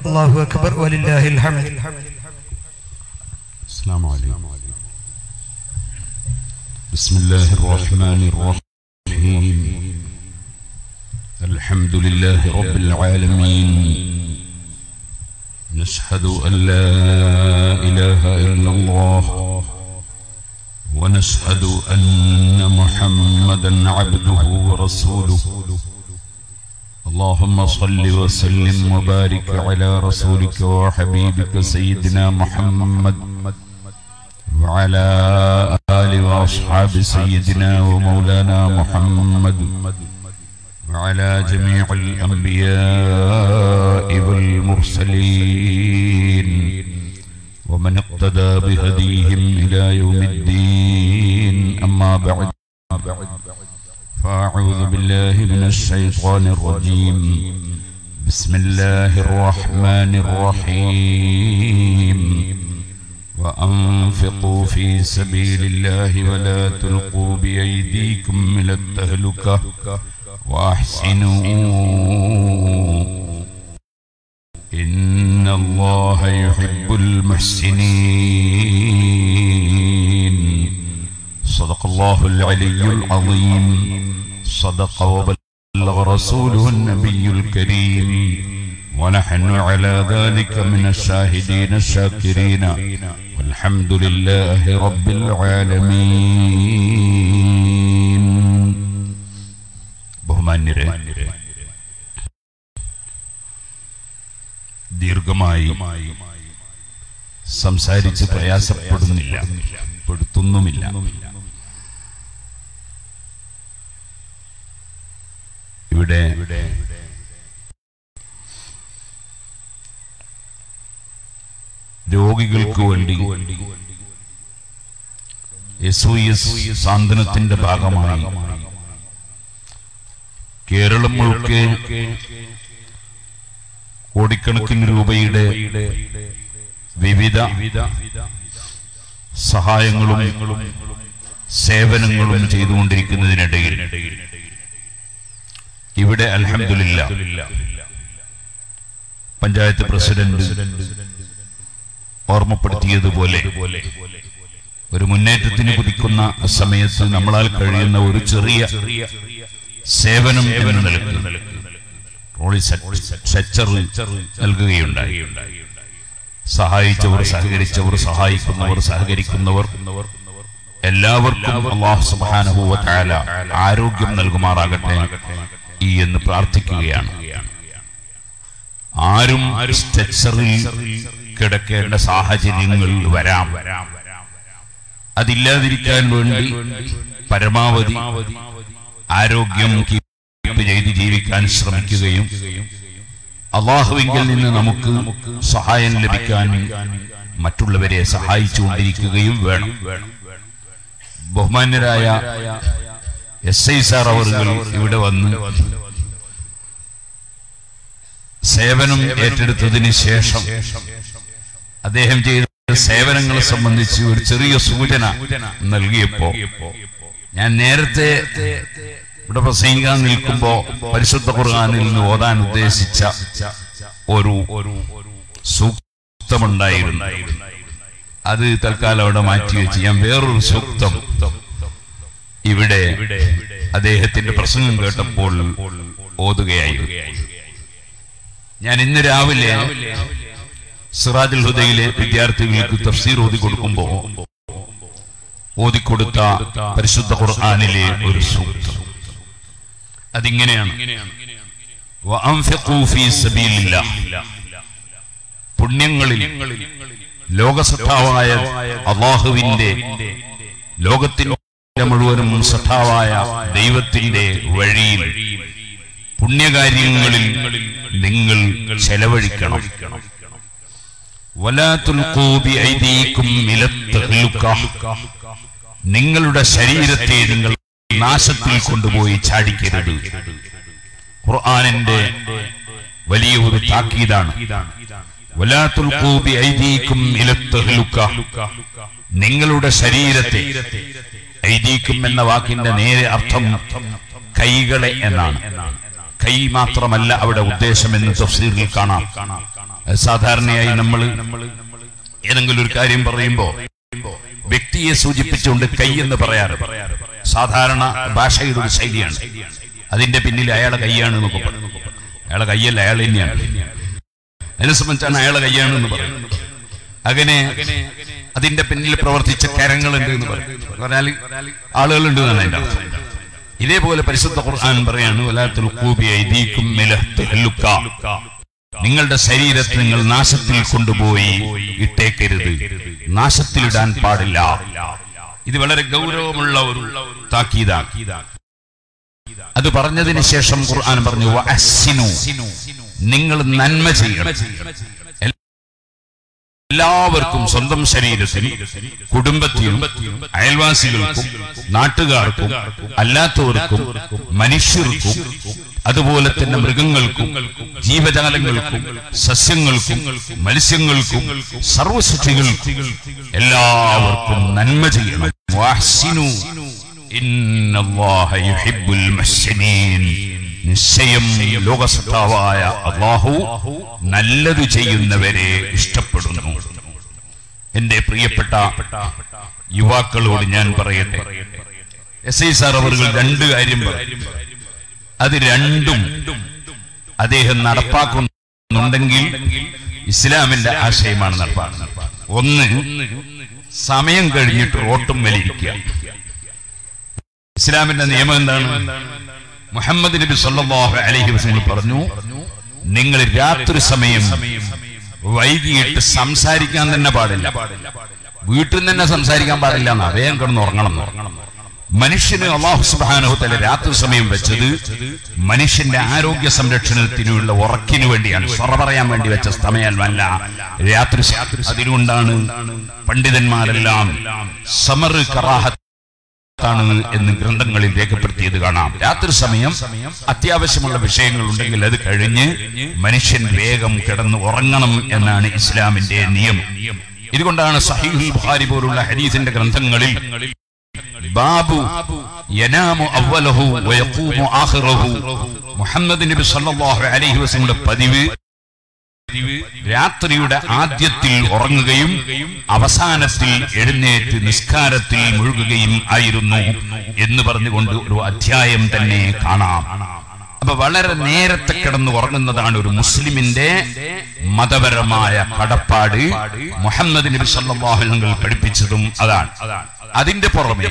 അള്ളാഹു അക്ബർ വലില്ലാഹിൽ ഹംദ് السلام عليكم بسم الله الرحمن الرحيم الحمد لله رب العالمين نشهد أن لا إله إلا الله ونشهد أن محمدا عبده ورسوله اللهم صل وسلم وبارك على رسولك وحبيبك سيدنا محمد وعلى آل وأصحاب سيدنا ومولانا محمد وعلى جميع الأنبياء والمرسلين ومن اقتدى بهديهم إلى يوم الدين أما بعد فأعوذ بالله من الشيطان الرجيم بسم الله الرحمن الرحيم وأنفقوا في سبيل الله ولا تلقوا بأيديكم إلى التهلكة وأحسنوا إن الله يحب المحسنين صدق الله العلي العظيم صدق وبلغ رسوله النبي الكريم ونحن على ذلك من الشاهدين الشاكرين والحمد لله رب العالمين ബഹുമാന്യരെ ദീർഘമായി സംസാരിച്ച് പ്രയാസപ്പെടുന്നില്ല പെടുത്തുന്നുമില്ല ഇവിടെ രോഗികൾക്ക് വേണ്ടി എസ് ഒ എസ് സാന്ത്വനത്തിന്റെ ഭാഗമായി കേരളം മുഴുക്കെ കോടിക്കണക്കിന് രൂപയുടെ വിവിധ സഹായങ്ങളും സേവനങ്ങളും ചെയ്തുകൊണ്ടിരിക്കുന്നതിനിടയിൽ ഇവിടെ അൽഹംദുലില്ല പഞ്ചായത്ത് പ്രസിഡന്റ് ഓർമ്മപ്പെടുത്തിയതുപോലെ ഒരു മുന്നേറ്റത്തിന് കുതിക്കുന്ന സമയത്ത് നമ്മളാൽ കഴിയുന്ന ഒരു ചെറിയ സേവനം എന്ന നിലക്ക് ട്രോളി സെച്ചർ നൽകുകയുണ്ടായി സഹായിച്ചവർ സഹകരിച്ചവർ സഹായിക്കുന്നവർ സഹകരിക്കുന്നവർ എല്ലാവർക്കും അള്ളാഹു സുബ്ഹാനഹു വ തആല ആരോഗ്യം നൽകുമാറാകട്ടെ ഈ എന്ന് പ്രാർത്ഥിക്കുകയാണ് ആരും സ്ട്രെച്ചറിൽ കിടക്കേണ്ട സാഹചര്യങ്ങൾ വരാം അതില്ലാതിരിക്കാൻ വേണ്ടി പരമാവധി ആരോഗ്യം കീപ്പ് ചെയ്ത് ജീവിക്കാൻ ശ്രമിക്കുകയും അള്ളാഹുവിങ്കിൽ നിന്ന് നമുക്ക് സഹായം ലഭിക്കാൻ മറ്റുള്ളവരെ സഹായിച്ചുകൊണ്ടിരിക്കുകയും വേണം ബഹുമാന്യരായ എസ് ഐ സാർ അവറുകൾ ഇവിടെ വന്ന് സേവനം ഏറ്റെടുത്തതിന് ശേഷം അദ്ദേഹം ചെയ്ത സേവനങ്ങളെ സംബന്ധിച്ച് ഒരു ചെറിയ സൂചന നൽകിയപ്പോ ഞാൻ നേരത്തെ ഇവിടെ പ്രസംഗിക്കാൻ നിൽക്കുമ്പോ പരിശുദ്ധ ഖുർആാനിൽ നിന്ന് ഓതാൻ ഉദ്ദേശിച്ച ഒരു സൂക്തമുണ്ടായിരുന്നു അത് തൽക്കാലം അവിടെ മാറ്റിവെച്ച് ഞാൻ വേറൊരു സൂക്തം ഇവിടെ അദ്ദേഹത്തിന്റെ പ്രസംഗം കേട്ടപ്പോൾ ഓതുകയായിരുന്നു ഞാൻ ഇന്ന് രാവിലെ സിറാജുൽ ഹുദയിലെ വിദ്യാർത്ഥികൾക്ക് തഫ്സീർ ഓതി കൊടുക്കുമ്പോ ഓതിക്കൊടുത്ത പരിശുദ്ധ ഖുർആാനിലെ ഒരു സൂക്തം അതിങ്ങനെയാണ് വഅൻഫിഖൂ ഫീ സബീലില്ലാഹ്. പുണ്യങ്ങളിൽ ലോകസത്താവായ അള്ളാഹുവിന്റെ ലോകത്തിന്റെ മുഴുവനും സത്താവായ ദൈവത്തിന്റെ വഴിയിൽ പുണ്യകാര്യങ്ങളിൽ നിങ്ങൾ ചെലവഴിക്കണം വലാ തുൽഖൂ ബിഐദീകും ഇലത്തഹ്ലുക. നിങ്ങളുടെ ശരീരത്തെ നിങ്ങൾ നാശത്തിൽ കൊണ്ടുപോയി ചാടിക്കരുത് ഖുർആനിന്റെ വലിയ ഒരു താക്കീതാണ് വലാ തുൽഖൂ ബിഐദീകും ഇലത്തഹ്ലുക. നിങ്ങളുടെ ശരീരത്തെ ഐദീക്കും എന്ന വാക്കിന്റെ നേരെ അർത്ഥം കൈകളെ എന്നാണ് കൈ മാത്രമല്ല അവിടെ ഉദ്ദേശം എന്ന് തഫ്സീറിൽ കാണാം അത് സാധാരണയായി നമ്മൾ ഏതെങ്കിലും ഒരു കാര്യം പറയുമ്പോ വ്യക്തിയെ സൂചിപ്പിച്ചുകൊണ്ട് കൈ എന്ന് പറയാറ് സാധാരണ ഭാഷയുടെ ഒരു ശൈലിയാണ് അതിന്റെ പിന്നിൽ അയാളെ കൈയാണ് എന്നൊക്കെ പറയും അയാളെ കൈയല്ല അയാൾ തന്നെയാണ് അതിനെ സംബന്ധിച്ചാണ് അയാളെ കൈയാണ് എന്ന് പറയുന്നത് അങ്ങനെ അതിന്റെ പിന്നിൽ പ്രവർത്തിച്ച കരങ്ങളുണ്ട് എന്ന് പറയും പറഞ്ഞാൽ ആളുകളുണ്ട് എന്നാണ് അതിന്റെ അർത്ഥം ഇതേപോലെ പരിശുദ്ധ ഖുർആൻ പറയാണ് വലാത്തുൽ ഖൂബി ഐദീകും മിലഹ്തു ഹല്ലുക്ക നിങ്ങളുടെ ശരീരത്തെ നിങ്ങൾ നാശത്തിൽ കൊണ്ടുപോയി ഇട്ടേക്കരുത് നാശത്തിലിടാൻ പാടില്ല ഇത് വളരെ ഗൗരവമുള്ള ഒരു താക്കീതാണ് അത് പറഞ്ഞതിന് ശേഷം ഖുർആൻ പറഞ്ഞു വഅഹ്സിനു. നിങ്ങൾ നന്മ ചെയ്യണം എല്ലാവർക്കും സ്വന്തം ശരീരത്തിൽ കുടുംബത്തിനും അയൽവാസികൾക്കും നാട്ടുകാർക്കും അല്ലാത്തവർക്കും മനുഷ്യർക്കും അതുപോലെ തന്നെ മൃഗങ്ങൾക്കും ജീവജാലങ്ങൾക്കും സസ്യങ്ങൾക്കും മത്സ്യങ്ങൾക്കും സർവസൃഷ്ടികൾക്കും എല്ലാവർക്കും നന്മ ചെയ്യണം വാഹ്സിനു. ഇന്നല്ലാഹ യുഹിബ്ബുൽ മുഹ്സിനീൻ. നിശ്ചയം ലോകസത്താവായ അള്ളാഹു നല്ലത് ചെയ്യുന്നവരെ ഇഷ്ടപ്പെടുന്നു എന്റെ പ്രിയപ്പെട്ട യുവാക്കളോട് ഞാൻ പറയട്ടെ എസ് ഐ സാർ അവർ രണ്ട് കാര്യം പറയും അത് രണ്ടും അദ്ദേഹം നടപ്പാക്കുന്നുണ്ടെങ്കിൽ ഇസ്ലാമിന്റെ ആശയമാണ് നടപ്പാക്കുന്നത് ഒന്ന് സമയം കഴിഞ്ഞിട്ട് റോട്ടും വലിയിരിക്കുക ഇസ്ലാമിന്റെ നിയമം എന്താണ് മുഹമ്മദ് നബി സല്ലല്ലാഹു അലൈഹി വസല്ലം പറഞ്ഞു നിങ്ങൾ രാത്രി സമയം വൈകിട്ട് സംസാരിക്കാൻ തന്നെ പാടില്ല വീട്ടിൽ നിന്ന് തന്നെ സംസാരിക്കാൻ പാടില്ല എന്നാ വേഗം കിടന്ന് ഉറങ്ങണം എന്ന്. മനുഷ്യന് അള്ളാഹു സുബ്ഹാനഹു തആല രാത്രി സമയം വെച്ചത് മനുഷ്യന്റെ ആരോഗ്യ സംരക്ഷണത്തിനുള്ള ഉറക്കിന് വേണ്ടിയാണ് സ്വറ പറയാൻ വേണ്ടി വെച്ച സമയമല്ല രാത്രി സമയം. അതുകൊണ്ടാണ് പണ്ഡിതന്മാരെല്ലാം സമർ കറാഹത്ത് ാണ് എന്ന് ഗ്രന്ഥങ്ങളിൽ രേഖപ്പെടുത്തിയത് കാണാം രാത്രി സമയം അത്യാവശ്യമുള്ള വിഷയങ്ങൾ ഉണ്ടെങ്കിൽ അത് കഴിഞ്ഞ് മനുഷ്യൻ വേഗം കിടന്ന് ഉറങ്ങണം എന്നാണ് ഇസ്ലാമിന്റെ നിയമം ഇതുകൊണ്ടാണ് സഹീഹുൽ ബുഖാരി പോലുള്ള ഹദീസിന്റെ ഗ്രന്ഥങ്ങളിൽ ബാബു യനാമു അവലഹു വയഖൂമു ആഖിറഹു മുഹമ്മദ് നബി സല്ലല്ലാഹു അലൈഹി വസല്ലമയുടെ പതിവ് രാത്രിയുടെ ആദ്യത്തിൽ ഉറങ്ങുകയും അവസാനത്തിൽ എഴുന്നേറ്റ് നിസ്കാരത്തിൽ മുഴുകുകയും ആയിരുന്നു എന്ന് പറഞ്ഞുകൊണ്ട് ഒരു അധ്യായം തന്നെ കാണാം അപ്പൊ വളരെ നേരത്തെ കിടന്ന് ഉറങ്ങുന്നതാണ് ഒരു മുസ്ലിമിന്റെ മതപരമായ കടപ്പാട് മുഹമ്മദ് നബി സല്ലല്ലാഹു അലൈഹി വസല്ലം പഠിപ്പിച്ചതും അതാണ് അതിന്റെ പുറമെ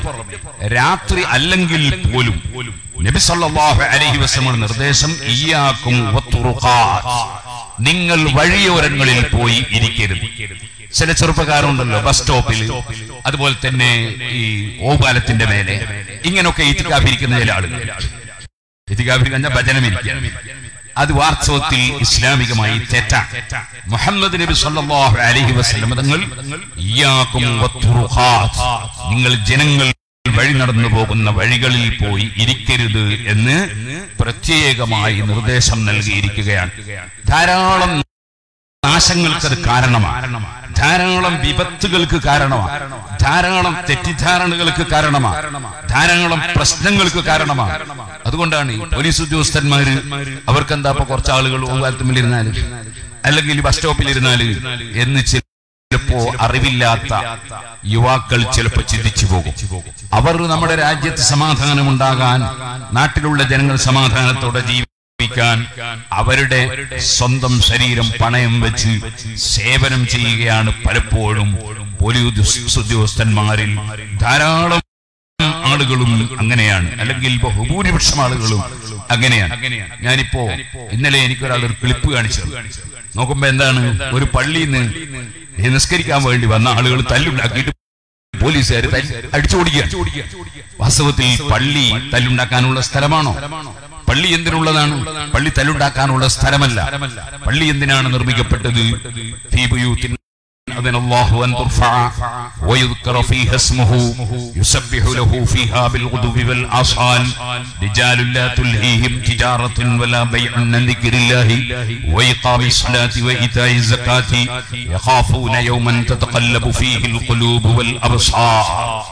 രാത്രി അല്ലെങ്കിൽ പോലും നബി സല്ലല്ലാഹു അലൈഹി വസല്ലം നിർദ്ദേശം ഇയ്യാക്കും വത്തുറുഖാത്ത് നിങ്ങൾ വഴിയോരങ്ങളിൽ പോയി ഇരിക്കരുത് ചില ചെറുപ്പക്കാരുണ്ടല്ലോ ബസ് സ്റ്റോപ്പിൽ അതുപോലെ തന്നെ ഈ ഓപാലത്തിന്റെ മേലെ ഇങ്ങനൊക്കെ ഇത്തിക്കാഫിരിക്കുന്ന ചില ആളുകൾ ഇത്തിക്കാഫിരിക്കുന്ന ഭജനമിരിക്കുക അത് വാസ്തവത്തിൽ ഇസ്ലാമികമായി തെറ്റാ മുഹമ്മദ് നബി സല്ലല്ലാഹു അലൈഹി വസല്ലം തങ്ങൾ ഇയ്യാക്കും വത്തുറുഖാത്ത് നിങ്ങൾ ജനങ്ങൾ വഴി നടന്നു പോകുന്ന വഴികളിൽ പോയി ഇരിക്കരുത് എന്ന് പ്രത്യേകമായി നിർദ്ദേശം നൽകിയിരിക്കുകയാണ് ധാരാളം നാശങ്ങൾക്ക് അത് കാരണമാണ് ധാരാളം വിപത്തുകൾക്ക് കാരണമാണ് ധാരാളം തെറ്റിദ്ധാരണകൾക്ക് കാരണമാണ് ധാരാളം പ്രശ്നങ്ങൾക്ക് കാരണമാണ് അതുകൊണ്ടാണ് ഈ പോലീസ് ഉദ്യോഗസ്ഥന്മാര് അവർക്ക് എന്താ ഇപ്പൊ കുറച്ച് ആളുകൾ ഓവാലത്തുമ്പിലിരുന്നാല് അല്ലെങ്കിൽ ബസ് സ്റ്റോപ്പിലിരുന്നാല് എന്ന് ചിലപ്പോ അറിവില്ലാത്ത യുവാക്കൾ ചിലപ്പോ ചിന്തിച്ചു പോകും അവർ നമ്മുടെ രാജ്യത്ത് സമാധാനമുണ്ടാകാൻ നാട്ടിലുള്ള ജനങ്ങൾ സമാധാനത്തോടെ ജീവിക്കാൻ അവരുടെ സ്വന്തം ശരീരം പണയം വെച്ച് സേവനം ചെയ്യുകയാണ് പലപ്പോഴും പോലീസ് ഉദ്യോഗസ്ഥന്മാരിൽ ധാരാളം ആളുകളും അങ്ങനെയാണ് അല്ലെങ്കിൽ ബഹുഭൂരിപക്ഷം ആളുകളും അങ്ങനെയാണ് ഞാനിപ്പോ ഇന്നലെ എനിക്കൊരാൾ ഒരു ക്ലിപ്പ് കാണിച്ചു നോക്കുമ്പോ എന്താണ് ഒരു പള്ളിയിൽ നിന്ന് നിസ്കരിക്കാൻ വേണ്ടി വന്ന ആളുകൾ തല്ലുണ്ടാക്കിയിട്ട് പോലീസുകാർ അടിച്ചോടിക്കുക വാസ്തവത്തിൽ പള്ളി തല്ലുണ്ടാക്കാനുള്ള സ്ഥലമാണോ പള്ളി എന്തിനുള്ളതാണ് പള്ളി തല്ലുണ്ടാക്കാനുള്ള സ്ഥലമല്ല പള്ളി എന്തിനാണ് നിർമ്മിക്കപ്പെട്ടത് ഫീബുയൂത്തിൻ أذن الله أن ترفع ويذكر فيها اسمه يسبح له فيها بالغدو والآصال رجال لا تلهيهم تجارة ولا بيع عن ذكر الله وإقام الصلاة وإيتاء الزكاة يخافون يوما تتقلب فيه القلوب والأبصار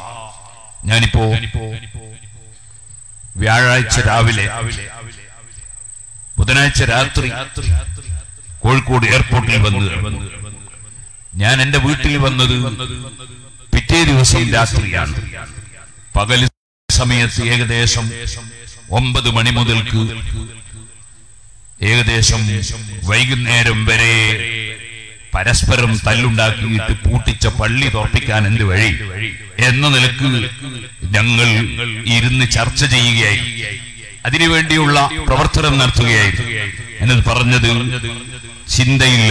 ഞാനിപ്പോ വ്യാഴാഴ്ച രാവിലെ ബുധനാഴ്ച രാത്രി കോഴിക്കോട് എയർപോർട്ടിൽ വന്ന് ഞാൻ എന്റെ വീട്ടിൽ വന്നത് പിറ്റേ ദിവസം രാത്രിയാണ് പകൽ സമയത്ത് ഏകദേശം ഒമ്പത് മണി മുതൽക്ക് ഏകദേശം വൈകുന്നേരം വരെ പരസ്പരം തല്ലുണ്ടാക്കിയിട്ട് പൂട്ടിച്ച പള്ളി തുറപ്പിക്കാൻ എന്ത് വഴി എന്ന നിലക്ക് ഞങ്ങൾ ഇരുന്ന് ചർച്ച ചെയ്യുകയായി അതിനുവേണ്ടിയുള്ള പ്രവർത്തനം നടത്തുകയായിരുന്നു എന്നത് പറഞ്ഞത് ചിന്തയില്ല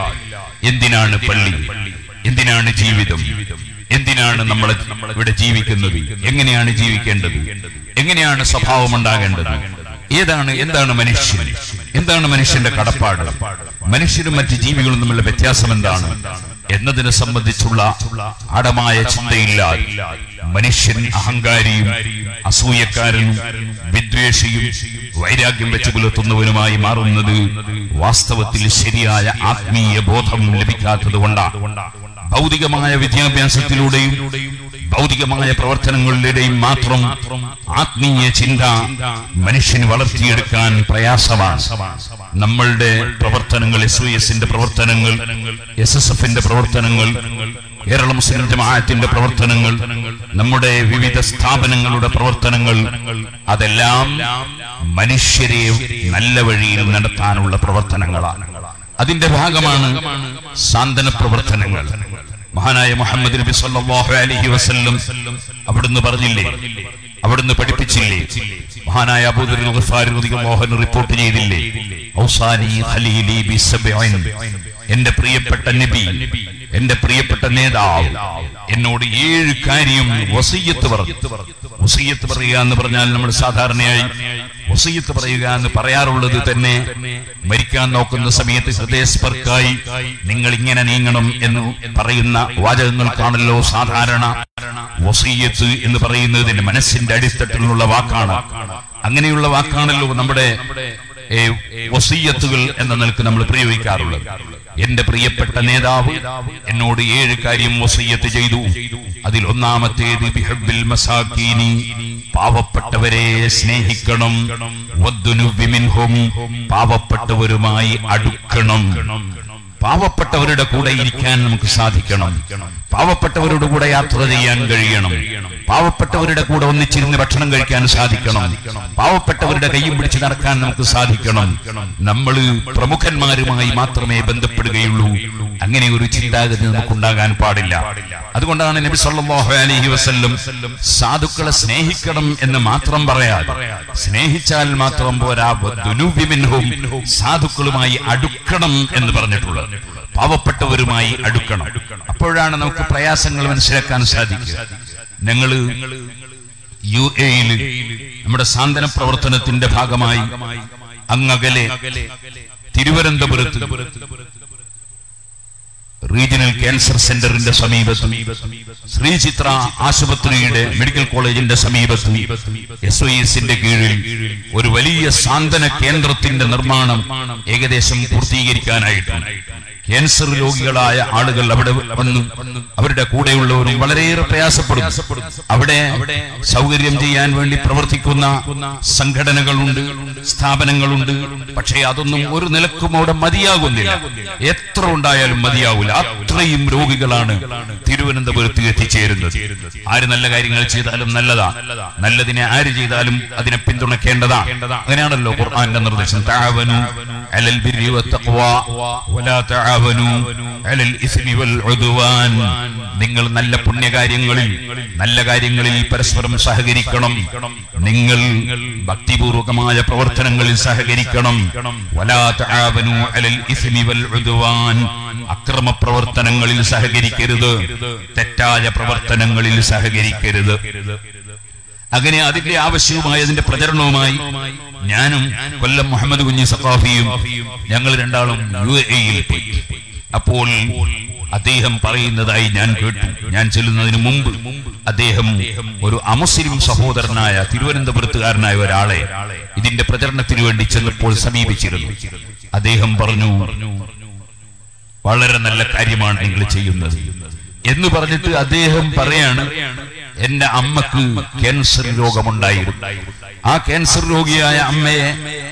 എന്തിനാണ് പള്ളി എന്തിനാണ് ജീവിതം എന്തിനാണ് നമ്മൾ ഇവിടെ ജീവിക്കുന്നത് എങ്ങനെയാണ് ജീവിക്കേണ്ടത് എങ്ങനെയാണ് സ്വഭാവം ഉണ്ടാകേണ്ടത് ഏതാണ് എന്താണ് മനുഷ്യൻ എന്താണ് മനുഷ്യന്റെ കടപ്പാട് മനുഷ്യരും മറ്റ് ജീവികളും തമ്മിലുള്ള വ്യത്യാസം എന്താണ് എന്നതിനെ സംബന്ധിച്ചുള്ള അടമായ ചിന്തയില്ലാതെ മനുഷ്യൻ അഹങ്കാരിയും അസൂയക്കാരനും വിദ്വേഷിയും വൈരാഗ്യം വെച്ച് പുലർത്തുന്നവനുമായി മാറുന്നത് വാസ്തവത്തിൽ ശരിയായ ആത്മീയ ബോധം ലഭിക്കാത്തത് കൊണ്ടാണ് ഭൗതികമായ വിദ്യാഭ്യാസത്തിലൂടെയും ഭൗതികമായ പ്രവർത്തനങ്ങളിലൂടെയും മാത്രം ആത്മീയ ചിന്ത മനുഷ്യന് വളർത്തിയെടുക്കാൻ പ്രയാസമാണ് നമ്മളുടെ പ്രവർത്തനങ്ങൾ എസ് യു എസിന്റെ പ്രവർത്തനങ്ങൾ എസ് എസ് എഫിന്റെ പ്രവർത്തനങ്ങൾ കേരള മുസ്ലിം ജമാഅത്തിന്റെ പ്രവർത്തനങ്ങൾ നമ്മുടെ വിവിധ സ്ഥാപനങ്ങളുടെ പ്രവർത്തനങ്ങൾ അതെല്ലാം മനുഷ്യരെ നല്ല വഴിയിൽ നടത്താനുള്ള പ്രവർത്തനങ്ങളാണ് അതിന്റെ ഭാഗമാണ് സാന്ത്വന പ്രവർത്തനങ്ങൾ മഹാനായ മുഹമ്മദ് നബി സല്ലല്ലാഹു അലൈഹി വസല്ലം അവിടുന്ന് പറഞ്ഞില്ലേ അവിടുന്ന് പഠിപ്പിച്ചില്ലേ മഹാനായ അബൂദർ ഗഫാരി റളിയല്ലാഹു അൻഹു റിപ്പോർട്ട് ചെയ്തില്ലേ ഔസാനി ഖലീലി ബിസബ്ഇൻ എന്റെ പ്രിയപ്പെട്ട നബി എന്റെ പ്രിയപ്പെട്ട നേതാവ് എന്നോട് ഏഴ് കാര്യം വസീയത്ത് പറഞ്ഞു വസീയത്ത് പറയുക എന്ന് പറഞ്ഞാൽ നമ്മൾ സാധാരണയായി വസീയത്ത് പറയുക എന്ന് പറയാറുള്ളത് തന്നെ മരിക്കാൻ നോക്കുന്ന സമയത്ത് ഹൃദയസ്പർക്കായി നിങ്ങൾ ഇങ്ങനെ നീങ്ങണം എന്ന് പറയുന്ന വാചകങ്ങൾക്കാണല്ലോ സാധാരണ വസീയത്ത് എന്ന് പറയുന്നതിന്റെ മനസ്സിന്റെ അടിത്തട്ടിലുള്ള വാക്കാണ് അങ്ങനെയുള്ള വാക്കാണല്ലോ നമ്മുടെ ഏ, വസീയത്തുകൾ എന്ന നിലക്ക് നമ്മൾ പ്രയോഗിക്കാറുള്ളത് എന്റെ പ്രിയപ്പെട്ട നേതാവ് എന്നോട് ഏഴ് കാര്യം വസീയത്ത് ചെയ്തു അതിൽ ഒന്നാമത്തേത് ബിഹബ്ബിൽ മസാക്കീനി പാവപ്പെട്ടവരെ സ്നേഹിക്കണം വദ്ദുനുവ്വി മിൻഹും പാവപ്പെട്ടവരുമായി അടുക്കണം പാവപ്പെട്ടവരുടെ കൂടെ ഇരിക്കാൻ നമുക്ക് സാധിക്കണം പാവപ്പെട്ടവരുടെ കൂടെ യാത്ര ചെയ്യാൻ കഴിയണം പാവപ്പെട്ടവരുടെ കൂടെ ഒന്നിച്ചിരുന്ന് ഭക്ഷണം കഴിക്കാൻ സാധിക്കണം പാവപ്പെട്ടവരുടെ കൈയും പിടിച്ച് നടക്കാൻ നമുക്ക് സാധിക്കണം നമ്മൾ പ്രമുഖന്മാരുമായി മാത്രമേ ബന്ധപ്പെടുകയുള്ളൂ അങ്ങനെ ഒരു ചിന്താഗതി നമുക്കുണ്ടാകാൻ പാടില്ല അതുകൊണ്ടാണ് നബി സല്ലല്ലാഹു അലൈഹി വസല്ലം സാധുക്കളെ സ്നേഹിക്കണം എന്ന് മാത്രം പറയാതെ സ്നേഹിച്ചാൽ മാത്രം പോരാ വദ്ദുനുവ്വി മിൻഹും സാധുക്കളുമായി അടുക്കണം എന്ന് പറഞ്ഞിട്ടുള്ളത് പാവപ്പെട്ടവരുമായി അടുക്കണം അപ്പോഴാണ് നമുക്ക് പ്രയാസങ്ങൾ മനസ്സിലാക്കാൻ സാധിക്കുക ഞങ്ങള് യു എയിൽ നമ്മുടെ സാന്ത്വന പ്രവർത്തനത്തിന്റെ ഭാഗമായി അങ്ങകലെ തിരുവനന്തപുരത്ത് റീജിയണൽ ക്യാൻസർ സെന്ററിന്റെ സമീപത്ത് ശ്രീചിത്ര ആശുപത്രിയുടെ മെഡിക്കൽ കോളേജിന്റെ സമീപത്ത് എസ് ഒ എസിന്റെ കീഴിൽ ഒരു വലിയ സാന്ത്വന കേന്ദ്രത്തിന്റെ നിർമ്മാണം ഏകദേശം പൂർത്തീകരിക്കാനായിട്ടാണ് ക്യാൻസർ രോഗികളായ ആളുകൾ അവിടെ വന്ന് അവരുടെ കൂടെയുള്ളവരും വളരെയേറെ പ്രയാസപ്പെടും അവിടെ സൗകര്യം ചെയ്യാൻ വേണ്ടി പ്രവർത്തിക്കുന്ന സംഘടനകളുണ്ട് സ്ഥാപനങ്ങളുണ്ട് പക്ഷേ അതൊന്നും ഒരു നിലക്കും അവിടെ മതിയാകുന്നില്ല എത്ര ഉണ്ടായാലും മതിയാവില്ല അത്രയും രോഗികളാണ് തിരുവനന്തപുരത്ത് എത്തിച്ചേരുന്നത് ആര് നല്ല കാര്യങ്ങൾ ചെയ്താലും നല്ലതാ നല്ലതിനെ ആര് ചെയ്താലും അതിനെ പിന്തുണയ്ക്കേണ്ടതാ അങ്ങനെയാണല്ലോ ഖുർആന്റെ നിർദ്ദേശം തആവനു അലൽ ബിർരി വത്തഖ്വ വലാ തആവനു അലൽ ഇസ്മി വൽ ഉദ്വാൻ നിങ്ങൾ നല്ല പുണ്യകാര്യങ്ങളിൽ നല്ല കാര്യങ്ങളിൽ പരസ്പരം സഹകരിക്കണം നിങ്ങൾ ഭക്തിപൂർവകമായ പ്രവർത്തനങ്ങളിൽ സഹകരിക്കണം വലാ തആവനു അലൽ ഇസ്മി വൽ ഉദ്വാൻ അക്രമ പ്രവർത്തനങ്ങളിൽ സഹകരിക്കരുത് തെറ്റായ പ്രവർത്തനങ്ങളിൽ സഹകരിക്കരുത് അങ്ങനെ അതിന്റെ ആവശ്യവുമായി അതിന്റെ പ്രചരണവുമായി ഞാനും കൊല്ലം മുഹമ്മദ് കുഞ്ഞി സഖാഫിയും ഞങ്ങൾ രണ്ടാളും യു എയിൽ പോയി അപ്പോൾ അദ്ദേഹം പറയുന്നതായി ഞാൻ കേട്ടു ഞാൻ ചെല്ലുന്നതിന് മുമ്പ് അദ്ദേഹം ഒരു അമുസ്ലിം സഹോദരനായ തിരുവനന്തപുരത്തുകാരനായ ഒരാളെ ഇതിന്റെ പ്രചരണത്തിന് വേണ്ടി ചെന്നപ്പോൾ സമീപിച്ചിരുന്നു അദ്ദേഹം പറഞ്ഞു വളരെ നല്ല കാര്യമാണ് നിങ്ങൾ ചെയ്യുന്നത് എന്ന് പറഞ്ഞിട്ട് അദ്ദേഹം പറയാണ് എന്റെ അമ്മക്ക് ക്യാൻസർ രോഗമുണ്ടായിരുന്നു ആ ക്യാൻസർ രോഗിയായ അമ്മയെ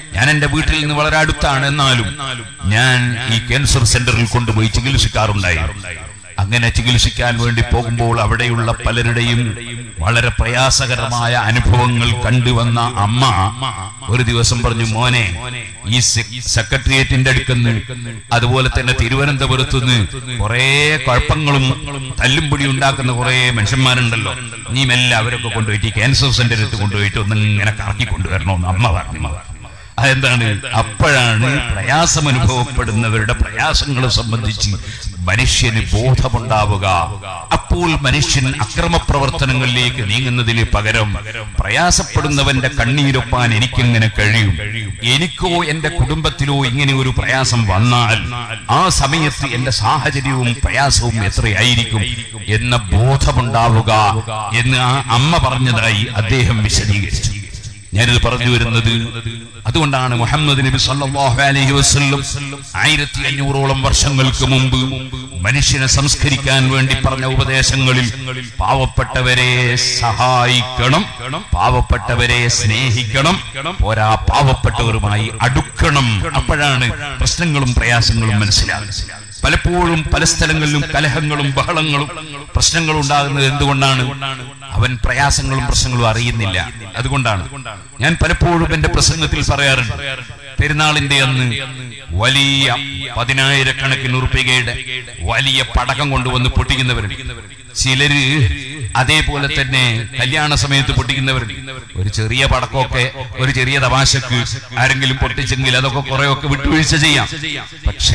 ഞാൻ എന്റെ വീട്ടിൽ നിന്ന് വളരെ അടുത്താണ് എന്നാലും ഞാൻ ഈ ക്യാൻസർ സെന്ററിൽ കൊണ്ടുപോയി ചികിത്സിക്കാറുണ്ടായി അങ്ങനെ ചികിത്സിക്കാൻ വേണ്ടി പോകുമ്പോൾ അവിടെയുള്ള പലരുടെയും വളരെ പ്രയാസകരമായ അനുഭവങ്ങൾ കണ്ടുവന്ന അമ്മ ഒരു ദിവസം പറഞ്ഞു മോനെ ഈ സെ- സെക്രട്ടേറിയറ്റിന്റെ അടുക്കുന്ന് അതുപോലെ തന്നെ തിരുവനന്തപുരത്ത് നിന്ന് കുറെ കുഴപ്പങ്ങളും തല്ലുംപിടി ഉണ്ടാക്കുന്ന കുറെ മനുഷ്യന്മാരുണ്ടല്ലോ നീ മെല്ലെ അവരൊക്കെ കൊണ്ടുപോയിട്ട് ഈ ക്യാൻസർ സെന്ററിൽ എടുത്ത് കൊണ്ടുപോയിട്ട് ഒന്ന് ഇങ്ങനെ കറക്കി കൊണ്ടുവരണമെന്ന് അമ്മ പറഞ്ഞു അതെന്താണ് അപ്പോഴാണ് പ്രയാസം അനുഭവപ്പെടുന്നവരുടെ പ്രയാസങ്ങളെ സംബന്ധിച്ച് മനുഷ്യന് ബോധമുണ്ടാവുക അപ്പോൾ മനുഷ്യൻ അക്രമ പ്രവർത്തനങ്ങളിലേക്ക് നീങ്ങുന്നതിന് പകരം പ്രയാസപ്പെടുന്നവന്റെ കണ്ണീരൊപ്പാൻ എനിക്കെങ്ങനെ കഴിയും എനിക്കോ എന്റെ കുടുംബത്തിലോ ഇങ്ങനെ ഒരു പ്രയാസം വന്നാൽ ആ സമയത്ത് എന്റെ സാഹചര്യവും പ്രയാസവും എത്രയായിരിക്കും എന്ന ബോധമുണ്ടാവുക എന്ന് ആ അമ്മ പറഞ്ഞതായി അദ്ദേഹം വിശദീകരിച്ചു ഞാനിത് പറഞ്ഞു വരുന്നത് അതുകൊണ്ടാണ് മുഹമ്മദ് നബി സല്ലല്ലാഹു അലൈഹി വസല്ലം ആയിരത്തി അഞ്ഞൂറോളം വർഷങ്ങൾക്ക് മുമ്പ് മനുഷ്യനെ സംസ്കരിക്കാൻ വേണ്ടി പറഞ്ഞ ഉപദേശങ്ങളിൽ പാവപ്പെട്ടവരെ സഹായിക്കണം പാവപ്പെട്ടവരെ സ്നേഹിക്കണം പോരാ പാവപ്പെട്ടവരുമായി അടുക്കണം അപ്പോഴാണ് പ്രശ്നങ്ങളും പ്രയാസങ്ങളും മനസ്സിലാകുന്നത് പലപ്പോഴും പല സ്ഥലങ്ങളിലും കലഹങ്ങളും ബഹളങ്ങളും പ്രശ്നങ്ങളും ഉണ്ടാകുന്നത് എന്തുകൊണ്ടാണ് അവൻ പ്രയാസങ്ങളും പ്രശ്നങ്ങളും അറിയുന്നില്ല അതുകൊണ്ടാണ് ഞാൻ പലപ്പോഴും എന്റെ പ്രസംഗത്തിൽ പറയാറുണ്ട് പെരുന്നാളിന്റെ അന്ന് വലിയ പതിനായിരക്കണക്കിന് ഉറുപ്പികയുടെ വലിയ പടക്കം കൊണ്ടുവന്ന് പൊട്ടിക്കുന്നവരുണ്ട് ചിലര് അതേപോലെ തന്നെ കല്യാണ സമയത്ത് പൊട്ടിക്കുന്നവരുണ്ട് ഒരു ചെറിയ പടക്കമൊക്കെ ഒരു ചെറിയ തമാശക്ക് ആരെങ്കിലും പൊട്ടിച്ചെങ്കിൽ അതൊക്കെ കുറെയൊക്കെ വിട്ടുവീഴ്ച ചെയ്യാം പക്ഷേ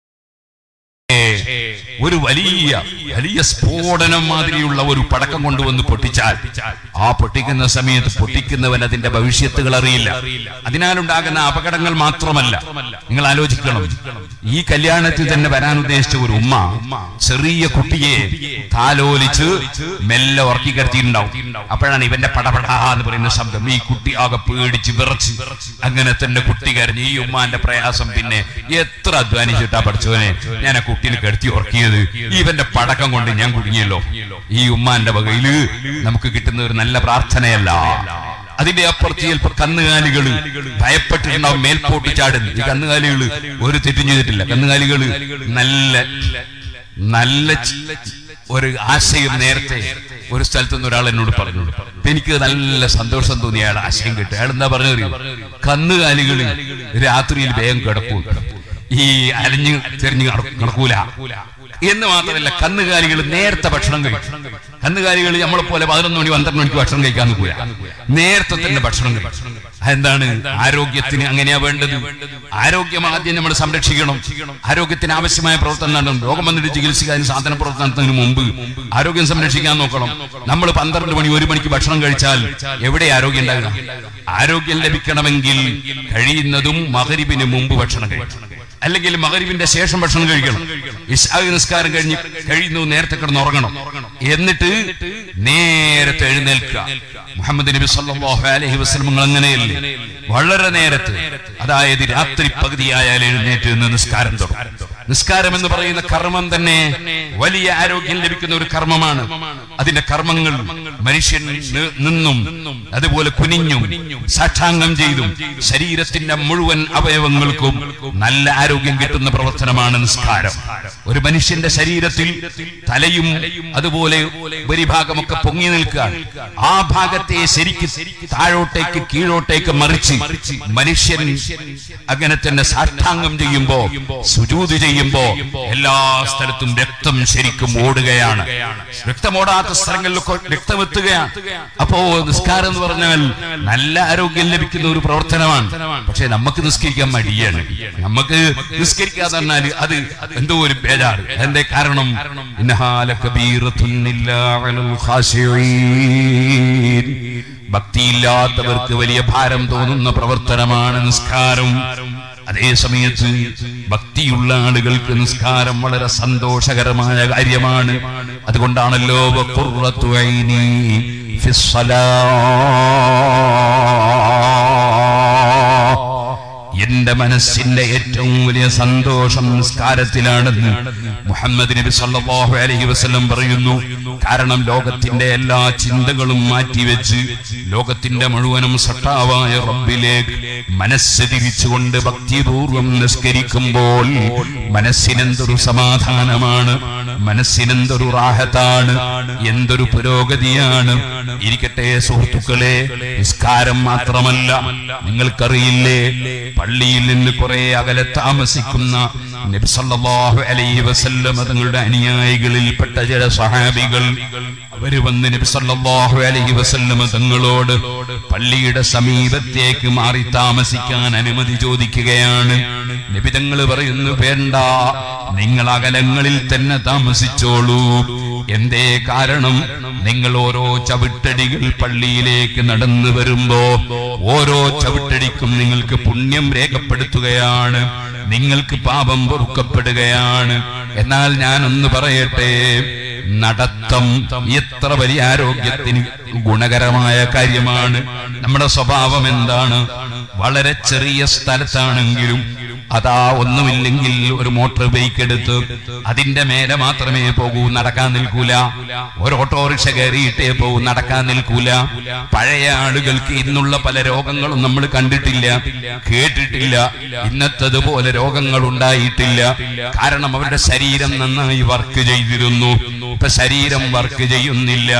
ഒരു വലിയ വലിയ സ്ഫോടനം മാതിരിയുള്ള ഒരു പടക്കം കൊണ്ടുവന്ന് പൊട്ടിച്ചാൽ ആ പൊട്ടിക്കുന്ന സമയത്ത് പൊട്ടിക്കുന്നവൻ അതിന്റെ ഭവിഷ്യത്തുകൾ അറിയില്ല അതിനാലുണ്ടാകുന്ന അപകടങ്ങൾ മാത്രമല്ല നിങ്ങൾ ആലോചിക്കണം ഈ കല്യാണത്തിൽ തന്നെ വരാൻ ഉദ്ദേശിച്ച ഒരു ഉമ്മ ചെറിയ കുട്ടിയെ താലോലിച്ച് മെല്ലെ ഉറക്കി കിടത്തിയിട്ടുണ്ടാവും അപ്പോഴാണ് ഇവന്റെ പടപടാ എന്ന് പറയുന്ന ശബ്ദം ഈ കുട്ടി ആകെ പേടിച്ച് വിറച്ച് അങ്ങനെ തന്നെ കുട്ടി കരഞ്ഞ് ഈ ഉമ്മാന്റെ പ്രയാസം പിന്നെ എത്ര അധ്വാനിച്ചിട്ടാ പഠിച്ചവനെ ഞാൻ ആ കുട്ടീനെ കിടത്തി ഉറക്കിയത് ഇവന്റെ പടക്കം കൊണ്ട് ഞാൻ കുടുങ്ങിയല്ലോ ഈ ഉമ്മാന്റെ വകയില് നമുക്ക് കിട്ടുന്ന ഒരു നല്ല പ്രാർത്ഥനയല്ല അതിന്റെ അപ്പുറത്ത് ചിലപ്പോ കന്നുകാലികള് ഭയപ്പെട്ടിട്ടുണ്ടാവും മേൽപോട്ട് ചാടുന്നു ഈ കന്നുകാലികള് ഒരു തെറ്റും ചെയ്തിട്ടില്ല കന്നുകാലികള് നല്ല നല്ല ചി- ഒരു ആശയം നേരത്തെ ഒരു സ്ഥലത്ത് നിന്ന് ഒരാൾ എന്നോട് പറഞ്ഞു അപ്പൊ എനിക്ക് നല്ല സന്തോഷം തോന്നി അയാൾ ആശയം കിട്ടും അയാൾ എന്താ പറഞ്ഞു കന്നുകാലികള് രാത്രിയിൽ വേഗം കിടക്കും ഈ അലഞ്ഞു തെരഞ്ഞു നടക്കൂല എന്ന് മാത്രമല്ല കന്നുകാലികൾ നേരത്തെ ഭക്ഷണം കഴിക്കും കന്നുകാലികൾ നമ്മളെ പോലെ പതിനൊന്ന് മണി പന്ത്രണ്ട് മണിക്ക് ഭക്ഷണം കഴിക്കാൻ നിൽക്കൂല നേരത്തെ തന്നെ ഭക്ഷണം കഴിക്കും അതെന്താണ് ആരോഗ്യത്തിന് അങ്ങനെയാ വേണ്ടത് ആരോഗ്യം ആദ്യം നമ്മൾ സംരക്ഷിക്കണം ആരോഗ്യത്തിന് ആവശ്യമായ പ്രവർത്തനം നടത്തണം രോഗം വന്നിട്ട് ചികിത്സിക്കാൻ സാധന പ്രവർത്തനത്തിന് മുമ്പ് ആരോഗ്യം സംരക്ഷിക്കാൻ നോക്കണം നമ്മൾ പന്ത്രണ്ട് മണി ഒരു മണിക്ക് ഭക്ഷണം കഴിച്ചാൽ എവിടെ ആരോഗ്യം ഉണ്ടാകുക ആരോഗ്യം ലഭിക്കണമെങ്കിൽ കഴിയുന്നതും മകരിബിന് മുമ്പ് ഭക്ഷണം കഴിക്കണം അല്ലെങ്കിൽ മകരിവിന്റെ ശേഷം ഭക്ഷണം കഴിക്കണം ഇശാ നിസ്കാരം കഴിഞ്ഞ് കഴിയുന്നു നേരത്തെ കിടന്ന് ഉറങ്ങണം എന്നിട്ട് നേരത്തെ എഴുന്നേൽക്കുക മുഹമ്മദ് നബി സല്ലല്ലാഹു അലൈഹി വസല്ലം അങ്ങനെയല്ലേ വളരെ നേരത്തെ അതായത് രാത്രി പകുതിയായാൽ എഴുന്നേറ്റ് നിന്ന് നിസ്കാരം തുടങ്ങും നിസ്കാരം എന്ന് പറയുന്ന കർമ്മം തന്നെ വലിയ ആരോഗ്യം ലഭിക്കുന്ന ഒരു കർമ്മമാണ് അതിന്റെ കർമ്മങ്ങൾ മനുഷ്യൻ നി- നിന്നും അതുപോലെ കുനിഞ്ഞും സാക്ഷാംഗം ചെയ്തും ശരീരത്തിന്റെ മുഴുവൻ അവയവങ്ങൾക്കും നല്ല ആരോഗ്യം കിട്ടുന്ന പ്രവർത്തനമാണ് നിസ്കാരം ഒരു മനുഷ്യന്റെ ശരീരത്തിൽ തലയും അതുപോലെ ഉപരിഭാഗമൊക്കെ പൊങ്ങി നിൽക്കുകയാണ് ആ ഭാഗത്തെ ശരിക്ക് താഴോട്ടേക്ക് കീഴോട്ടേക്ക് മറിച്ച് മനുഷ്യൻ അങ്ങനെ തന്നെ സാഷ്ടാംഗം ചെയ്യുമ്പോ സുജൂത് ചെയ്യുമ്പോ എല്ലാ സ്ഥലത്തും രക്തം ശരിക്കും ഓടുകയാണ് രക്തം ഓടാത്ത സ്ഥലങ്ങളിലൊക്കെ രക്തം എത്തുകയാണ് അപ്പോ നിസ്കാരം എന്ന് പറഞ്ഞാൽ നല്ല ആരോഗ്യം ലഭിക്കുന്ന ഒരു പ്രവർത്തനമാണ് പക്ഷെ നമുക്ക് നിസ്കരിക്കാൻ മടിയാണ് നമുക്ക് നിസ്കരിക്കാതെ പറഞ്ഞാൽ അത് എന്തോ ഒരു ബേജാറ് എന്റെ കാരണം ഇന്നഹാല കബീറത്തുൻ ഇല്ലാ അലൽ ഖാശിഈൻ. ഭക്തിയില്ലാത്തവർക്ക് വലിയ ഭാരം തോന്നുന്ന പ്രവർത്തനമാണ് നിസ്കാരം അതേ സമയത്ത് ഭക്തിയുള്ള ആളുകൾക്ക് നിസ്കാരം വളരെ സന്തോഷകരമായ കാര്യമാണ് അതുകൊണ്ടാണല്ലോ വഖുറത്തു ഐനി ഫിസ്സലാ എന്റെ മനസ്സിന്റെ ഏറ്റവും വലിയ സന്തോഷം നിസ്കാരത്തിലാണെന്ന് മുഹമ്മദ് നബി സല്ലല്ലാഹു അലൈഹി വസല്ലം പറയുന്നു കാരണം ലോകത്തിന്റെ എല്ലാ ചിന്തകളും മാറ്റിവെച്ച് ലോകത്തിന്റെ മുഴുവനും സട്ടാവായ റബ്ബിലേക്ക് മനസ്സ് തിരിച്ചുകൊണ്ട് ഭക്തിപൂർവം നിസ്കരിക്കുമ്പോൾ മനസ്സിനെന്തൊരു സമാധാനമാണ് മനസ്സിനെന്തൊരു റാഹത്താണ് എന്തൊരു പുരോഗതിയാണ് ഇരിക്കട്ടെ സുഹൃത്തുക്കളെ നിസ്കാരം മാത്രമല്ല നിങ്ങൾക്കറിയില്ലേ പള്ളിയിൽ നിന്ന് കുറെ അകലെ താമസിക്കുന്ന നബി സല്ലല്ലാഹു അലൈഹി വസല്ലം തങ്ങളുടെ അനുയായികളിൽപ്പെട്ട ചില സഹാബികൾ അവര് വന്ന് നബി സല്ലല്ലാഹു അലൈഹി വസല്ലം തങ്ങളോട് പള്ളിയുടെ സമീപത്തേക്ക് മാറി താമസിക്കാൻ അനുമതി ചോദിക്കുകയാണ് നബി തങ്ങൾ പറയുന്നു വേണ്ട നിങ്ങൾ അകലങ്ങളിൽ തന്നെ താമസിച്ചോളൂ എന്തേ കാരണം നിങ്ങൾ ഓരോ ചവിട്ടടികൾ പള്ളിയിലേക്ക് നടന്നു വരുമ്പോ ഓരോ ചവിട്ടടിക്കും നിങ്ങൾക്ക് പുണ്യം രേഖപ്പെടുത്തുകയാണ് നിങ്ങൾക്ക് പാപം പൊറുക്കപ്പെടുകയാണ് എന്നാൽ ഞാനൊന്ന് പറയട്ടെ നടത്തം എത്ര വലിയ ആരോഗ്യത്തിന് ഗുണകരമായ കാര്യമാണ് നമ്മുടെ സ്വഭാവം എന്താണ് വളരെ ചെറിയ സ്ഥലത്താണെങ്കിലും അതാ ഒന്നുമില്ലെങ്കിൽ ഒരു മോട്ടോർ ബൈക്ക് എടുത്ത് അതിന്റെ മേലെ മാത്രമേ പോകൂ നടക്കാൻ നിൽക്കൂല ഒരു ഓട്ടോറിക്ഷ കയറിയിട്ടേ പോകൂ നടക്കാൻ നിൽക്കൂല പഴയ ആളുകൾക്ക് ഇന്നുള്ള പല രോഗങ്ങളും നമ്മൾ കണ്ടിട്ടില്ല കേട്ടിട്ടില്ല ഇന്നത്തതുപോലെ രോഗങ്ങൾ ഉണ്ടായിട്ടില്ല കാരണം അവരുടെ ശരീരം നന്നായി വർക്ക് ചെയ്തിരുന്നു ഇപ്പൊ ശരീരം വർക്ക് ചെയ്യുന്നില്ല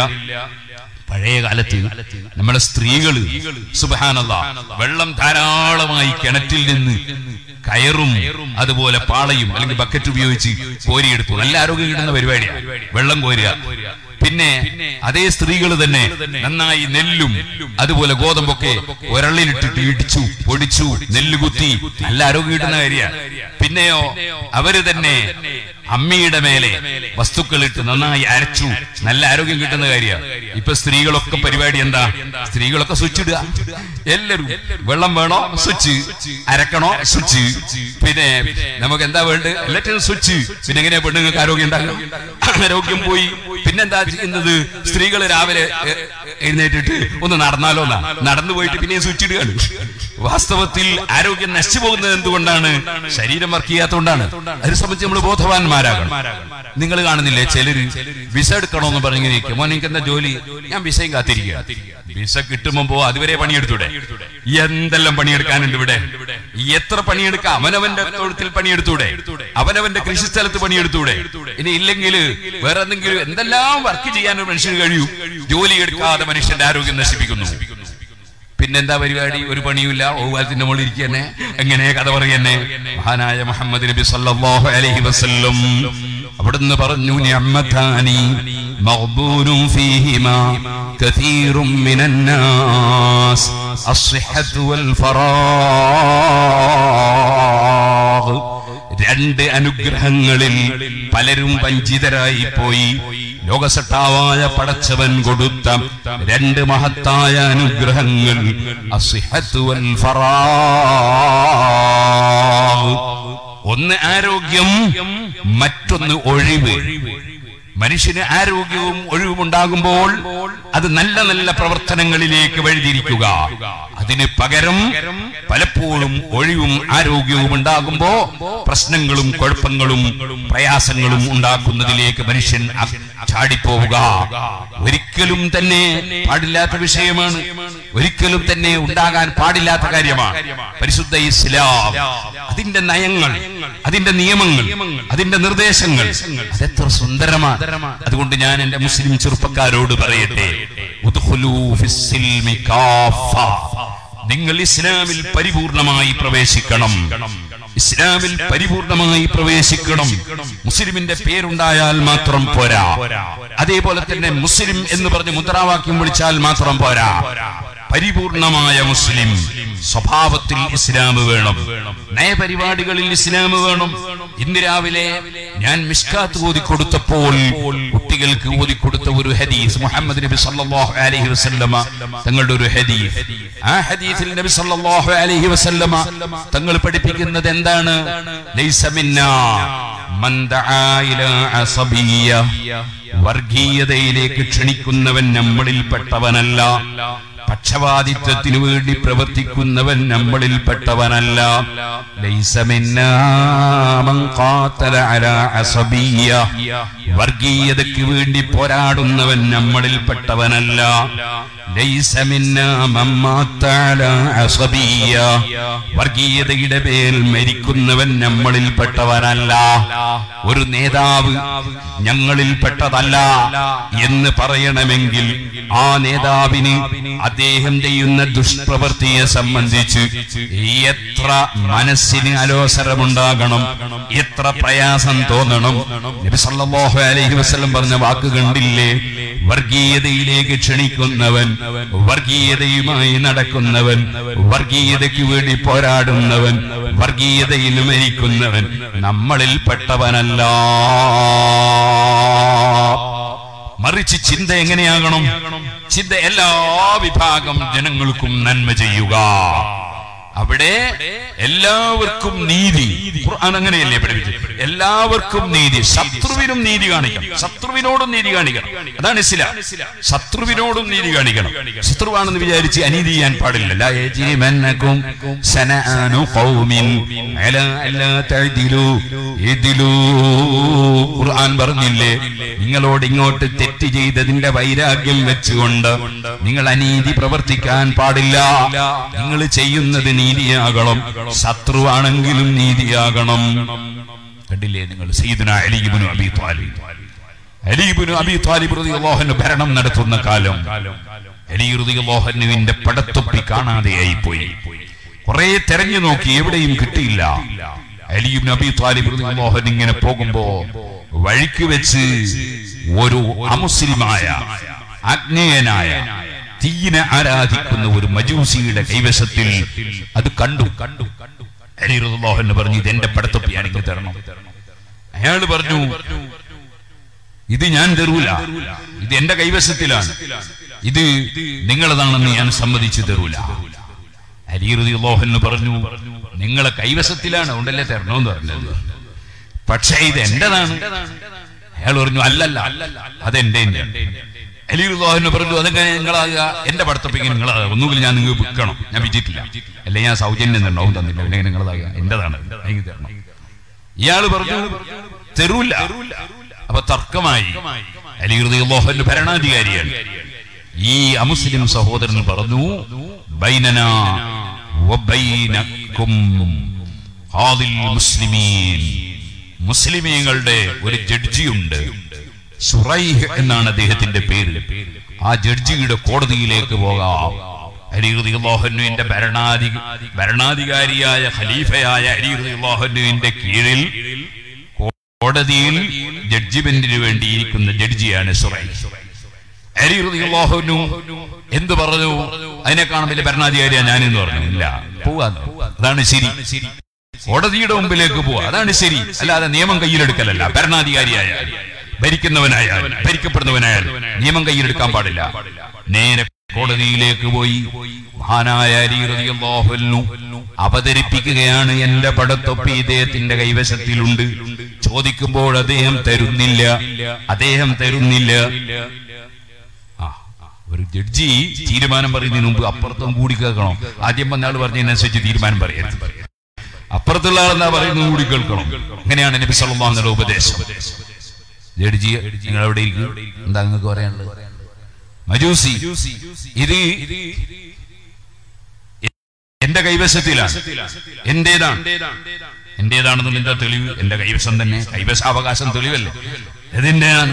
പഴയ കാലത്ത് നമ്മുടെ സ്ത്രീകള് സുബാനല്ല വെള്ളം ധാരാളമായി കിണറ്റിൽ നിന്ന് കയറും അതുപോലെ പാളയും അല്ലെങ്കിൽ ബക്കറ്റ് ഉപയോഗിച്ച് കോരിയെടുത്തു നല്ല ആരോഗ്യം കിട്ടുന്ന പരിപാടിയാണ് വെള്ളം കോരുക പിന്നെ അതേ സ്ത്രീകൾ തന്നെ നന്നായി നെല്ലും അതുപോലെ ഗോതമ്പൊക്കെ ഒരള്ളിലിട്ടിട്ട് ഇടിച്ചു പൊടിച്ചു നെല്ല് കുത്തി നല്ല ആരോഗ്യം കിട്ടുന്ന കാര്യമാണ് പിന്നെയോ അവര് തന്നെ അമ്മിയുടെ മേലെ വസ്തുക്കളിട്ട് നന്നായി അരച്ചു നല്ല ആരോഗ്യം കിട്ടുന്ന കാര്യമാണ് ഇപ്പൊ സ്ത്രീകളൊക്കെ പരിപാടി എന്താ സ്ത്രീകളൊക്കെ സ്വിച്ച് ഇടുക എല്ലാവരും വെള്ളം വേണോ സ്വിച്ച് അരക്കണോ സ്വിച്ച് പിന്നെ നമുക്ക് എന്താ വേണ്ടത് എല്ലാറ്റിനും സ്വിച്ച് പിന്നെ എങ്ങനെയാ പെണ്ണുങ്ങൾക്ക് ആരോഗ്യം ഉണ്ടാകും ആരോഗ്യം പോയി പിന്നെന്താ ചെയ്യുന്നത് സ്ത്രീകൾ രാവിലെ എ- എഴുന്നേറ്റിട്ട് ഒന്ന് നടന്നാലോ എന്നാ നടന്നു പോയിട്ട് പിന്നെ സ്വിച്ച് ഇടുകയാണ് വാസ്തവത്തിൽ ആരോഗ്യം നശിച്ചു പോകുന്നത് എന്തുകൊണ്ടാണ് ശരീരം വർക്ക് ചെയ്യാത്തതുകൊണ്ടാണ് അതിനെ സംബന്ധിച്ച് നമ്മൾ ബോധവാന്മാരാകണം നിങ്ങൾ കാണുന്നില്ലേ ചിലര് വിസ എടുക്കണമെന്ന് പറഞ്ഞിങ്ങനെ ഇരിക്കും മോനെ എനിക്ക് എന്താ ജോലി ഞാൻ വിസയും കാത്തിരിക്കുക വിസ കിട്ടുമ്പോ അതുവരെ പണിയെടുത്തൂടെ എന്തെല്ലാം പണിയെടുക്കാനുണ്ട് ഇവിടെ എത്ര പണിയെടുക്കാം അവനവന്റെ തൊഴുത്തിൽ പണിയെടുത്തൂടെ അവനവന്റെ കൃഷിസ്ഥലത്ത് പണിയെടുത്തൂടെ ഇനി ഇല്ലെങ്കിൽ വേറെ എന്തെങ്കിലും എന്തെല്ലാം വർക്ക് ചെയ്യാൻ ഒരു മനുഷ്യന് കഴിയും ജോലി എടുക്കാതെ മനുഷ്യന്റെ ആരോഗ്യം നശിപ്പിക്കുന്നു പിന്നെന്താ പരിപാടി ഒരു പണിയുമില്ല ഓവാലത്തിന്റെ മുകളിൽ ഇരിക്കന്നെ എങ്ങനെ കഥ പറയന്നെ മഹാനായ മുഹമ്മദ് നബി സല്ലല്ലാഹു അലൈഹി വസല്ലം അവിടുന്ന് പറഞ്ഞു നിഅമതാനി മഗ്ബൂനും ഫീഹിമാ കതീറും മിനൻ നാസ് അസ്ഹഹത്തു വൽ ഫറാഗ് രണ്ട് അനുഗ്രഹങ്ങളിൽ പലരും വഞ്ചിതരായി പോയി ലോകസട്ടാവായ പടച്ചവൻ കൊടുത്ത രണ്ട് മഹത്തായ അനുഗ്രഹങ്ങൾ അസിഹത്ത് വൽ ഫറാഗ്. ഒന്ന് ആരോഗ്യം മറ്റൊന്ന് ഒഴിവ് മനുഷ്യന് ആരോഗ്യവും ഒഴിവും ഉണ്ടാകുമ്പോൾ അത് നല്ല നല്ല പ്രവർത്തനങ്ങളിലേക്ക് വഴിതിരിക്കുക അതിന് പകരം പലപ്പോഴും ഒഴിവും ആരോഗ്യവും ഉണ്ടാകുമ്പോ പ്രശ്നങ്ങളും കുഴപ്പങ്ങളും പ്രയാസങ്ങളും ഉണ്ടാക്കുന്നതിലേക്ക് മനുഷ്യൻ അ- ചാടിപ്പോവുക ഒരിക്കലും തന്നെ പാടില്ലാത്ത വിഷയമാണ് ഒരിക്കലും തന്നെ ഉണ്ടാകാൻ പാടില്ലാത്ത കാര്യമാണ് പരിശുദ്ധ ഇസ്ലാം അതിന്റെ നയങ്ങൾ അതിന്റെ നിയമങ്ങൾ അതിന്റെ നിർദ്ദേശങ്ങൾ അതെത്ര സുന്ദരമാണ് അതുകൊണ്ട് ഞാൻ എന്റെ മുസ്ലിം ചെറുപ്പക്കാരോട് പറയട്ടെ ഉദ്ഖുലൂ ഫിസ്സിൽമി കാഫ. നിങ്ങൾ ഇസ്ലാമിൽ പരിപൂർണമായി പ്രവേശിക്കണം ഇസ്ലാമിൽ പരിപൂർണമായി പ്രവേശിക്കണം മുസ്ലിമിന്റെ പേരുണ്ടായാൽ മാത്രം പോരാ അതേപോലെ തന്നെ മുസ്ലിം എന്ന് പറഞ്ഞ് മുദ്രാവാക്യം വിളിച്ചാൽ മാത്രം പോരാ പരിപൂർണമായ മുസ്ലിം സ്വഭാവത്തിൽ ഇസ്ലാം വേണം നയപരിപാടികളിൽ ഇസ്ലാം വേണം ഇന്ന് രാവിലെ ഞാൻ മിഷ്കാത്ത് ഓതിക്കൊടുത്തപ്പോൾ കുട്ടികൾക്ക് ഓതിക്കൊടുത്ത ഒരു ഹദീസ് മുഹമ്മദ് നബി സല്ലല്ലാഹു അലൈഹി വസല്ലമ തങ്ങളുടെ ഒരു ഹദീസ് ആ ഹദീസിൽ നബി സല്ലല്ലാഹു അലൈഹി വസല്ലമ തങ്ങൾ പഠിപ്പിക്കുന്നത് എന്താണ് ലൈസ മിന്നാ മൻ ദആ ഇലാ അസബിയ്യ വർഗീയതയിലേക്ക് ക്ഷണിക്കുന്നവൻ നമ്മളിൽപ്പെട്ടവനല്ല പക്ഷപാതിത്വത്തിനു വേണ്ടി പ്രവർത്തിക്കുന്നവൻ നമ്മളിൽപ്പെട്ടവനല്ല ലൈസ മിന്നാ മൻ ഖാതല അലാ അസബിയ്യ വർഗീയതയ്ക്ക് വേണ്ടി പോരാടുന്നവൻ നമ്മളിൽപ്പെട്ടവനല്ല ലൈസ മിന്നാ മൻ മാത്ത അലാ അസബിയ്യ. വർഗീയതയുടെ പേരിൽ മരിക്കുന്നവൻ നമ്മളിൽപ്പെട്ടവനല്ല ഒരു നേതാവ് ഞങ്ങളിൽപ്പെട്ടതല്ല എന്ന് പറയണമെങ്കിൽ ആ നേതാവിന് അദ്ദേഹം ചെയ്യുന്ന ദുഷ്പ്രവൃത്തിയെ സംബന്ധിച്ച് എത്ര മനസ്സിന് അലോസരമുണ്ടാകണം എത്ര പ്രയാസം തോന്നണം നബി സല്ലല്ലാഹു അലൈഹി വസല്ലം പറഞ്ഞ വാക്ക് കണ്ടില്ലേ വർഗീയതയിലേക്ക് ക്ഷണിക്കുന്നവൻ വർഗീയതയുമായി നടക്കുന്നവൻ വർഗീയതയ്ക്ക് വേണ്ടി പോരാടുന്നവൻ വർഗീയതയിൽ മരിക്കുന്നവൻ നമ്മളിൽ പെട്ടവനല്ല മറിച്ച് ചിന്ത എങ്ങനെയാകണം ചിന്ത എല്ലാ വിഭാഗം ജനങ്ങൾക്കും നന്മ ചെയ്യുക അവിടെ എല്ലാവർക്കും നീതി ഖുർആൻ അങ്ങനെയല്ലേ പഠിപ്പിച്ചത് എല്ലാവർക്കും നീതി ശത്രുവിനും നീതി കാണിക്കണം ശത്രുവിനോടും നീതി കാണിക്കണം അതാണ് ഇസ്ലാം ശത്രുവിനോടും നീതി കാണിക്കണം ശത്രുവാണെന്ന് വിചാരിച്ച് അനീതി ചെയ്യാൻ പാടില്ല ലാ യജ്രിമന്നകും സനആനു ഖൗമിൻ അലാ അല്ലാ തഅദിലു ഇദ്ലു ഖുർആൻ പറഞ്ഞില്ലേ നിങ്ങളോട് ഇങ്ങോട്ട് തെറ്റ് ചെയ്തതിന്റെ വൈരാഗ്യം വെച്ചുകൊണ്ട് നിങ്ങൾ അനീതി പ്രവർത്തിക്കാൻ പാടില്ല നിങ്ങൾ ചെയ്യുന്നത് നീതിയാകണം ശത്രുവാണെങ്കിലും നീതിയാകണം കണ്ടില്ലേ നിങ്ങൾ സയ്യിദുന അലിബിനു അബി താലിബ് അലിബിനു അബി താലിബ് റളിയല്ലാഹു അൻഹു ഭരണം നടത്തുന്ന കാലം അലി റളിയല്ലാഹുവിന്റെ പടത്തൊപ്പി കാണാതെയായി പോയി കുറെ തെരഞ്ഞു നോക്കി എവിടെയും കിട്ടിയില്ല അലിയും നബി താലിബ് റളിയല്ലാഹു അൻഹു ഇങ്ങനെ പോകുമ്പോ വഴിക്ക് വെച്ച് ഒരു അമുസ്ലിമായ അഗ്നേയനായ തീയിനെ ആരാധിക്കുന്ന ഒരു മജൂസിയുടെ കൈവശത്തിൽ അത് കണ്ടു കണ്ടു അലി റളിയല്ലാഹു അൻഹു പറഞ്ഞു ഇത് എന്റെ പടത്തൊപ്പിയാണ് ഇങ്ങ് തരണം അയാൾ പറഞ്ഞു ഇത് ഞാൻ തരൂല ഇത് എന്റെ കൈവശത്തിലാണ് ഇത് നിങ്ങളതാണെന്ന് ഞാൻ സമ്മതിച്ചു തരൂല അലീറുദി അള്ളാഹുന്ന് പറഞ്ഞു നിങ്ങളെ കൈവശത്തിലാണ് അതുകൊണ്ടല്ലേ തരണമെന്ന് പറഞ്ഞത് പക്ഷേ ഇത് എന്റേതാണ് അയാൾ പറഞ്ഞു അല്ലല്ല അതെന്റെ അലിഹുല്ലാഹിന് പറഞ്ഞു അതെങ്ങനെ നിങ്ങളാകുക എന്റെ പടത്തപ്പിക്ക് നിങ്ങൾ ഒന്നുകിൽ ഞാൻ നിങ്ങൾക്ക് വിൽക്കണം ഞാൻ വിറ്റിട്ടില്ല അല്ലെ ഞാൻ സൗജന്യം ഉണ്ടാവും തന്നില്ല അല്ലെങ്കിൽ നിങ്ങളതാകുക എന്റേതാണ് എനിക്ക് തരണം ഇയാള് പറഞ്ഞു തരൂല അപ്പൊ തർക്കമായി അലിഹുദ്ദീൻ ഭരണാധികാരിയാണ് ഈ അമുസ്ലിം സഹോദരൻ പറഞ്ഞു ബൈനന വബൈനക്കും ഹാദിൽ മുസ്ലിമീൻ മുസ്ലിമീങ്ങളുടെ ഒരു ജഡ്ജിയുണ്ട് സുറൈഹ് എന്നാണ് അദ്ദേഹത്തിന്റെ പേര് ആ ജഡ്ജിയുടെ കോടതിയിലേക്ക് പോകാം അലിഹുദ്ദീൻഹുവിന്റെ ഭരണാധി ഭരണാധികാരിയായ ഖലീഫയായ അലിഹുദ്ദീൻഹുവിന്റെ കീഴിൽ കോടതിയിൽ ജഡ്ജിമെന്റിന് വേണ്ടി ഇരിക്കുന്ന ജഡ്ജിയാണ് സുറൈഹ് അലി റളിയല്ലാഹുവിനു എന്ത് പറഞ്ഞു അതിനേക്കാളും വലിയ ഭരണാധികാരിയാ ഞാനെന്ന് പറഞ്ഞു ഇല്ല പോവാന്ന് അതാണ് ശരി കോടതിയുടെ മുമ്പിലേക്ക് പോവാ അതാണ് ശരി അല്ലാതെ നിയമം കയ്യിലെടുക്കലല്ല ഭരണാധികാരിയായ ഭരിക്കുന്നവനായാൽ ഭരിക്കപ്പെടുന്നവനായാൽ നിയമം കയ്യിലെടുക്കാൻ പാടില്ല നേരെ കോടതിയിലേക്ക് പോയി മഹാനായ അലി റളിയല്ലാഹു അൻഹു അവതരിപ്പിക്കുകയാണ് എന്റെ പടത്തൊപ്പി ഇദ്ദേഹത്തിന്റെ കൈവശത്തിലുണ്ട് ചോദിക്കുമ്പോൾ അദ്ദേഹം തരുന്നില്ല അദ്ദേഹം തരുന്നില്ല ആ, ഒരു ജഡ്ജി തീരുമാനം പറയുന്നതിന് മുമ്പ് അപ്പുറത്തും കൂടി കേൾക്കണം ആദ്യം വന്ന ആൾ പറഞ്ഞതിനനുസരിച്ച് തീരുമാനം പറയരുത് അപ്പുറത്തുള്ള ആൾ എന്താ പറയുന്നത് കൂടി കേൾക്കണം അങ്ങനെയാണ് നബി സല്ലല്ലാഹു അലൈഹി ഉപദേശം ജഡ്ജി നിങ്ങൾ എവിടെ ഇരിക്കും എന്താ നിങ്ങൾക്ക് പറയാനുള്ളത് മജൂസി ഇത് എന്റെ കൈവശത്തിലാണ് എന്റേതാണ് എന്റേതാണെന്നുള്ള എന്താ തെളിവ് എന്റെ കൈവശം തന്നെ കൈവശാവകാശം തെളിവല്ലേ ഇതിന്റെയാണ്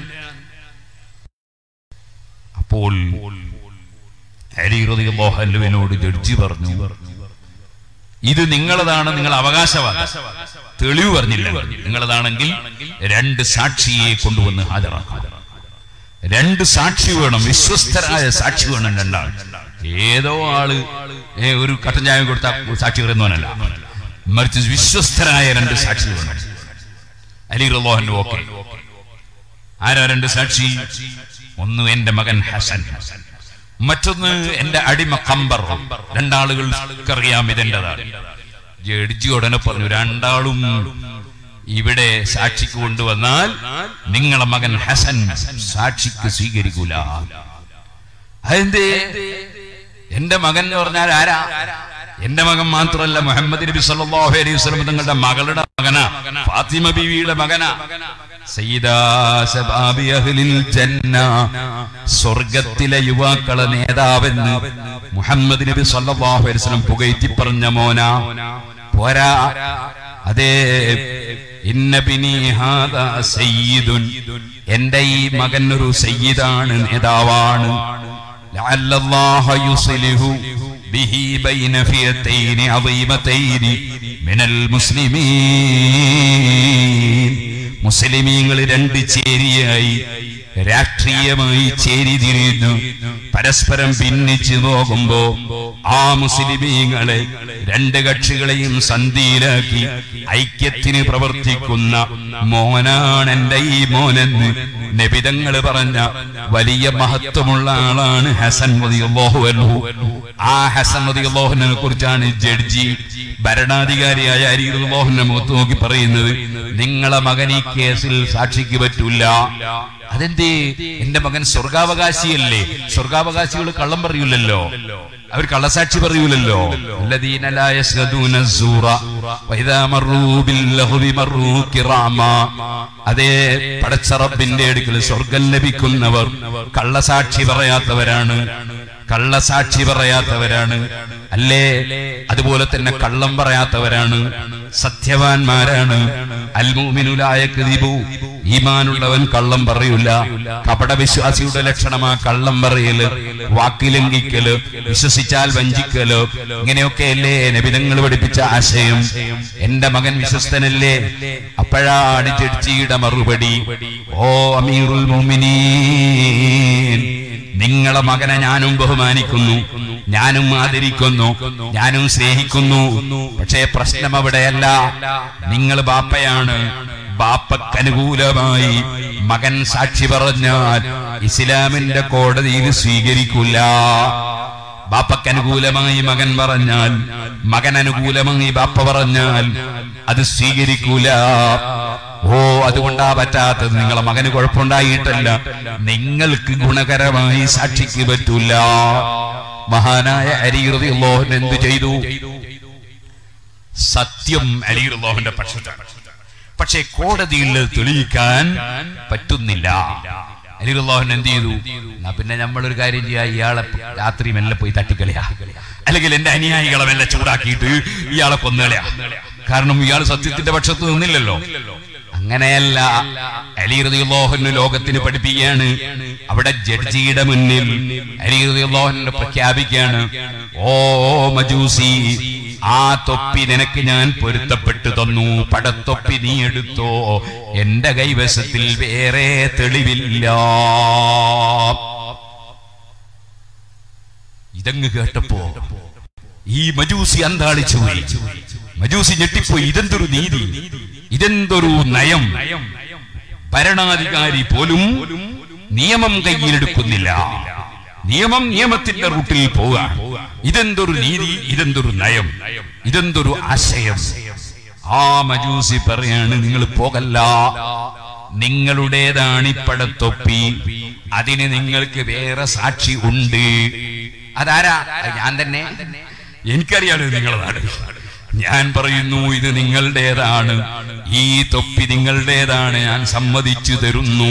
അപ്പോൾ അലി റളിയല്ലാഹു അൻഹുവിനോട് ജഡ്ജി പറഞ്ഞു ഇത് നിങ്ങളതാണ് നിങ്ങൾ അവകാശവാദം തെളിവ് പറഞ്ഞില്ല നിങ്ങളതാണെങ്കിൽ രണ്ട് സാക്ഷിയെ കൊണ്ടുവന്ന് ഹാജരാക്കാം രണ്ട് സാക്ഷി വേണം വിശ്വസ്തരായ സാക്ഷി വേണം രണ്ടാൾ ഏതോ ആള് ഏ, ഒരു കട്ടൻ ചായ കൊടുത്ത സാക്ഷി പറയുന്നവനല്ല മറിച്ച് വിശ്വസ്തരായ രണ്ട് സാക്ഷി വേണം അലി റലോഹൻ ഓക്കെ ആരാ രണ്ട് സാക്ഷി ഒന്ന് എന്റെ മകൻ ഹസൻ മറ്റൊന്ന് എന്റെ അടിമ കമ്പർ രണ്ടാളുകൾക്കറിയാം ഇതെന്റേതാണ് ജഡ്ജി ഉടനെ പറഞ്ഞു രണ്ടാളും ഇവിടെ സാക്ഷിക്ക് കൊണ്ടുവന്നാൽ നിങ്ങളെ മകൻ ഹസൻ സാക്ഷിക്ക് സ്വീകരിക്കൂല അതെന്തേ എന്റെ മകൻ എന്ന് പറഞ്ഞാൽ ആരാ എന്റെ മകൻ മാത്രമല്ല മുഹമ്മദ് നബി സല്ലല്ലാഹു അലൈഹി വസല്ലം തങ്ങളുടെ മകളുടെ മകനാ ഫാത്തിമ ബീവിയുടെ മകനാ സയ്യിദാ ശബാബി അഹ്ലിൽ ജന്ന സ്വർഗത്തിലെ യുവാക്കളെ നേതാവെന്ന് മുഹമ്മദ് നബി സല്ലല്ലാഹു അലൈഹി വസല്ലം പുകഴ്ത്തി പറഞ്ഞ മോന പോരാ അതേ ഇന്നബിനി ഹാദാ സയ്യിദുൻ എന്റെ ഈ മകൻ ഒരു സയ്യിദാണ് നേതാവാണ് ലഅല്ലല്ലാഹ യുസ്ലിഹു ബിഹി ബൈന ഫിയതൈനി അദീമതൈനി മിനൽ മുസ്ലിമീൻ മുസ്ലിമീങ്ങൾ രണ്ട് ചേരിയായി രാഷ്ട്രീയമായി ചേരിതിരിഞ്ഞു പരസ്പരം ഭിന്നിച്ചു നോക്കുമ്പോ ആ മുസ്ലിമീങ്ങളെ രണ്ട് കക്ഷികളെയും സന്ധിയിലാക്കി ഐക്യത്തിന് പ്രവർത്തിക്കുന്ന മോനാണ് എന്റെ ഈ മോനെന്ന് നബിതങ്ങൾ പറഞ്ഞ വലിയ മഹത്വമുള്ള ആളാണ് ഹസൻ റളിയല്ലാഹു അൻഹു ആ ഹസൻ റളിയല്ലാഹുവിനെ കുറിച്ചാണ് ജഡ്ജി ഭരണാധികാരിയായ അരിഹുല്ലാഹുവിനെ മുഖത്ത് നോക്കി പറയുന്നത് നിങ്ങളെ മകൻ ഈ കേസിൽ സാക്ഷിക്ക് പറ്റൂല അതെന്തേ എന്റെ മകൻ സ്വർഗാവകാശിയല്ലേ സ്വർഗാവകാശികൾ കള്ളം പറയൂലല്ലോ അവർ കള്ളസാക്ഷി പറയൂലല്ലോ الذين لا يشهدون الزور وإذا مروا باللغو مروا كراما അതേ പടച്ചറബിന്റെ അടുക്കൽ സ്വർഗം ലഭിക്കുന്നവർ കള്ളസാക്ഷി പറയാത്തവരാണ് കള്ളസാക്ഷി പറയാത്തവരാണ് അല്ലേ അതുപോലെ തന്നെ കള്ളം പറയാത്തവരാണ് സത്യവാൻമാരാണ് അൽമൂമിനുലായ കൃതിബു ഈമാനുള്ളവൻ കള്ളം പറയൂല കപട വിശ്വാസിയുടെ ലക്ഷണമാ കള്ളം പറയല് വാക്കിലംഘിക്കല് വിശ്വസിച്ചാൽ വഞ്ചിക്കല് ഇങ്ങനെയൊക്കെയല്ലേ നബിതങ്ങൾ പഠിപ്പിച്ച ആശയം എന്റെ മകൻ വിശ്വസ്തനല്ലേ അപ്പോഴാണ് ജഡ്ജിയുടെ മറുപടി ഓ അമീറുൽ മുഅ്മിനീൻ നിങ്ങളെ മകനെ ഞാനും ബഹുമാനിക്കുന്നു ഞാനും ആദരിക്കുന്നു ഞാനും സ്നേഹിക്കുന്നു പക്ഷേ പ്രശ്നം അവിടെയല്ല നിങ്ങൾ ബാപ്പയാണ് ബാപ്പക്ക് അനുകൂലമായി മകൻ സാക്ഷി പറഞ്ഞാൽ ഇസ്ലാമിന്റെ കോടതിയിൽ സ്വീകരിക്കില്ല ബാപ്പക്ക് അനുകൂലമായി മകൻ പറഞ്ഞാൽ മകൻ അനുകൂലമായി ബാപ്പ പറഞ്ഞാൽ അത് സ്വീകരിക്കൂല ഓ അതുകൊണ്ടാ പറ്റാത്തത് നിങ്ങളെ മകന് കുഴപ്പമുണ്ടായിട്ടല്ല നിങ്ങൾക്ക് ഗുണകരമായി സാക്ഷിക്ക് പറ്റൂല മഹാനായ അരിഹൃതിയുള്ളോഹൻ എന്തു ചെയ്തു സത്യം അലിഹുള്ളോഹന്റെ പക്ഷത്താണ് പക്ഷേ കോടതിയിൽ തെളിയിക്കാൻ പറ്റുന്നില്ല അലിഹുള്ളോഹൻ എന്ത് ചെയ്തു എന്നാ പിന്നെ നമ്മളൊരു കാര്യം ചെയ്യാ ഇയാളെ രാത്രി മെല്ലെ പോയി തട്ടിക്കളിയാ അല്ലെങ്കിൽ എന്റെ അനുയായികളെ മെല്ലെ ചൂടാക്കിയിട്ട് ഇയാളെ കൊന്നുകളയാ കാരണം ഇയാൾ സത്യത്തിന്റെ പക്ഷത്ത് നിന്നില്ലല്ലോ അങ്ങനെയല്ല അലിഹൃതിയുള്ളോഹന് ലോകത്തിന് പഠിപ്പിക്കുകയാണ് അവിടെ ജഡ്ജിയുടെ മുന്നിൽ അലിഹൃതിയുള്ളോഹനെ പ്രഖ്യാപിക്കുകയാണ് ഓ മജൂസി ആ തൊപ്പി നിനക്ക് ഞാൻ പൊരുത്തപ്പെട്ടു തന്നു പടത്തൊപ്പി നീ എടുത്തോ എന്റെ കൈവശത്തിൽ വേറെ തെളിവില്ല ഇതങ്ങ് കേട്ടപ്പോ ഈ മജൂസി അന്താളിച്ചു പോയി മജൂസി ഞെട്ടിപ്പോയി ഇതെന്തൊരു നീതി ഇതെന്തൊരു നയം ഭരണാധികാരി പോലും നിയമം കയ്യിലെടുക്കുന്നില്ല നിയമം നിയമത്തിന്റെ റൂട്ടിൽ പോവുക ഇതെന്തൊരു നീതി ഇതെന്തൊരു നയം ഇതെന്തൊരു ആശയം ആ മജൂസി പറയാണ് നിങ്ങൾ പോകല്ല നിങ്ങളുടേതാണ് ഇപ്പടത്തൊപ്പി അതിന് നിങ്ങൾക്ക് വേറെ സാക്ഷി ഉണ്ട് അതാരാ അത് ഞാൻ തന്നെ എനിക്കറിയാലോ നിങ്ങളതാണ് ഞാൻ പറയുന്നു ഇത് നിങ്ങളുടേതാണ് ഈ തൊപ്പി നിങ്ങളുടേതാണ് ഞാൻ സമ്മതിച്ചു തരുന്നു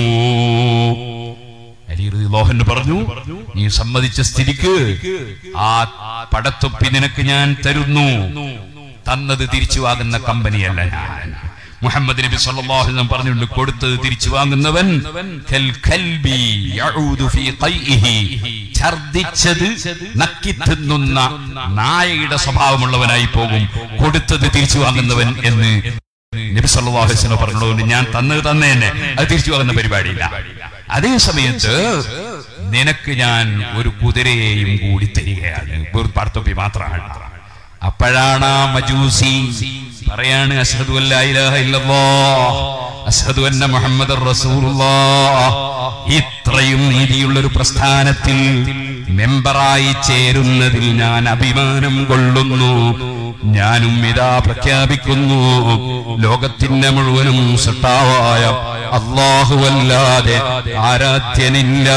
ലോഹൻ പറഞ്ഞു നീ സമ്മതിച്ച സ്ഥിതിക്ക് ആ പടത്തൊപ്പി നിനക്ക് ഞാൻ തരുന്നു തന്നത് തിരിച്ചു വാങ്ങുന്ന കമ്പനിയല്ല ഞാൻ മുഹമ്മദ് നബി സല്ലല്ലാഹു അലൈഹി വസല്ലം പറഞ്ഞിട്ടുണ്ട് കൊടുത്തത് തിരിച്ചു വാങ്ങുന്നവൻ കൽ കൽബി യഊദു ഫീ ഖൈഇഹി ഛർദിച്ചത് നക്കി തിന്നുന്ന നായയുടെ സ്വഭാവമുള്ളവനായി പോകും കൊടുത്തത് തിരിച്ചു വാങ്ങുന്നവൻ എന്ന് നബി സല്ലല്ലാഹു അലൈഹി വസല്ലം പറഞ്ഞതുകൊണ്ട് ഞാൻ തന്നത് തന്നെ തന്നെ അത് തിരിച്ചു വാങ്ങുന്ന പരിപാടിയില്ല അതേ സമയത്ത് നിനക്ക് ഞാൻ ഒരു കുതിരയെയും കൂടി തരികയാണ് വെറും പടത്തൊപ്പി മാത്രമാണ് അപ്പോഴാണ് ആ മജൂസി പറയാണ് അഷ്ഹദു അല്ലാ ഇലാഹ ഇല്ലല്ലാഹ് അഷ്ഹദു അന്ന മുഹമ്മദർ റസൂലുള്ളാഹ് ഇത്രയും നീതിയുള്ള ഒരു പ്രസ്ഥാനത്തിൽ മെമ്പറായി ചേരുന്നതിൽ ഞാൻ അഭിമാനം കൊള്ളുന്നു ഞാനും ഇതാ പ്രഖ്യാപിക്കുന്നു ലോകത്തിന്റെ മുഴുവനും സട്ടാവായ അള്ളാഹുവല്ലാതെ ആരാധ്യനില്ല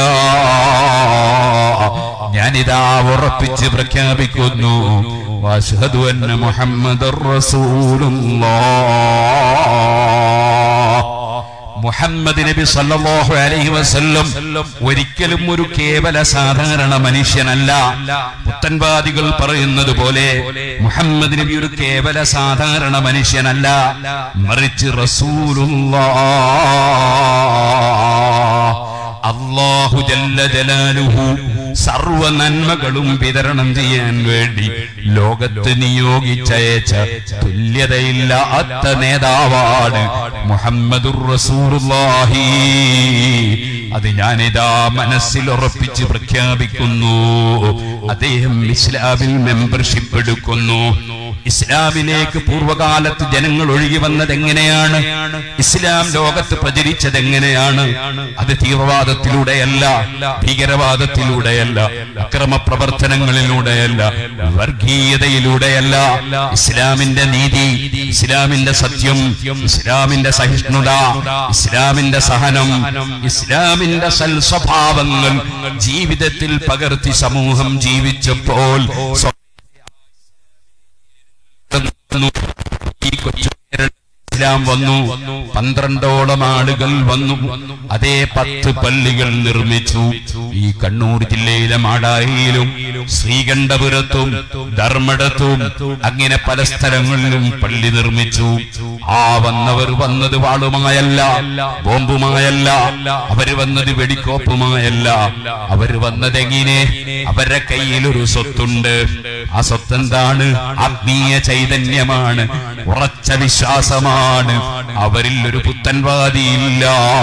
ഞാനിതാ ഉറപ്പിച്ച് പ്രഖ്യാപിക്കുന്നു വാഷ്ഹദു അന്ന മുഹമ്മദർ റസൂലുള്ളാഹ് മുഹമ്മദ് നബി സല്ലല്ലാഹു അലൈഹി വസല്ലം ഒരിക്കലും ഒരു കേവല സാധാരണ മനുഷ്യനല്ല പുത്തൻവാദികൾ പറയുന്നത് പോലെ മുഹമ്മദ് നബി ഒരു കേവല സാധാരണ മനുഷ്യനല്ല മറിച്ച് റസൂലുള്ള അള്ളാഹു ജല്ല ജലാലുഹു സർവ നന്മകളും വിതരണം ചെയ്യാൻ വേണ്ടി ലോകത്ത് നിയോഗിച്ചയച്ച തുല്യതയില്ലാത്ത നേതാവാണ് മുഹമ്മദുർ റസൂലുള്ളാഹി അത് ഞാനിതാ മനസ്സിൽ ഉറപ്പിച്ച് പ്രഖ്യാപിക്കുന്നു അദ്ദേഹം ഇസ്ലാമിൽ മെമ്പർഷിപ്പ് എടുക്കുന്നു ഇസ്ലാമിലേക്ക് പൂർവകാലത്ത് ജനങ്ങൾ ഒഴുകി വന്നത് എങ്ങനെയാണ് ഇസ്ലാം ലോകത്ത് പ്രചരിച്ചത് എങ്ങനെയാണ് അത് തീവ്രവാദത്തിലൂടെയല്ല ഭീകരവാദത്തിലൂടെയല്ല അക്രമ പ്രവർത്തനങ്ങളിലൂടെയല്ല വർഗീയതയിലൂടെയല്ല ഇസ്ലാമിന്റെ നീതി ഇസ്ലാമിന്റെ സത്യം ഇസ്ലാമിന്റെ സഹിഷ്ണുത ഇസ്ലാമിന്റെ സഹനം ഇസ്ലാമിന്റെ സൽസ്വഭാവങ്ങൾ ജീവിതത്തിൽ പകർത്തി സമൂഹം ജീവിച്ചപ്പോൾ സ്വ- ഈ കൊച്ചു കേരള ഇസ്ലാം വന്നു പന്ത്രണ്ടോളം ആളുകൾ വന്നു അതേ പത്ത് പള്ളികൾ നിർമ്മിച്ചു ഈ കണ്ണൂർ ജില്ലയിലെ മാടായിയിലും ശ്രീകണ്ഠപുരത്തും ധർമ്മടത്തും അങ്ങനെ പല സ്ഥലങ്ങളിലും പള്ളി നിർമ്മിച്ചു ആ വന്നവർ വന്നത് വാളുമായല്ല ബോംബുമായല്ല അവര് വന്നത് വെടിക്കോപ്പുമായല്ല അവര് വന്നത് എങ്ങനെ അവരുടെ കയ്യിൽ ഒരു സ്വത്തുണ്ട് ആ സ്വത്ത് എന്താണ് ആത്മീയ ചൈതന്യമാണ് ഉറച്ച വിശ്വാസമാണ് അവരിൽ ഒരു പുത്തൻവാദിയില്ല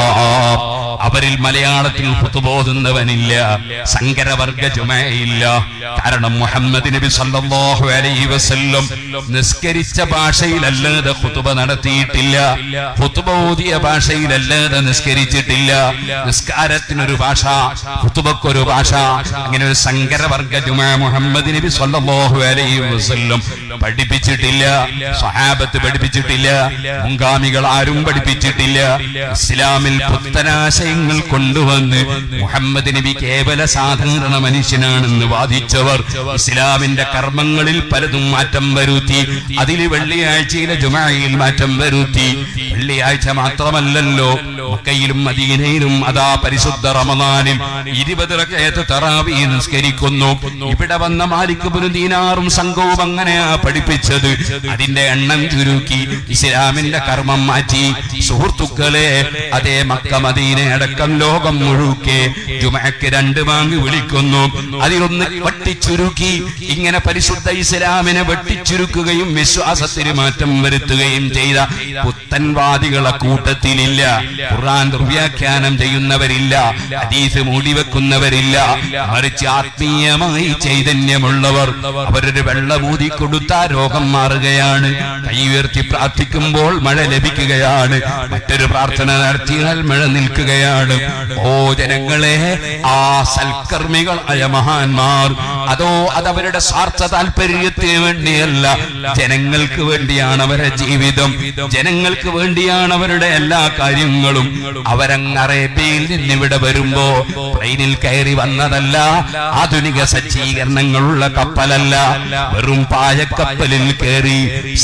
അവരിൽ മലയാളത്തിൽ പുത്തുപോകുന്നവനില്ല സങ്കരവർഗ ജുമയില്ല കാരണം മുഹമ്മദ് നബി സല്ലല്ലാഹു അലൈഹി വസല്ലം നിസ്കരിച്ച ഭാഷയിലല്ലാതെ ഖുതുബ നടത്തിയിട്ടില്ല ഖുതുബ ഓതിയ ഭാഷയിലല്ലാതെ നിസ്കരിച്ചിട്ടില്ല നിസ്കാരത്തിനൊരു ഭാഷ ഖുതുബക്കൊരു ഭാഷ അങ്ങനെ ഒരു സങ്കരവർഗ ജുമ മുഹമ്മദ് നബി സല്ലല്ലാഹു അലൈഹി വസല്ലം പഠിപ്പിച്ചിട്ടില്ല സഹാബത്ത് പഠിപ്പിച്ചിട്ടില്ല മുൻഗാമികൾ ആരും പഠിപ്പിച്ചിട്ടില്ല ഇസ്ലാമിൽ പുത്തനാശയങ്ങൾ കൊണ്ടുവന്ന് മുഹമ്മദ് നബി കേവല സാധാരണ മനുഷ്യനാണെന്ന് വാദിച്ചവർ ഇസ്ലാമിന്റെ കർമ്മങ്ങളിൽ പലതും മാറ്റം വരുത്തി അതിൽ വെള്ളിയാഴ്ചയിലെ ജുമായിൽ മാറ്റം വരുത്തി വെള്ളിയാഴ്ച മാത്രമല്ലല്ലോ മക്കയിലും മദീനയിലും അതാ പരിശുദ്ധ റമദാനിൽ ഇരുപത് റകഅത്ത് തറാവി നിസ്കരിക്കുന്നു ഇവിടെ വന്ന മാലിക് ബിൻ ദീനാറും സംഘവും അങ്ങനെയാ പഠിപ്പിച്ചത് അതിന്റെ എണ്ണം ചുരുക്കി ഇസ്ലാമിന്റെ കർമ്മം മാറ്റി സുഹൃത്തുക്കളെ അതേ മക്ക മദീന അടക്കം ലോകം മുഴുക്കെ ജുമഅക്ക് രണ്ട് വാങ്ങി വിളിക്കുന്നു അതിലൊന്ന് വെട്ടിച്ചുരുക്കി ഇങ്ങനെ പരിശുദ്ധ ഇസ്ലാമിനെ വെട്ടിച്ചുരുക്കുകയും വിശ്വാസത്തിന് മാറ്റം വരുത്തുകയും ചെയ്ത പുത്തൻവാദികളെ കൂട്ടത്തിലില്ല ഖുർആൻ ദുർവ്യാഖ്യാനം ചെയ്യുന്നവരില്ല ഹദീസ് മൂടിവെക്കുന്നവരില്ല മറിച്ച് ആത്മീയമായി ചൈതന്യമുള്ളവർ അവരൊരു വെള്ളമൂതി കൊടുത്ത രോഗം മാറുകയാണ് കൈ ഉയർത്തി പ്രാർത്ഥിക്കുമ്പോൾ മഴ ലഭിക്കുകയാണ് മറ്റൊരു പ്രാർത്ഥന നടത്തിയാൽ മഴ നിൽക്കുകയാണ് ഓ ജനങ്ങളെ ആ സൽക്കർമ്മികളായ മഹാന്മാർ അതോ അതവരുടെ സ്വാർത്ഥ താല്പര്യത്തിന് വേണ്ടിയല്ല ജനങ്ങൾക്ക് വേണ്ടിയാണ് അവരുടെ ജീവിതം ജനങ്ങൾക്ക് വേണ്ടിയാണ് അവരുടെ എല്ലാ കാര്യങ്ങളും അവരങ്ങ് അറേബ്യയിൽ നിന്ന് ഇവിടെ വരുമ്പോ പ്ലെയിനിൽ കയറി വന്നതല്ല ആധുനിക സജ്ജീകരണങ്ങളുള്ള കപ്പലല്ല വെറും പായക്കപ്പലിൽ കയറി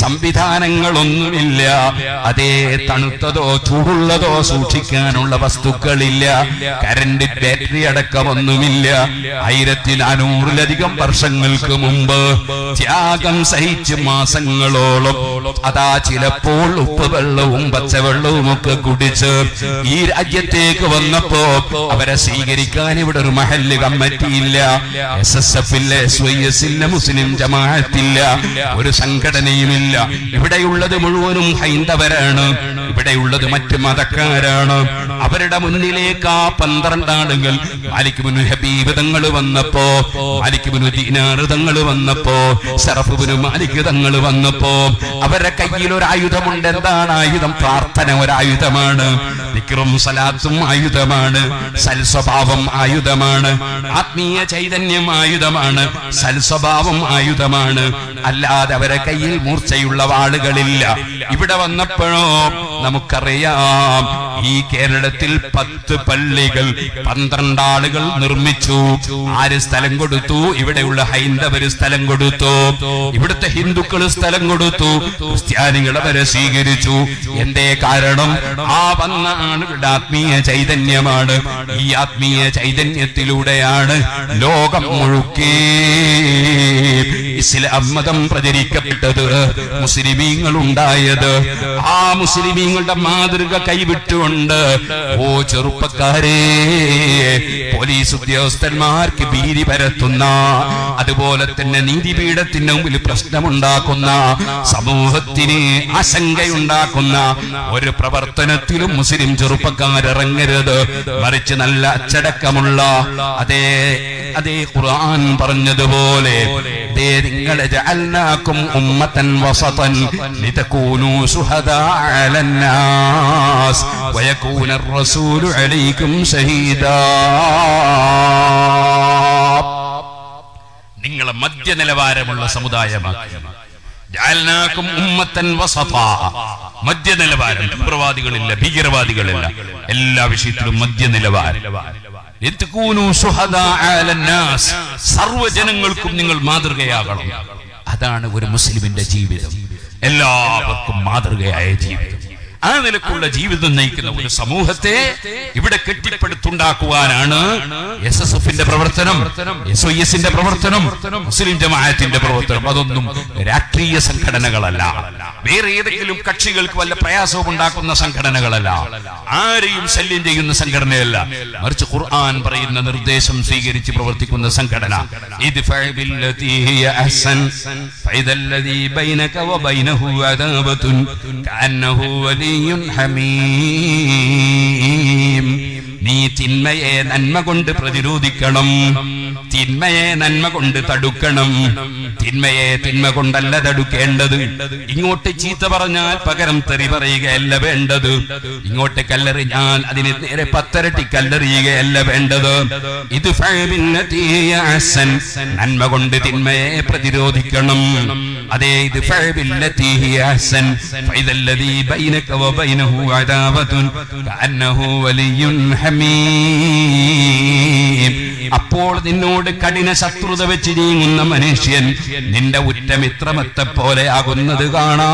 സംവിധാനങ്ങളൊന്നുമില്ല അതേ തണുത്തതോ ചൂടുള്ളതോ സൂക്ഷിക്കാനുള്ള വസ്തുക്കളില്ല കരണ്ട് ബാറ്ററി അടക്കമൊന്നുമില്ല ആയിരത്തി നാനൂറിലധികം വർഷങ്ങൾക്ക് മുമ്പ് ത്യാഗം സഹിച്ച് മാസങ്ങളോളം അതാ ചിലപ്പോൾ ഉപ്പ് വെള്ളവും പച്ചവെള്ളവും ഒക്കെ കുടിച്ച് ഈ രാജ്യത്തേക്ക് വന്നപ്പോ അവരെ സ്വീകരിക്കാൻ ഇവിടെ ഒരു മഹല്ല് കമ്മിറ്റിയില്ല എസ് എസ് എഫ് ഇല്ല എസ് വൈ എസ് ഇല്ല മുസ്ലിം ജമാഅത്തില്ല ഒരു സംഘടനയുമില്ല ഇവിടെയുള്ളത് മുഴുവനും ഹൈന്ദവരാണ് ഇവിടെയുള്ളത് മറ്റ് മതക്കാരാണ് അവരുടെ മുന്നിലേക്ക് ആ പന്ത്രണ്ട് ആളുകൾ മാലിക്കുബിനു ഹബീബ് തങ്ങൾ വന്നപ്പോ മാലിക്കുബിനു ദീനാറ് തങ്ങൾ വന്നപ്പോ സറഫുബിനു മാലിക് തങ്ങൾ വന്നപ്പോ അവരുടെ കയ്യിൽ ഒരു ആയുധമുണ്ട് എന്താണ് ആയുധം പ്രാർത്ഥന ഒരു ആയുധമാണ് വിക്രം സലാത്തും ആയുധമാണ് സൽസ്വഭാവം ആയുധമാണ് ആത്മീയ ചൈതന്യം ആയുധമാണ് സൽസ്വഭാവം ആയുധമാണ് അല്ലാതെ അവരെ കയ്യിൽ മൂർച്ചയുള്ള വാളുകളില്ല ഇവിടെ വന്നപ്പോഴോ നമുക്കറിയാം ഈ കേരളത്തിൽ പത്ത് പള്ളികൾ പന്ത്രണ്ട് ആളുകൾ നിർമ്മിച്ചു ആര് സ്ഥലം കൊടുത്തു ഇവിടെയുള്ള ഹൈന്ദവര് സ്ഥലം കൊടുത്തു ഇവിടുത്തെ ഹിന്ദുക്കൾ സ്ഥലം കൊടുത്തു ക്രിസ്ത്യാനികൾ അവരെ സ്വീകരിച്ചു എന്തേ കാരണം ആ വന്ന ആളുകളുടെ ആത്മീയ ചൈതന്യമാണ് ഈ ആത്മീയ ചൈതന്യത്തിലൂടെയാണ് ലോകം മുഴുക്കേ ഇസ്ലാം മതം പ്രചരിക്കപ്പെട്ടത് മുസ്ലിമീങ്ങൾ ഉണ്ടായത് ആ മുസ്ലിമീങ്ങളുടെ മാതൃക കൈവിട്ടുകൊണ്ട് ഓ ചെറുപ്പക്കാരെ പോലീസ് ഉദ്യോഗസ്ഥന്മാർക്ക് ഭീതി പരത്തുന്ന അതുപോലെ തന്നെ നീതിപീഠത്തിന് മുമ്പിൽ പ്രശ്നമുണ്ടാക്കുന്ന സമൂഹത്തിന് ആശങ്കയുണ്ടാക്കുന്ന ഒരു പ്രവർത്തനത്തിലും മുസ്ലിം ചെറുപ്പക്കാരിറങ്ങരുത് മറിച്ച് നല്ല അച്ചടക്കമുള്ള അതേ അതേ ഖുർആൻ പറഞ്ഞതുപോലെ ദേ നിങ്ങളെ ജഅൽനാക്കും ഉമ്മത്തൻ വസതൻ ലിതകൂനു ശുഹദാ അലന്നാസ് വയകൂന الرسول عليكم شهيدا നിങ്ങളെ മധ്യനിലവാരമുള്ള സമുദായമാക്കി ജഅൽനാക്കും ഉമ്മത്തൻ വസതാ മധ്യനിലവാരം തീവ്രവാദികളില്ല ഭീകരവാദികളില്ല എല്ലാ വിഷയത്തിലും മധ്യനിലവാരം ലിതകൂനു ശുഹദാ അലന്നാസ് സർവ്വജനങ്ങൾക്കും നിങ്ങൾ മാതൃകയാകണം അതാണ് ഒരു മുസ്ലിമിന്റെ ജീവിതം എല്ലാവർക്കും മാതൃകയായ ജീവിതം ആ നിലക്കുള്ള ജീവിതം നയിക്കുന്ന ഒരു സമൂഹത്തെ ഇവിടെ കെട്ടിപ്പടുത്തുണ്ടാക്കുവാനാണ് എസ് എസ് എഫിന്റെ പ്രവർത്തനം എസ് ഐ എസിന്റെ പ്രവർത്തനം മുസ്ലിം ജമാഅത്തിന്റെ പ്രവർത്തനം അതൊന്നും രാഷ്ട്രീയ സംഘടനകളല്ല വേറെ ഏതെങ്കിലും കക്ഷികൾക്ക് വല്ല പ്രയാസവും ഉണ്ടാക്കുന്ന സംഘടനകളല്ല ആരെയും ശല്യം ചെയ്യുന്ന സംഘടനയല്ല മറിച്ച് ഖുർആൻ പറയുന്ന നിർദ്ദേശം സ്വീകരിച്ച് പ്രവർത്തിക്കുന്ന സംഘടന ഇത് بينك وبينه عذابة كأنه ولي حميم നീ തിന്മയെ നന്മ കൊണ്ട് പ്രതിരോധിക്കണം തിന്മയെ നന്മ കൊണ്ട് തടുക്കണം തിന്മയെ തിന്മ കൊണ്ടല്ല തടുക്കേണ്ടത് ഇങ്ങോട്ട് ചീത്ത പറഞ്ഞാൽ പകരം തെറി പറയുകയല്ല വേണ്ടത് ഇങ്ങോട്ട് കല്ലെറിഞ്ഞാൽ അതിന് നേരെ പത്തരട്ടി കല്ലെറിയുകയല്ല വേണ്ടത് ഇത് ഫഅബില്ലതി അഹ്സൻ. നന്മ കൊണ്ട് തിന്മയെ പ്രതിരോധിക്കണം അതേ ഇത് ഫഅബില്ലതി അഹ്സൻ. ഫഇദല്ലദീ ബൈനക വബൈനഹു അദാവത്തുൻ കഅന്നഹു വലിയ്യുൻ ഹമീം അപ്പോൾ നിന്നോട് കഠിന ശത്രുത വെച്ച് നീങ്ങുന്ന മനുഷ്യൻ നിന്റെ ഉറ്റമിത്രമത്തെ പോലെ ആകുന്നത്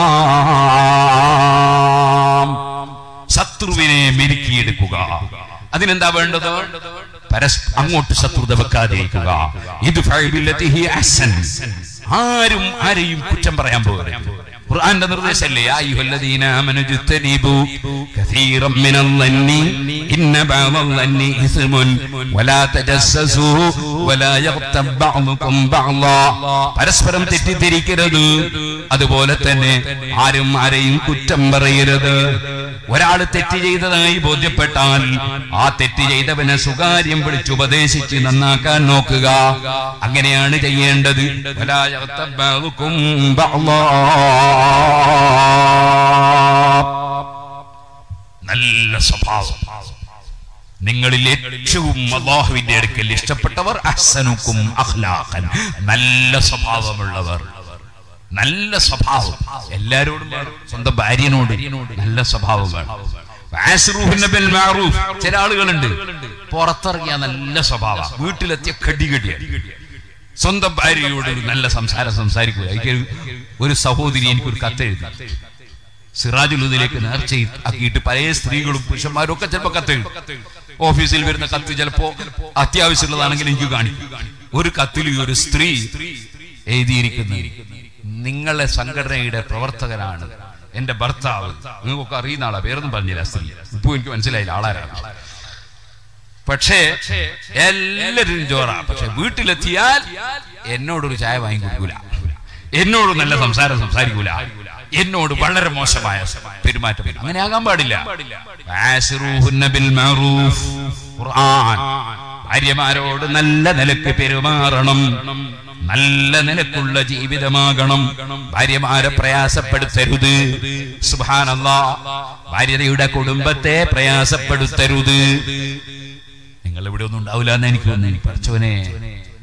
കാണാം ശത്രുവിനെ മെരുക്കിയെടുക്കുക അതിനെന്താ വേണ്ടത് പരസ് അങ്ങോട്ട് ശത്രുത വെക്കാതിരിക്കുക ഇത് ഫഅബില്ലതിഹി അഹ്സൻ. ആരും ആരെയും കുറ്റം പറയാൻ പോകരുത് ഖുർആന്റെ നിർദ്ദേശമല്ലേ യാ അയ്യുഹല്ലദീന ആമനു ജുത്തനിബു കസീറം മിനൽ ളന്നി ഇന്ന ബഅദൽ ളന്നി ഇസ്മുൻ വലാ തജസ്സസു വലാ യഗ്തബ് ബഅദുകും ബഅദാ പരസ്പരം തെറ്റിദ്ധരിക്കരുത് അതുപോലെ തന്നെ ആരും ആരെയും കുറ്റം പറയരുത് ഒരാൾ തെറ്റ് ചെയ്തതായി ബോധ്യപ്പെട്ടാൽ ആ തെറ്റ് ചെയ്തവനെ സുകാര്യം വിളിച്ചുപദേശിച്ച് നന്നാക്കാൻ നോക്കുക അങ്ങനെയാണ് ചെയ്യേണ്ടത് വലാ യഗ്തബ് ബഅദുകും ബഅദാ നല്ല സ്വഭാവം നിങ്ങളിൽ ഏറ്റവും അള്ളാഹുവിന്റെ അടുക്കൽ ഇഷ്ടപ്പെട്ടവർ അഹ്സനുക്കും അഖ്ലാഖൻ നല്ല സ്വഭാവമുള്ളവർ നല്ല സ്വഭാവം എല്ലാരോടും വേണം. സ്വന്തം ഭാര്യനോട് നല്ല സ്വഭാവം വേണം വാസ്റൂഹിന്റെ ബിൽ മഅറൂഫ്. ചില ആളുകളുണ്ട് പുറത്തിറങ്ങിയ നല്ല സ്വഭാവം വീട്ടിലെത്തിയ കടി കടിയാണ് സ്വന്തം ഭാര്യയോട് ഒരു നല്ല സംസാരം സംസാരിക്കുക എനിക്ക് ഒരു സഹോദരി എനിക്കൊരു കത്തെഴുതി സിറാജുലുദിലേക്ക് നേർച്ച ആക്കിയിട്ട് പല സ്ത്രീകളും പുരുഷന്മാരും ഒക്കെ ചിലപ്പോൾ കത്തെഴുതും ഓഫീസിൽ വരുന്ന കത്ത് ചിലപ്പോ അത്യാവശ്യമുള്ളതാണെങ്കിൽ എനിക്ക് കാണിക്കും ഒരു കത്തിൽ ഈ ഒരു സ്ത്രീ എഴുതിയിരിക്കുന്നു നിങ്ങളെ സംഘടനയുടെ പ്രവർത്തകനാണ് എന്റെ ഭർത്താവ് നിങ്ങൾക്കൊക്കെ അറിയുന്ന ആളാ പേരൊന്നും പറഞ്ഞില്ല ആ സ്ത്രീ ഇപ്പൊ എനിക്ക് മനസ്സിലായില്ല ആളാരാണ് പക്ഷേ എല്ലാവരും ജോറാ പക്ഷെ വീട്ടിലെത്തിയാൽ എന്നോടൊരു ചായ വാങ്ങി കൊടുക്കൂല എന്നോട് നല്ല സംസാരം സംസാരിക്കൂല എന്നോട് വളരെ മോശമായ പെരുമാറ്റം അങ്ങനെ ആകാൻ പാടില്ല ആശിറൂഹുന്ന ബിൽ മഅറൂഫ്. ഖുർആൻ ഭാര്യമാരോട് നല്ല നിലക്ക് പെരുമാറണം നല്ല നിലക്കുള്ള ജീവിതമാകണം ഭാര്യമാരെ പ്രയാസപ്പെടുത്തരുത് സുബാനല്ലാ ഭാര്യയുടെ കുടുംബത്തെ പ്രയാസപ്പെടുത്തരുത് നിങ്ങൾ ഇവിടെ ഒന്നും ഉണ്ടാവില്ല എന്ന് എനിക്ക് തോന്നുന്നു പഠിച്ചവനെ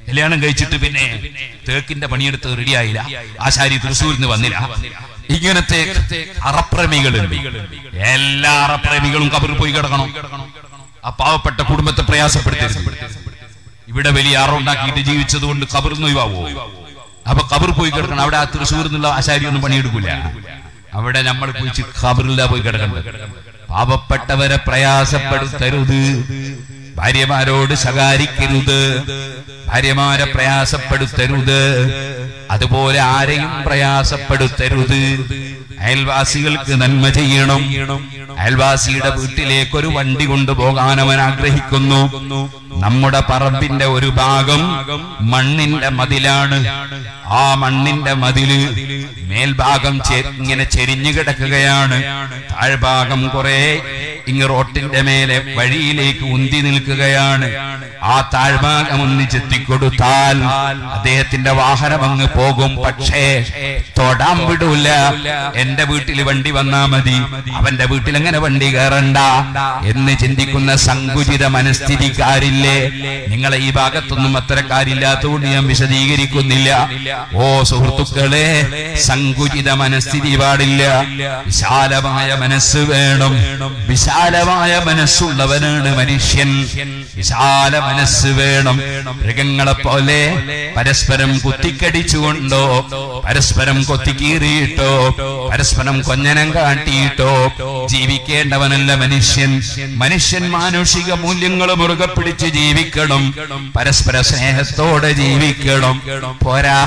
കല്യാണം കഴിച്ചിട്ട് പിന്നെ തേക്കിന്റെ പണിയെടുത്ത് റെഡിയായില്ല ആശാരി തൃശ്ശൂരിൽ നിന്ന് വന്നില്ല ഇങ്ങനത്തെ അറപ്രേമികളുണ്ട് എല്ലാ അറപ്രേമികളും കബറിൽ പോയി കിടക്കണം ആ പാവപ്പെട്ട കുടുംബത്തെ പ്രയാസപ്പെടുത്തരുത് ഇവിടെ വലിയ അറുണ്ടാക്കിയിട്ട് ജീവിച്ചത് കൊണ്ട് കബറിൽ ഒഴിവാവോ അപ്പൊ കബർ പോയി കിടക്കണം അവിടെ ആ തൃശ്ശൂരിൽ നിന്നുള്ള ആശാരി ഒന്നും പണിയെടുക്കൂല അവിടെ നമ്മൾ പോയി കബറില്ല പോയി കിടക്കണ്ട പാവപ്പെട്ടവരെ പ്രയാസപ്പെടുത്തരുത് ഭാര്യമാരോട് ശകാരിക്കരുത് ഭാര്യമാരെ പ്രയാസപ്പെടുത്തരുത് അതുപോലെ ആരെയും പ്രയാസപ്പെടുത്തരുത് അയൽവാസികൾക്ക് നന്മ ചെയ്യണം അയൽവാസിയുടെ വീട്ടിലേക്ക് ഒരു വണ്ടി കൊണ്ടുപോകാൻ അവൻ ആഗ്രഹിക്കുന്നു നമ്മുടെ പറമ്പിന്റെ ഒരു ഭാഗം മണ്ണിന്റെ മതിലാണ് ആ മണ്ണിന്റെ മതില് മേൽഭാഗം ചെ- ഇങ്ങനെ ചെരിഞ്ഞു കിടക്കുകയാണ് താഴ്ഭാഗം കുറെ ഇങ്ങ് റോട്ടിന്റെ മേലെ വഴിയിലേക്ക് ഉന്തി നിൽക്കുകയാണ് ആ താഴ്ഭാഗം ഒന്ന് ചെത്തിക്കൊടുത്താൽ അദ്ദേഹത്തിന്റെ വാഹനം അങ്ങ് പോകും പക്ഷേ തൊടാൻ വിടൂല എന്റെ വീട്ടിൽ വണ്ടി വന്നാ മതി അവന്റെ വീട്ടിൽ എങ്ങനെ വണ്ടി കയറണ്ട എന്ന് ചിന്തിക്കുന്ന സങ്കുചിത മനസ്ഥിതിക്കാരില്ലേ നിങ്ങളെ ഈ ഭാഗത്തൊന്നും അത്തരക്കാരില്ലാത്തതുകൊണ്ട് ഞാൻ വിശദീകരിക്കുന്നില്ല ഓ സുഹൃത്തുക്കളെ സങ്കുചിത മനസ്ഥിതി പാടില്ല വിശാലമായ മനസ്സ് വേണം വിശാലമായ മനസ്സുള്ളവനാണ് മനുഷ്യൻ വിശാല മനസ്സ് വേണം മൃഗങ്ങളെ പോലെ പരസ്പരം കുത്തിക്കടിച്ചുകൊണ്ടോ പരസ്പരം കൊത്തിക്കീറിയിട്ടോ പരസ്പരം കൊഞ്ഞനം കാട്ടിയിട്ടോ ജീവിക്കേണ്ടവനല്ല മനുഷ്യൻ മനുഷ്യൻ മാനുഷിക മൂല്യങ്ങൾ മുറുകെ പിടിച്ച് ജീവിക്കണം പരസ്പര സ്നേഹത്തോടെ ജീവിക്കണം പോരാ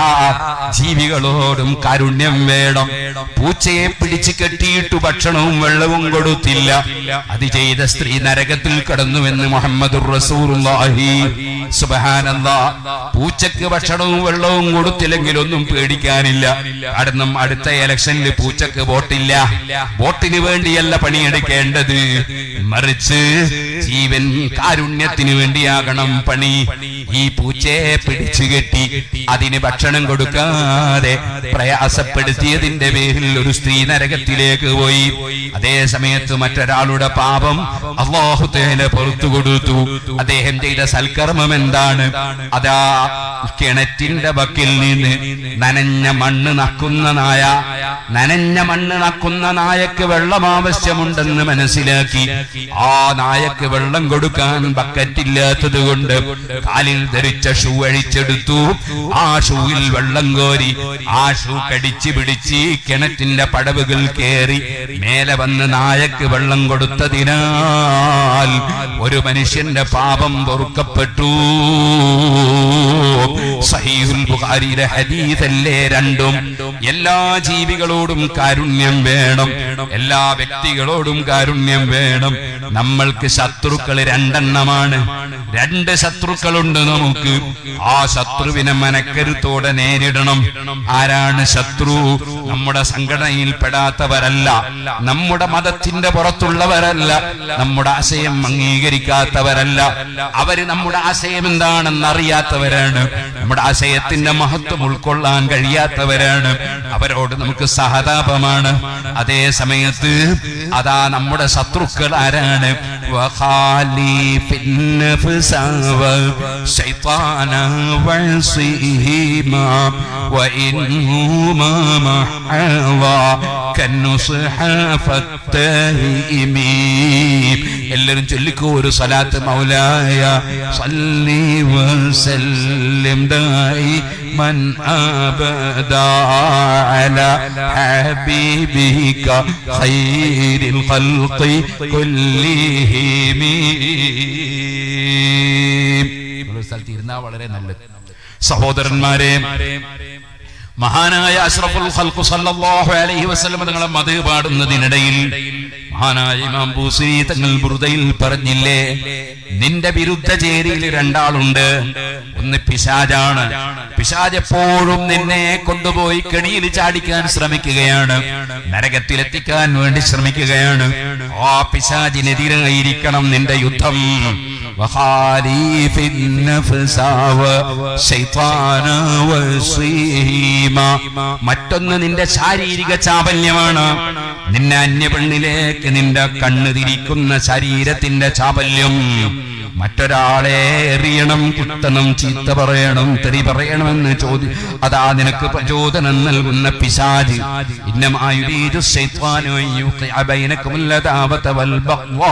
ജീവികളോടും കാരുണ്യം വേണം പൂച്ചയെ പിടിച്ച് കെട്ടിയിട്ട് ഭക്ഷണവും വെള്ളവും കൊടുത്തില്ല അത് ചെയ്ത സ്ത്രീ നരകത്തിൽ കടന്നുവെന്ന് മുഹമ്മദ് റസൂറുല്ലാഹി സുബഹാനല്ലാ പൂച്ചക്ക് ഭക്ഷണവും വെള്ളവും കൊടുത്തില്ലെങ്കിൽ ഒന്നും പേടിക്കാനില്ല കാരണം അടുത്ത ഇലക്ഷനിൽ പൂച്ചക്ക് വോട്ടില്ല വോട്ടിന് വേണ്ടിയല്ല പണിയെടുക്കേണ്ടത് മറിച്ച് ജീവൻ കാരുണ്യത്തിന് വേണ്ടിയാകണം പണി ഈ പൂച്ചയെ പിടിച്ചു കെട്ടി അതിന് ഭക്ഷണം കൊടുക്കാതെ പ്രയാസപ്പെടുത്തിയതിന്റെ പേരിൽ ഒരു സ്ത്രീ നരകത്തിലേക്ക് പോയി അതേ സമയത്ത് മറ്റൊരാളുടെ പാപം അള്ളാഹു തേല പുറത്തു കൊടുത്തു അദ്ദേഹം ചെയ്ത സൽക്കർമ്മം എന്താണ് അതാ കിണറ്റിന്റെ വക്കിൽ നിന്ന് നനഞ്ഞ മണ്ണ് നക്കുന്ന നായ നനഞ്ഞ മണ്ണ് നക്കുന്ന നായക്ക് വെള്ളം ആവശ്യമുണ്ടെന്ന് മനസ്സിലാക്കി ആ നായക്ക് വെള്ളം കൊടുക്കാൻ ബക്കറ്റില്ലാത്തത് കൊണ്ട് കാലിൽ ധരിച്ച ഷൂ അഴിച്ചെടുത്തു ആ ഷൂവിൽ വെള്ളം കോരി ആ ഷൂ കടിച്ചു പിടിച്ച് കിണറ്റിന്റെ പടവുകൾ കേറി മേലെ വന്ന് നായക്ക് വെള്ളം കൊടുത്തതിനാൽ ഒരു മനുഷ്യന്റെ പാപം പൊറുക്കപ്പെട്ടു സഹീഹുൽ ബുഖാരിയിലെ ഹദീസല്ലേ രണ്ടും എല്ലാ ജീവികളോടും കാരുണ്യം വേണം എല്ലാ വ്യക്തികളോടും കാരുണ്യം വേണം നമ്മൾക്ക് ശത്രുക്കൾ രണ്ടെണ്ണമാണ് രണ്ട് ശത്രുക്കളുണ്ട് നമുക്ക് ആ ശത്രുവിനെ മനക്കരുത്തോടെ നേരിടണം ആരാണ് ശത്രു നമ്മുടെ സംഘടനയിൽ പെടാത്തവരല്ല നമ്മുടെ മതത്തിന്റെ പുറത്തുള്ളവരല്ല നമ്മുടെ ആശയം അംഗീകരിക്കാത്തവരല്ല അവര് നമ്മുടെ ആശയം എന്താണെന്ന് അറിയാത്തവരാണ് നമ്മുടെ ആശയത്തിന്റെ മഹത്വം ഉൾക്കൊള്ളാൻ കഴിയാത്തവരാണ് അവരോട് നമുക്ക് സഹതാപമാണ് അതേ സമയത്ത് അതാ നമ്മുടെ ശത്രുക്കൾ ആരാണ് وخالف النفس والشيطان وعصيهما وإنهما محضا كالنصح فالتهيم എല്ലാവരും ചൊല്ലിക്കോ ഒരു സലാത്ത് മൗലായ സല്ലി വസല്ലിം ദായി മൻ അബദാ അലാ ഹബീബിക ഖൈരിൽ ഖൽഖി കുല്ലിഹിം ഒരു സ്ഥലത്ത് ഇരുന്നാൽ വളരെ നല്ലത് സഹോദരന്മാരെ മഹാനായ അഷ്റഫുൽ ഖൽഖു സല്ലല്ലാഹു അലൈഹി വസല്ലം തങ്ങളെ മത് പാടുന്നതിനിടയിൽ മഹാനായ ഇമാം ബൂസരി തങ്ങൾ ബുറുദയിൽ പറഞ്ഞില്ലേ നിന്റെ വിരുദ്ധ ചേരിയിൽ രണ്ടാളുണ്ട് ഒന്ന് പിശാജാണ് പിശാജ് എപ്പോഴും നിന്നെ കൊണ്ടുപോയി കെണിയിൽ ചാടിക്കാൻ ശ്രമിക്കുകയാണ് നരകത്തിലെത്തിക്കാൻ വേണ്ടി ശ്രമിക്കുകയാണ് ആ പിശാജിനെതിരായിരിക്കണം നിന്റെ യുദ്ധം وخالف النفس والشيطان والصيما മറ്റൊന്ന് നിന്റെ ശാരീരിക ചാപല്യമാണ് നിന്നെ അന്യപെണ്ണിലേക്ക് നിന്റെ കണ്ണ് തിരിക്കുന്ന ശരീരത്തിന്റെ ചാപല്യം മറ്റൊരാളെ എറിയണം കുത്തണം ചീത്ത പറയണം തെറി പറയണമെന്ന് ചോദി അതാ നിനക്ക് പ്രചോദനം നൽകുന്ന പിശാജ് ഇന്നമായുരീതു ശൈത്വാനു യുഖിഅ ബൈനകുമുൽ അദാവത വൽ ബഗ്വാ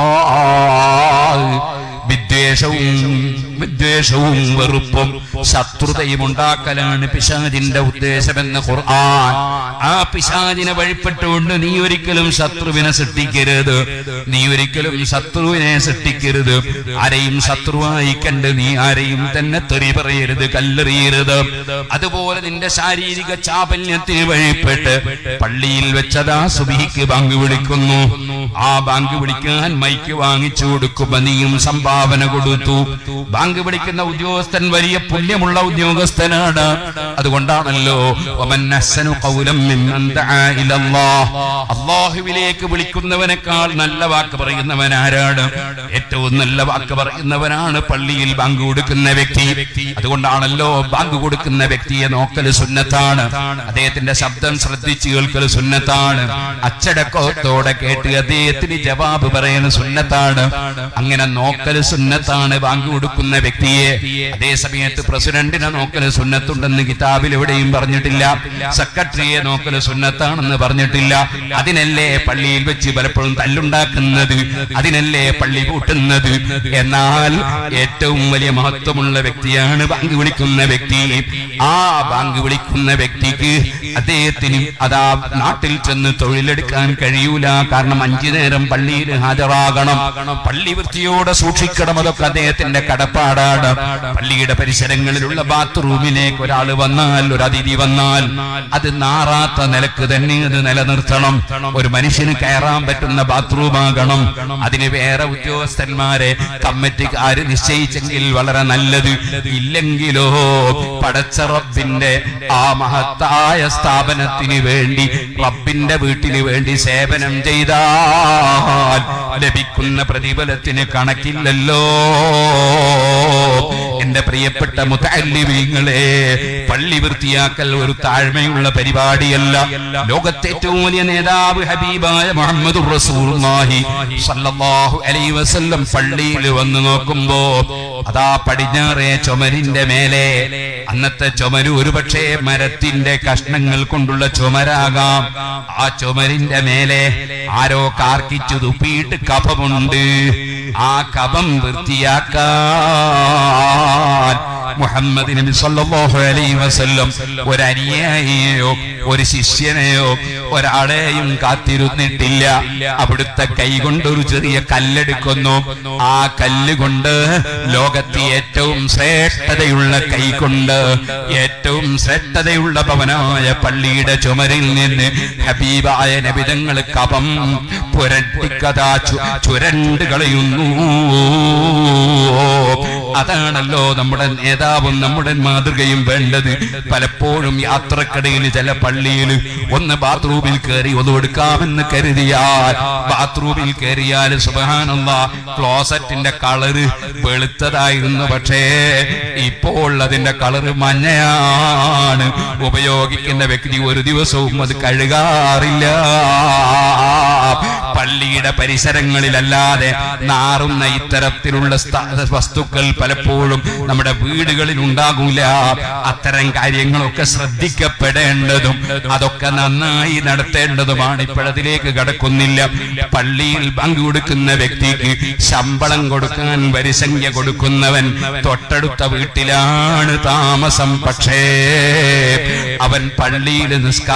വിദ്വേഷവും വിദ്വേഷവും വെറുപ്പും ശത്രുതയും ഉണ്ടാക്കലാണ് പിശാജിന്റെ ഉദ്ദേശമെന്ന് ഖുർആൻ ആ പിശാജിനെ വഴിപ്പെട്ടുകൊണ്ട് നീ ഒരിക്കലും ശത്രുവിനെ സൃഷ്ടിക്കരുത് നീ ഒരിക്കലും ശത്രുവിനെ സൃഷ്ടിക്കരുത് ആരെയും ശത്രുവായി കണ്ട് നീ ആരെയും തന്നെ തെറി പറയരുത് കല്ലെറിയരുത് അതുപോലെ നിന്റെ ശാരീരിക ചാപല്യത്തിന് വഴിപ്പെട്ട് പള്ളിയിൽ വെച്ചതാ സുബിഹിക്ക് ബാങ്ക് വിളിക്കുന്നു ആ ബാങ്ക് വിളിക്കാൻ മൈക്ക് വാങ്ങിച്ചു കൊടുക്കുമ്പോ നീയും സംഭാവന കൊടുത്തു ബാങ്ക് വിളിക്കുന്ന ഉദ്യോഗസ്ഥൻ വലിയ പുണ്യമുള്ള ഉദ്യോഗസ്ഥനാണ് അതുകൊണ്ടാണല്ലോ വമൻ അഹ്സനു ഖൗലം മിമ്മൻ ദആ ഇലല്ലാഹ്. അല്ലാഹുവിലേക്ക് വിളിക്കുന്നവനേക്കാൾ നല്ല വാക്ക് പറയുന്നവൻ ആരാണ് ഏറ്റവും നല്ല വാക്ക് പറയുന്നവനാണ് പള്ളിയിൽ ബാങ്ക് കൊടുക്കുന്ന വ്യക്തി അതുകൊണ്ടാണല്ലോ ബാങ്ക് കൊടുക്കുന്ന വ്യക്തിയെ നോക്കൽ സുന്നത്താണ് അദ്ദേഹത്തിന്റെ ശബ്ദം ശ്രദ്ധിച്ച് കേൾക്കൽ സുന്നത്താണ് അച്ചടക്കത്തോടെ കേട്ട് അദ്ദേഹത്തിന് ജവാബ് പറയുന്ന സുന്നത്താണ് അങ്ങനെ നോക്കൽ സുന്നത്താണ് ബാങ്ക് കൊടുക്കുന്ന വ്യക്തിയെ അതേ സമയത്ത് പ്രസിഡന്റിനെ നോക്കൽ സുന്നത്തുണ്ടെന്ന് കിതാബിൽ എവിടെയും പറഞ്ഞിട്ടില്ല സെക്രട്ടറിയെ നോക്കൽ സുന്നത്താണെന്ന് പറഞ്ഞിട്ടില്ല അതിനല്ലേ പള്ളിയിൽ വെച്ച് പലപ്പോഴും തല്ലുണ്ടാക്കുന്നത് അതിനല്ലേ പള്ളി പൂട്ടുന്നത് എന്നാൽ ഏറ്റവും വലിയ മഹത്വമുള്ള വ്യക്തിയാണ് ബാങ്ക് വിളിക്കുന്ന വ്യക്തി ആ ബാങ്ക് വിളിക്കുന്ന വ്യക്തിക്ക് അദ്ദേഹത്തിന് അതാ നാട്ടിൽ ചെന്ന് തൊഴിലെടുക്കാൻ കഴിയൂല കാരണം അഞ്ചു നേരം പള്ളിയിൽ ഹാജരാകണം പള്ളി വൃത്തിയോടെ സൂക്ഷിക്കണം അതൊക്കെ അദ്ദേഹത്തിന്റെ കടപ്പാടാണ് പള്ളിയുടെ പരിസരങ്ങളിലുള്ള ബാത്റൂമിലേക്ക് ഒരാൾ വന്നാൽ ഒരു അതിഥി വന്നാൽ അത് നാറാത്ത നിലക്ക് തന്നെ അത് നിലനിർത്തണം ഒരു മനുഷ്യന് കയറാൻ പറ്റുന്ന ബാത്റൂമാകണം അതിന് വേറെ ഉദ്യോഗസ്ഥന്മാരെ കമ്മിറ്റിക്കാര് നിശ്ചയിച്ചെങ്കിൽ വളരെ നല്ലത് ഇല്ലെങ്കിലോ പടച്ച റബ്ബിന്റെ ആ മഹത്തായ സ്ഥാപനത്തിന് വേണ്ടി റബ്ബിന്റെ വീട്ടിന് വേണ്ടി സേവനം ചെയ്താൽ ലഭിക്കുന്ന പ്രതിഫലത്തിന് കണക്കില്ലല്ലോ എന്റെ പ്രിയപ്പെട്ട മുത്തല്ലിമീങ്ങളെ പള്ളി വൃത്തിയാക്കൽ ഒരു താഴ്മയുള്ള പരിപാടിയല്ല ലോകത്തെ ഏറ്റവും വലിയ നേതാവ് ഹബീബായ മുഹമ്മദ് റസൂലുള്ളാഹി സല്ലല്ലാഹു അലൈഹി വസല്ലം പള്ളിയിൽ വന്ന് നോക്കുമ്പോ അതാ പടിഞ്ഞാറേ ചുമരിന്റെ മേലെ അന്നത്തെ ചുമര് ഒരുപക്ഷെ മരത്തിന്റെ കഷ്ണങ്ങൾ കൊണ്ടുള്ള ചുമരാകാം ആ ചുമരിന്റെ മേലെ ആരോ കാർക്കിച്ചു തുപ്പിയിട്ട് കഫമുണ്ട് ആ കഫം വൃത്തിയാക്കാൻ മുഹമ്മദ് നബി സല്ലല്ലാഹു അലൈഹി വസല്ലം ഒരു അനുയായിയെയോ ഒരു ശിഷ്യനെയോ ഒരാളെയും കാത്തിരുന്നിട്ടില്ല അവിടുത്തെ കൈ കൊണ്ട് ഒരു ചെറിയ കല്ലെടുക്കുന്നു ആ കല്ല് കൊണ്ട് ലോകത്തെ ഏറ്റവും ശ്രേഷ്ഠതയുള്ള കൈ കൊണ്ട് ഏറ്റവും ശ്രേഷ്ഠതയുള്ള ഭവനായ പള്ളിയുടെ ചുമരിൽ നിന്ന് ഹബീബായ നബിതങ്ങൾ കപം പുരട്ടിക്കഥാ ചു- ചുരണ്ട് കളയുന്നു അതാണല്ലോ നമ്മുടെ നേതാവും നമ്മുടെ മാതൃകയും വേണ്ടത് പലപ്പോഴും യാത്രക്കിടയിൽ ചില പള്ളിയിൽ ഒന്ന് ബാത്റൂമിൽ കയറി ഒന്ന് എടുക്കാമെന്ന് കരുതിയാൽ ബാത്റൂമിൽ കയറിയാൽ സുബഹാനല്ല ക്ലോസറ്റിന്റെ കളറ് വെളുത്തതായിരുന്നു പക്ഷേ ഇപ്പോൾ അതിന്റെ കളറ് മഞ്ഞയാണ് ഉപയോഗിക്കുന്ന വ്യക്തി ഒരു ദിവസവും അത് കഴുകാറില്ല പള്ളിയുടെ പരിസരങ്ങളിലല്ലാതെ നാറുന്ന ഇത്തരത്തിലുള്ള സ്ഥ- വസ്തുക്കൾ പലപ്പോഴും നമ്മുടെ വീടുകളിൽ ഉണ്ടാകൂല അത്തരം കാര്യങ്ങളൊക്കെ ശ്രദ്ധിക്കപ്പെടേണ്ടതും അതൊക്കെ നന്നായി നടത്തേണ്ടതുമാണ് ഇപ്പോഴതിലേക്ക് കടക്കുന്നില്ല പള്ളിയിൽ പങ്കു കൊടുക്കുന്ന വ്യക്തിക്ക് ശമ്പളം കൊടുക്കാൻ വരിസംഖ്യ കൊടുക്കുന്നവൻ തൊട്ടടുത്ത വീട്ടിലാണ് താമസം പക്ഷേ അവൻ പള്ളിയിൽ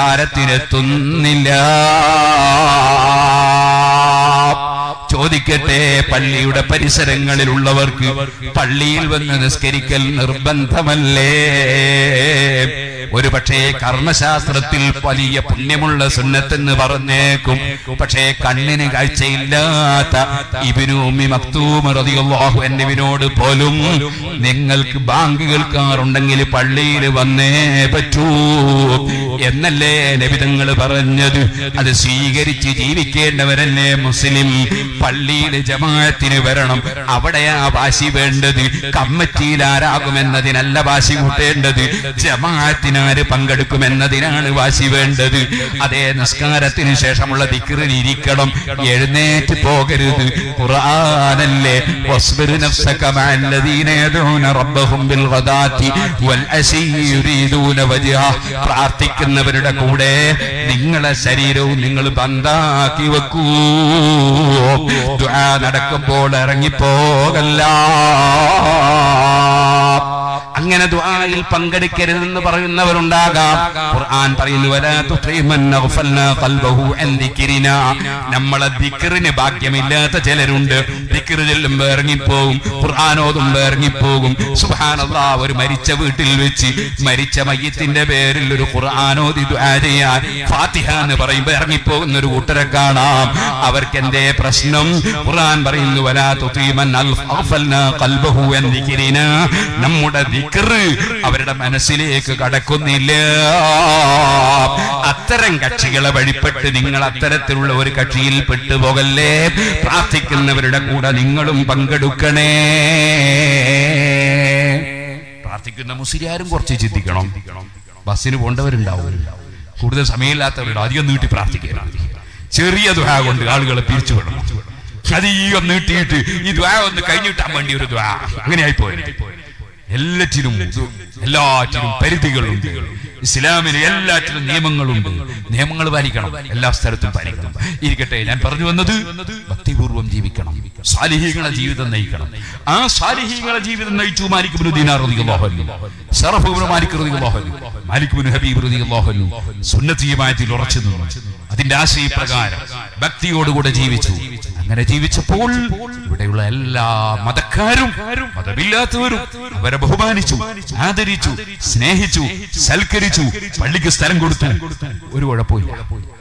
നിസ്കാരത്തിനെത്തുന്നില്ല ചോദിക്കട്ടെ പള്ളിയുടെ പരിസരങ്ങളിലുള്ളവർക്ക് പള്ളിയിൽ വന്ന് നിസ്കരിക്കൽ നിർബന്ധമല്ലേ ഒരു പക്ഷേ കർമ്മശാസ്ത്രത്തിൽ വലിയ പുണ്യമുള്ള സുന്നത്തെന്ന് പറഞ്ഞേക്കും പക്ഷേ കണ്ണിന് കാഴ്ചയില്ലാത്ത ഇബിനു ഉമ്മി മക്തൂം റളിയല്ലാഹു അൻഹുവിനോട് പോലും നിങ്ങൾക്ക് ബാങ്ക് കേൾക്കാറുണ്ടെങ്കിൽ പള്ളിയിൽ വന്നേ പറ്റൂ എന്നല്ലേ നബിതങ്ങൾ പറഞ്ഞത് അത് സ്വീകരിച്ച് ജീവിക്കേണ്ടവരല്ലേ മുസ്ലിം പള്ളിയിൽ ജമാഅത്തിന് വരണം അവിടെയാ വാശി വേണ്ടത് കമ്മിറ്റിയിൽ ആരാകുമെന്നതിനല്ല വാശി കൂട്ടേണ്ടത് ജമാഅത്തിന് ദിനാര് പങ്കെടുക്കും എന്നതിനാണ് വാശി വേണ്ടത് അതേ നിസ്കാരത്തിന് ശേഷമുള്ള ദിക്റിന് ഇരിക്കണം എഴുന്നേറ്റ് പോകരുത് ഖുർആനല്ലേ വസ്ബിർ നഫ്സക മഅല്ലദീന യദഊന റബ്ബഹും ബിൽ ഗദാത്തി വൽ അശി യുരീദൂന വജ്ഹ പ്രാർത്ഥിക്കുന്നവരുടെ കൂടെ നിങ്ങളെ ശരീരവും നിങ്ങൾ ബന്ധാക്കി വെക്കൂ ദുആ നടക്കുമ്പോൾ ഇറങ്ങിപ്പോകല്ല അങ്ങനെ ദുആയിൽ പങ്കെടുക്കരുതെന്ന് പറയുന്നവരുണ്ടാകാം ഖുർആൻ പറയുന്നു വലാ തുത്ഇ മൻ അഗ്ഫൽനാ ഖൽബഹു അൻ ദിക്രിനാ നമ്മളെ ദിക്റിന് ഭാഗ്യമില്ലാത്ത ചിലരുണ്ട് ദിക്ർ ചെല്ലുമ്പോൾ ഇറങ്ങിപ്പോകും ഖുർആൻ ഓതുമ്പോൾ ഇറങ്ങിപ്പോകും സുബ്ഹാനല്ലാഹ് ഒരു മരിച്ച വീട്ടിൽ വെച്ച് മരിച്ച മയ്യത്തിന്റെ പേരിൽ ഒരു ഖുർആൻ ഓതി ദുആ ചെയ്യാൻ ഫാത്തിഹ എന്ന് പറയുമ്പോൾ ഇറങ്ങിപ്പോകുന്ന ഒരു കൂട്ടരെ കാണാം അവർക്ക് എന്തേ പ്രശ്നം ഖുർആൻ പറയുന്നു വലാ തുത്ഇ മൻ അഗ്ഫൽനാ ഖൽബഹു അൻ ദിക്രിനാ നമ്മുടെ ദിക്ർ അവരുടെ മനസ്സിലേക്ക് കടക്കുന്നില്ല അത്തരം കക്ഷികളെ വഴിപ്പെട്ട് നിങ്ങൾ അത്തരത്തിലുള്ള ഒരു കക്ഷിയിൽ പെട്ടുപോകല്ലേ പ്രാർത്ഥിക്കുന്നവരുടെ കൂടെ നിങ്ങളും പങ്കെടുക്കണേ പ്രാർത്ഥിക്കുന്ന മുസ്ലിയാരും കുറച്ച് ചിന്തിക്കണം ബസ്സിന് പോണ്ടവരുണ്ടാവും കൂടുതൽ സമയമില്ലാത്തവരുണ്ട് അധികം നീട്ടി പ്രാർത്ഥിക്കരുത് ചെറിയ ദുഹ കൊണ്ട് ആളുകളെ പിരിച്ചു വിടണം അധികം നീട്ടിയിട്ട് ഈ ദ്വാ ഒന്ന് കഴിഞ്ഞിട്ടാൻ വേണ്ടി ഒരു ദ്വാ അങ്ങനെയായി പോയി എല്ലാറ്റിനും ഇത് എല്ലാറ്റിനും പരിധികളുണ്ട് ഇസ്ലാമിന് എല്ലാറ്റിനും നിയമങ്ങളുണ്ട് നിയമങ്ങൾ പാലിക്കണം എല്ലാ സ്ഥലത്തും പാലിക്കണം ഇരിക്കട്ടെ ഞാൻ പറഞ്ഞു വന്നത് ഭക്തിപൂർവം ജീവിക്കണം സാലിഹീങ്ങളെ ജീവിതം നയിക്കണം ആ സാലിഹീങ്ങളെ ജീവിതം നയിച്ചു മാലിക്കുബിന് ദീനാർ ഷറഫുബിന് മാലിക് മാലിക്കുബിന് ഹബീബ് റളിയല്ലാഹു സുന്നത്തീയമായത്തിൽ ഉറച്ചു നിന്നു അതിന്റെ ആശയപ്രകാരം ഭക്തിയോടുകൂടെ ജീവിച്ചു അങ്ങനെ ജീവിച്ചപ്പോൾ ഇവിടെയുള്ള എല്ലാ മതക്കാരും മതമില്ലാത്തവരും അവരെ ബഹുമാനിച്ചു ആദരിച്ചു സ്നേഹിച്ചു സൽക്കരിച്ചു പള്ളിക്ക് സ്ഥലം കൊടുത്തു ഒരു കുഴപ്പമില്ല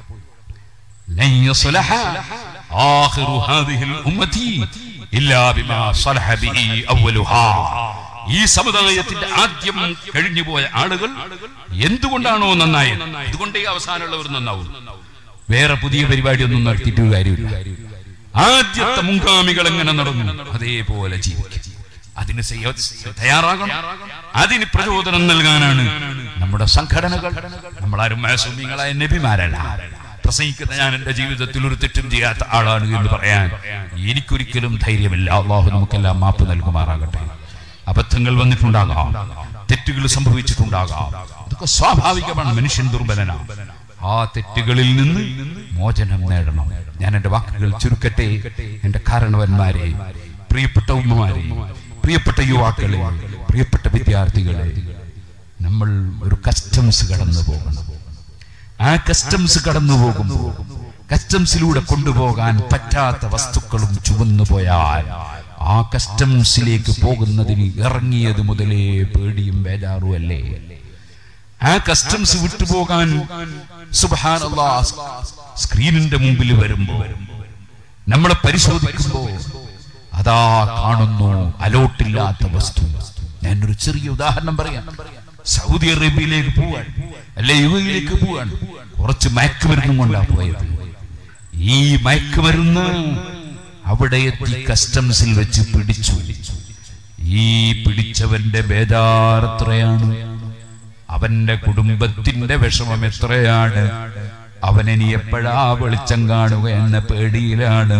لن يصلح آخر هذه الأمة إلا بما صلح به أولها ഈ സമുദായത്തിന്റെ ആദ്യം കഴിഞ്ഞുപോയ ആളുകൾ എന്തുകൊണ്ടാണോ നന്നായത് അതുകൊണ്ടേ അവസാനമുള്ളവർ നന്നാവും വേറെ പുതിയ പരിപാടി ഒന്നും നടത്തിയിട്ട് ഒരു കാര്യമില്ല ആദ്യത്തെ മുൻഗാമികൾ എങ്ങനെ നടന്നു അതേപോലെ ജീവിക്കും അതിന് ചെയ്യ- തയ്യാറാകണം അതിന് പ്രചോദനം നൽകാനാണ് നമ്മുടെ സംഘടനകൾ നമ്മളാരും മാസൂമികളായ നബിമാരല്ല പ്രസംഗിക്കുന്ന ഞാൻ എന്റെ ജീവിതത്തിൽ ഒരു തെറ്റും ചെയ്യാത്ത ആളാണ് എന്ന് പറയാൻ എനിക്കൊരിക്കലും ധൈര്യമില്ല അള്ളാഹു നമുക്കെല്ലാം മാപ്പ് നൽകുമാറാകട്ടെ അബദ്ധങ്ങൾ വന്നിട്ടുണ്ടാകാം തെറ്റുകൾ സംഭവിച്ചിട്ടുണ്ടാകാം അതൊക്കെ സ്വാഭാവികമാണ് മനുഷ്യൻ ദുർബലനാണ് ആ തെറ്റുകളിൽ നിന്ന് മോചനം നേടണം ഞാൻ എന്റെ വാക്കുകൾ ചുരുക്കട്ടെ എന്റെ കാരണവന്മാരെ പ്രിയപ്പെട്ട ഉമ്മമാരെ പ്രിയപ്പെട്ട യുവാക്കളെ പ്രിയപ്പെട്ട വിദ്യാർത്ഥികളെ നമ്മൾ ഒരു കസ്റ്റംസ് കടന്നു പോകണം ആ കസ്റ്റംസ് കടന്നു പോകുമ്പോൾ കസ്റ്റംസിലൂടെ കൊണ്ടുപോകാൻ പറ്റാത്ത വസ്തുക്കളും ചുവന്നു പോയാൽ ആ കസ്റ്റംസിലേക്ക് പോകുന്നതിന് ഇറങ്ങിയത് മുതലേ പേടിയും ബേജാറും അല്ലേ ആ കസ്റ്റംസ് വിട്ടുപോകാൻ സുബ്ഹാനല്ലാ സ്ക്രീനിന്റെ മുമ്പിൽ വരുമ്പോ നമ്മളെ പരിശോധിക്കുമ്പോ അതാ കാണുന്നു അലോട്ടില്ലാത്ത വസ്തു ഞാനൊരു ചെറിയ ഉദാഹരണം പറയാം സൗദി അറേബ്യയിലേക്ക് പോവാൻ അല്ലെ യു എയിലേക്ക് പോവാൻ കുറച്ച് മയക്കുമരുന്നും കൊണ്ടാ പോയത് ഈ മയക്കുമരുന്ന് അവിടെ എത്തി കസ്റ്റംസിൽ വെച്ച് പിടിച്ചു ഈ പിടിച്ചവന്റെ ബേജാർ എത്രയാണ് അവന്റെ കുടുംബത്തിന്റെ വിഷമം എത്രയാണ് അവനിനി എപ്പോഴാ വെളിച്ചം കാണുക എന്ന പേടിയിലാണ്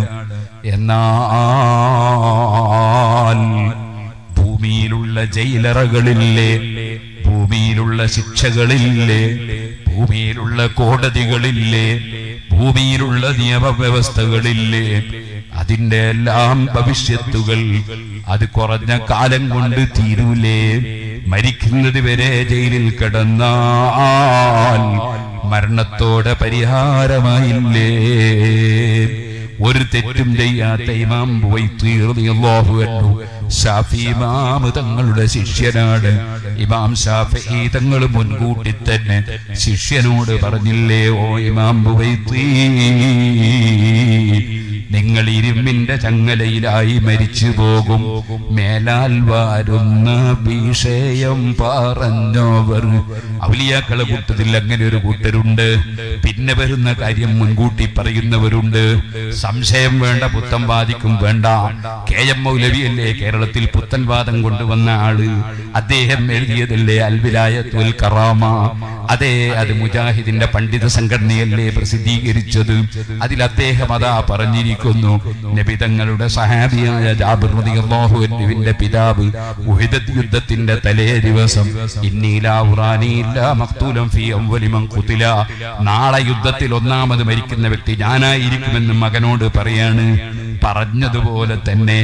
എന്നാൽ ഭൂമിയിലുള്ള ജയിലറകളില്ലേ ഭൂമിയിലുള്ള ശിക്ഷകളില്ലേ ഭൂമിയിലുള്ള കോടതികളില്ലേ ഭൂമിയിലുള്ള നിയമവ്യവസ്ഥകളില്ലേ അതിന്റെ എല്ലാം ഭവിഷ്യത്തുകൾ അത് കുറഞ്ഞ കാലം കൊണ്ട് തീരൂലേ മരിക്കുന്നത് വരെ ജയിലിൽ കിടന്നാൽ മരണത്തോടെ പരിഹാരമായില്ലേ ഒരു തെറ്റും ചെയ്യാത്ത ഇമാം റളിയല്ലാഹു അൻഹു ഷാഫി ഇമാം തങ്ങളുടെ ശിഷ്യനാണ് ഇമാം ഷാഫി തങ്ങൾ മുൻകൂട്ടി തന്നെ ശിഷ്യനോട് പറഞ്ഞില്ലേ ഓ ഇമാം ബുവൈത്തി നിങ്ങൾ ഇരുമ്പിന്റെ ചങ്ങലയിലായി മരിച്ചു പോകും മേലാൽ വരുന്ന വിഷയം പറഞ്ഞവർ ഔലിയാക്കളെ കൂട്ടത്തിൽ അങ്ങനെ ഒരു കൂട്ടരുണ്ട് പിന്നെ വരുന്ന കാര്യം മുൻകൂട്ടി പറയുന്നവരുണ്ട് സംശയം വേണ്ട പുത്തൻവാദിക്കും വേണ്ട കെ എം മൗലവിയല്ലേ കേരളത്തിൽ പുത്തൻവാദം കൊണ്ടുവന്ന ആള് അദ്ദേഹം എഴുതിയതല്ലേ അൽവിലായത്തുൽ കറാമ അതെ അത് മുജാഹിദിന്റെ പണ്ഡിത സംഘടനയല്ലേ പ്രസിദ്ധീകരിച്ചത് അതിൽ അദ്ദേഹം അതാ പറഞ്ഞിരിക്കുന്നു നബിതങ്ങളുടെ സഹാബിയായ ജാബിർ റളിയല്ലാഹു അൻഹുവിന്റെ പിതാവ് ഉഹദ് യുദ്ധത്തിന്റെ തലേ ദിവസം ഇന്നീലാ ഉറാനിയില്ല മഖ്തൂലൻ ഫീ അവ്വലി മൻ ഖുതില നാളെ യുദ്ധത്തിൽ ഒന്നാമത് മരിക്കുന്ന വ്യക്തി ഞാനായിരിക്കുമെന്ന് മകനോട് പറയാണ് പറഞ്ഞതുപോലെ തന്നെ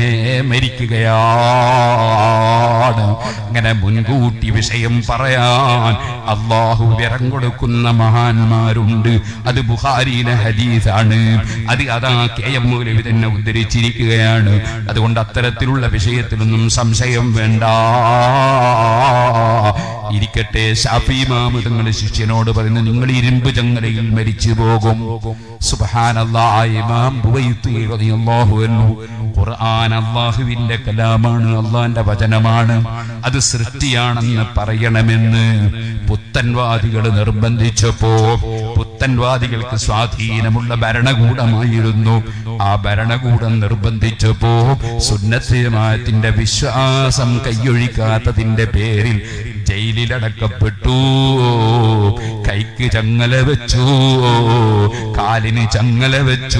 മരിക്കുകയാണ് അങ്ങനെ മുൻകൂട്ടി വിഷയം പറയാൻ അള്ളാഹു വിരം കൊടുക്കുന്ന മഹാന്മാരുണ്ട് അത് ബുഹാരിയിലെ ഹദീസാണ് അത് അതാ കെ എം മൗലവി തന്നെ ഉദ്ധരിച്ചിരിക്കുകയാണ് അതുകൊണ്ട് അത്തരത്തിലുള്ള വിഷയത്തിലൊന്നും സംശയം വേണ്ട ഇരിക്കട്ടെ ഷാഫി മാമു തങ്ങളുടെ ശിഷ്യനോട് പറയുന്നു നിങ്ങൾ ഇരുമ്പ് ചങ്ങലയിൽ മരിച്ചു പോകും സുബ്ഹാനല്ലാഹ് ഇമാം ബുവൈത്തി റളിയല്ലാഹു അൻഹു ഖുർആൻ അല്ലാഹുവിന്റെ കലാമാണ് അള്ളാന്റെ വചനമാണ് അത് സൃഷ്ടിയാണെന്ന് പറയണമെന്ന് പുത്തൻവാദികൾ നിർബന്ധിച്ചപ്പോ പുത്തൻവാദികൾക്ക് സ്വാധീനമുള്ള ഭരണകൂടമായിരുന്നു ആ ഭരണകൂടം നിർബന്ധിച്ചപ്പോ സുന്നത്തിമാത്തിന്റെ വിശ്വാസം കൈയൊഴിക്കാത്തതിന്റെ പേരിൽ ജയിലിലടക്കപ്പെട്ടു കൈക്ക് ചങ്ങല വെച്ചു കാലിന് ചങ്ങല വെച്ചു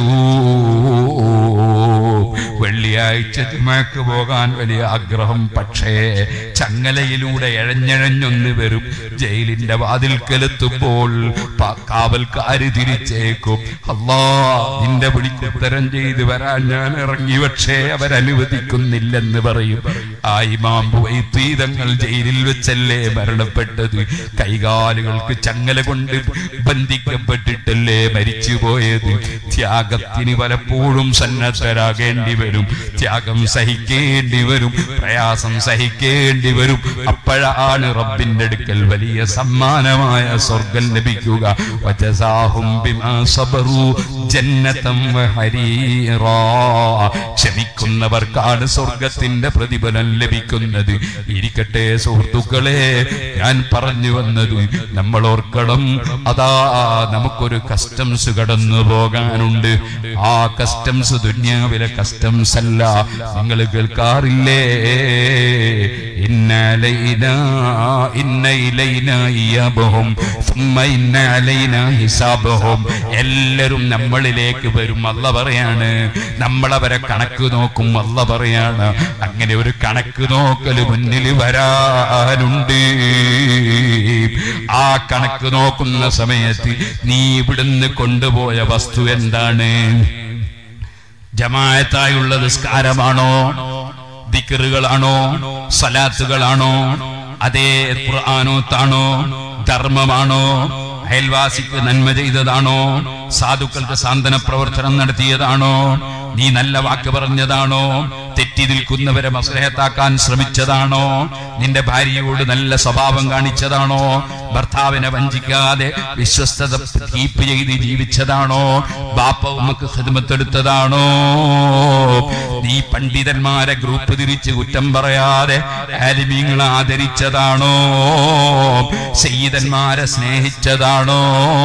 വെള്ളിയാഴ്ച ജുമക്ക് പോകാൻ വലിയ ആഗ്രഹം പക്ഷേ ചങ്ങലയിലൂടെ എഴഞ്ഞഴഞ്ഞൊന്ന് വരും ജയിലിന്റെ വാതിൽക്കലെത്തുമ്പോൾ പ- കാവൽക്കാര് തിരിച്ചേക്കും അല്ലാ നിന്റെ വിളിക്കുത്തരം ചെയ്ത് വരാൻ ഞാൻ ഇറങ്ങി പക്ഷേ അവരനുവദിക്കുന്നില്ലെന്ന് പറയും ആ ഇമാം വൈത്തീതങ്ങൾ ജയിലിൽ വെച്ചല്ലേ മരണപ്പെട്ടത് കൈകാലുകൾക്ക് ചങ്ങല കൊണ്ട് ബന്ധിക്കപ്പെട്ടിട്ടല്ലേ മരിച്ചുപോയത് ത്യാഗത്തിന് പലപ്പോഴും സന്നദ്ധരാകേണ്ടി വരും ത്യാഗം സഹിക്കേണ്ടി വരും പ്രയാസം സഹിക്കേണ്ടി വരും അപ്പോഴാണ് റബ്ബിന്റെ അടുക്കൽ വലിയ സമ്മാനമായ സ്വർഗം ലഭിക്കുക വജസാഹും ബിമാ സബറു ജന്നതം വഹരീറാ ക്ഷമിക്കുന്നവർക്കാണ് സ്വർഗത്തിന്റെ പ്രതിഫലം ലഭിക്കുന്നത് ഇരിക്കട്ടെ സുഹൃത്തുക്കളെ ഞാൻ പറഞ്ഞു വന്നത് നമ്മൾ ഓർക്കണം അതാ നമുക്കൊരു കസ്റ്റംസ് കടന്നു പോകാനുണ്ട് ആ കസ്റ്റംസ് ദുന്യാവിലെ കസ്റ്റംസ് അല്ല നിങ്ങൾ കേൾക്കാറില്ലേ ഇന്നലൈന ഇന്ന ഇലൈന ഇയബഹും സുമ്മ ഇന്ന അലൈന ഹിസാബഹും എല്ലാരും നമ്മളിലേക്ക് വരും അല്ല പറയാണ് നമ്മളവരെ കണക്ക് നോക്കും അല്ല പറയാണ് അങ്ങനെ ഒരു കണക്ക് നോക്കൽ മുന്നിൽ വരാനുണ്ട് ആ കണക്ക് നോക്കുന്ന സമയത്ത് നീ ഇവിടുന്ന് കൊണ്ടുപോയ വസ്തു എന്താണ് ജമായത്തായുള്ള നിസ്കാരമാണോ ദിക്കറുകളാണോ സലാത്തുകളാണോ അതേ ഖുർആാനോത്താണോ ധർമ്മമാണോ അയൽവാസിക്ക് നന്മ ചെയ്തതാണോ സാധുക്കൾക്ക് സാന്ത്വന പ്രവർത്തനം നടത്തിയതാണോ നീ നല്ല വാക്ക് പറഞ്ഞതാണോ തെറ്റി നിൽക്കുന്നവരെ മസ്ലഹത്താക്കാൻ ശ്രമിച്ചതാണോ നിന്റെ ഭാര്യയോട് നല്ല സ്വഭാവം കാണിച്ചതാണോ ഭർത്താവിനെ വഞ്ചിക്കാതെ വിശ്വസ്തത കീപ്പ് ചെയ്ത് ജീവിച്ചതാണോ ബാപ്പ ഉമ്മക്ക് ഹിദ്മത്തെടുത്തതാണോ നീ പണ്ഡിതന്മാരെ ഗ്രൂപ്പ് തിരിച്ച് കുറ്റം പറയാതെ ആലിമീങ്ങളെ ആദരിച്ചതാണോ സയ്യിദന്മാരെ സ്നേഹിച്ചതാണോ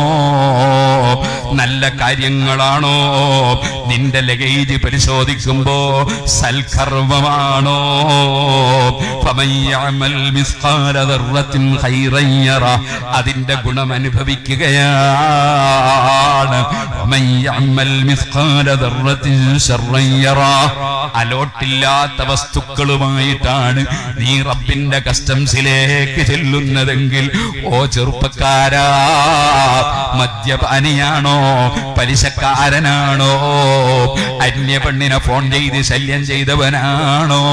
നല്ല കാര്യങ്ങളാണോ നിന്റെ ലഗേജ് പരിശോധിക്കുമ്പോ സൽക്കർമ്മമാണോ ഫമൻ യഅമൽ മിസ്ഖാല ദർറത്തിൻ ഖൈറൻ യറ അതിന്റെ ഗുണം അനുഭവിക്കുകയാണ് ഫമൻ യഅമൽ മിസ്ഖാല ദർറത്തിൻ ശർറൻ യറ അലോട്ടില്ലാത്ത വസ്തുക്കളുമായിട്ടാണ് നീ റബ്ബിന്റെ കസ്റ്റംസിലേക്ക് ചെല്ലുന്നതെങ്കിൽ ഓ ചെറുപ്പക്കാരാ മദ്യപാനിയാണോ പലിശക്കാരനാണോ അന്യ പെണ്ണിനെ ഫോൺ ചെയ്ത് ശല്യം ചെയ്തവനാണോ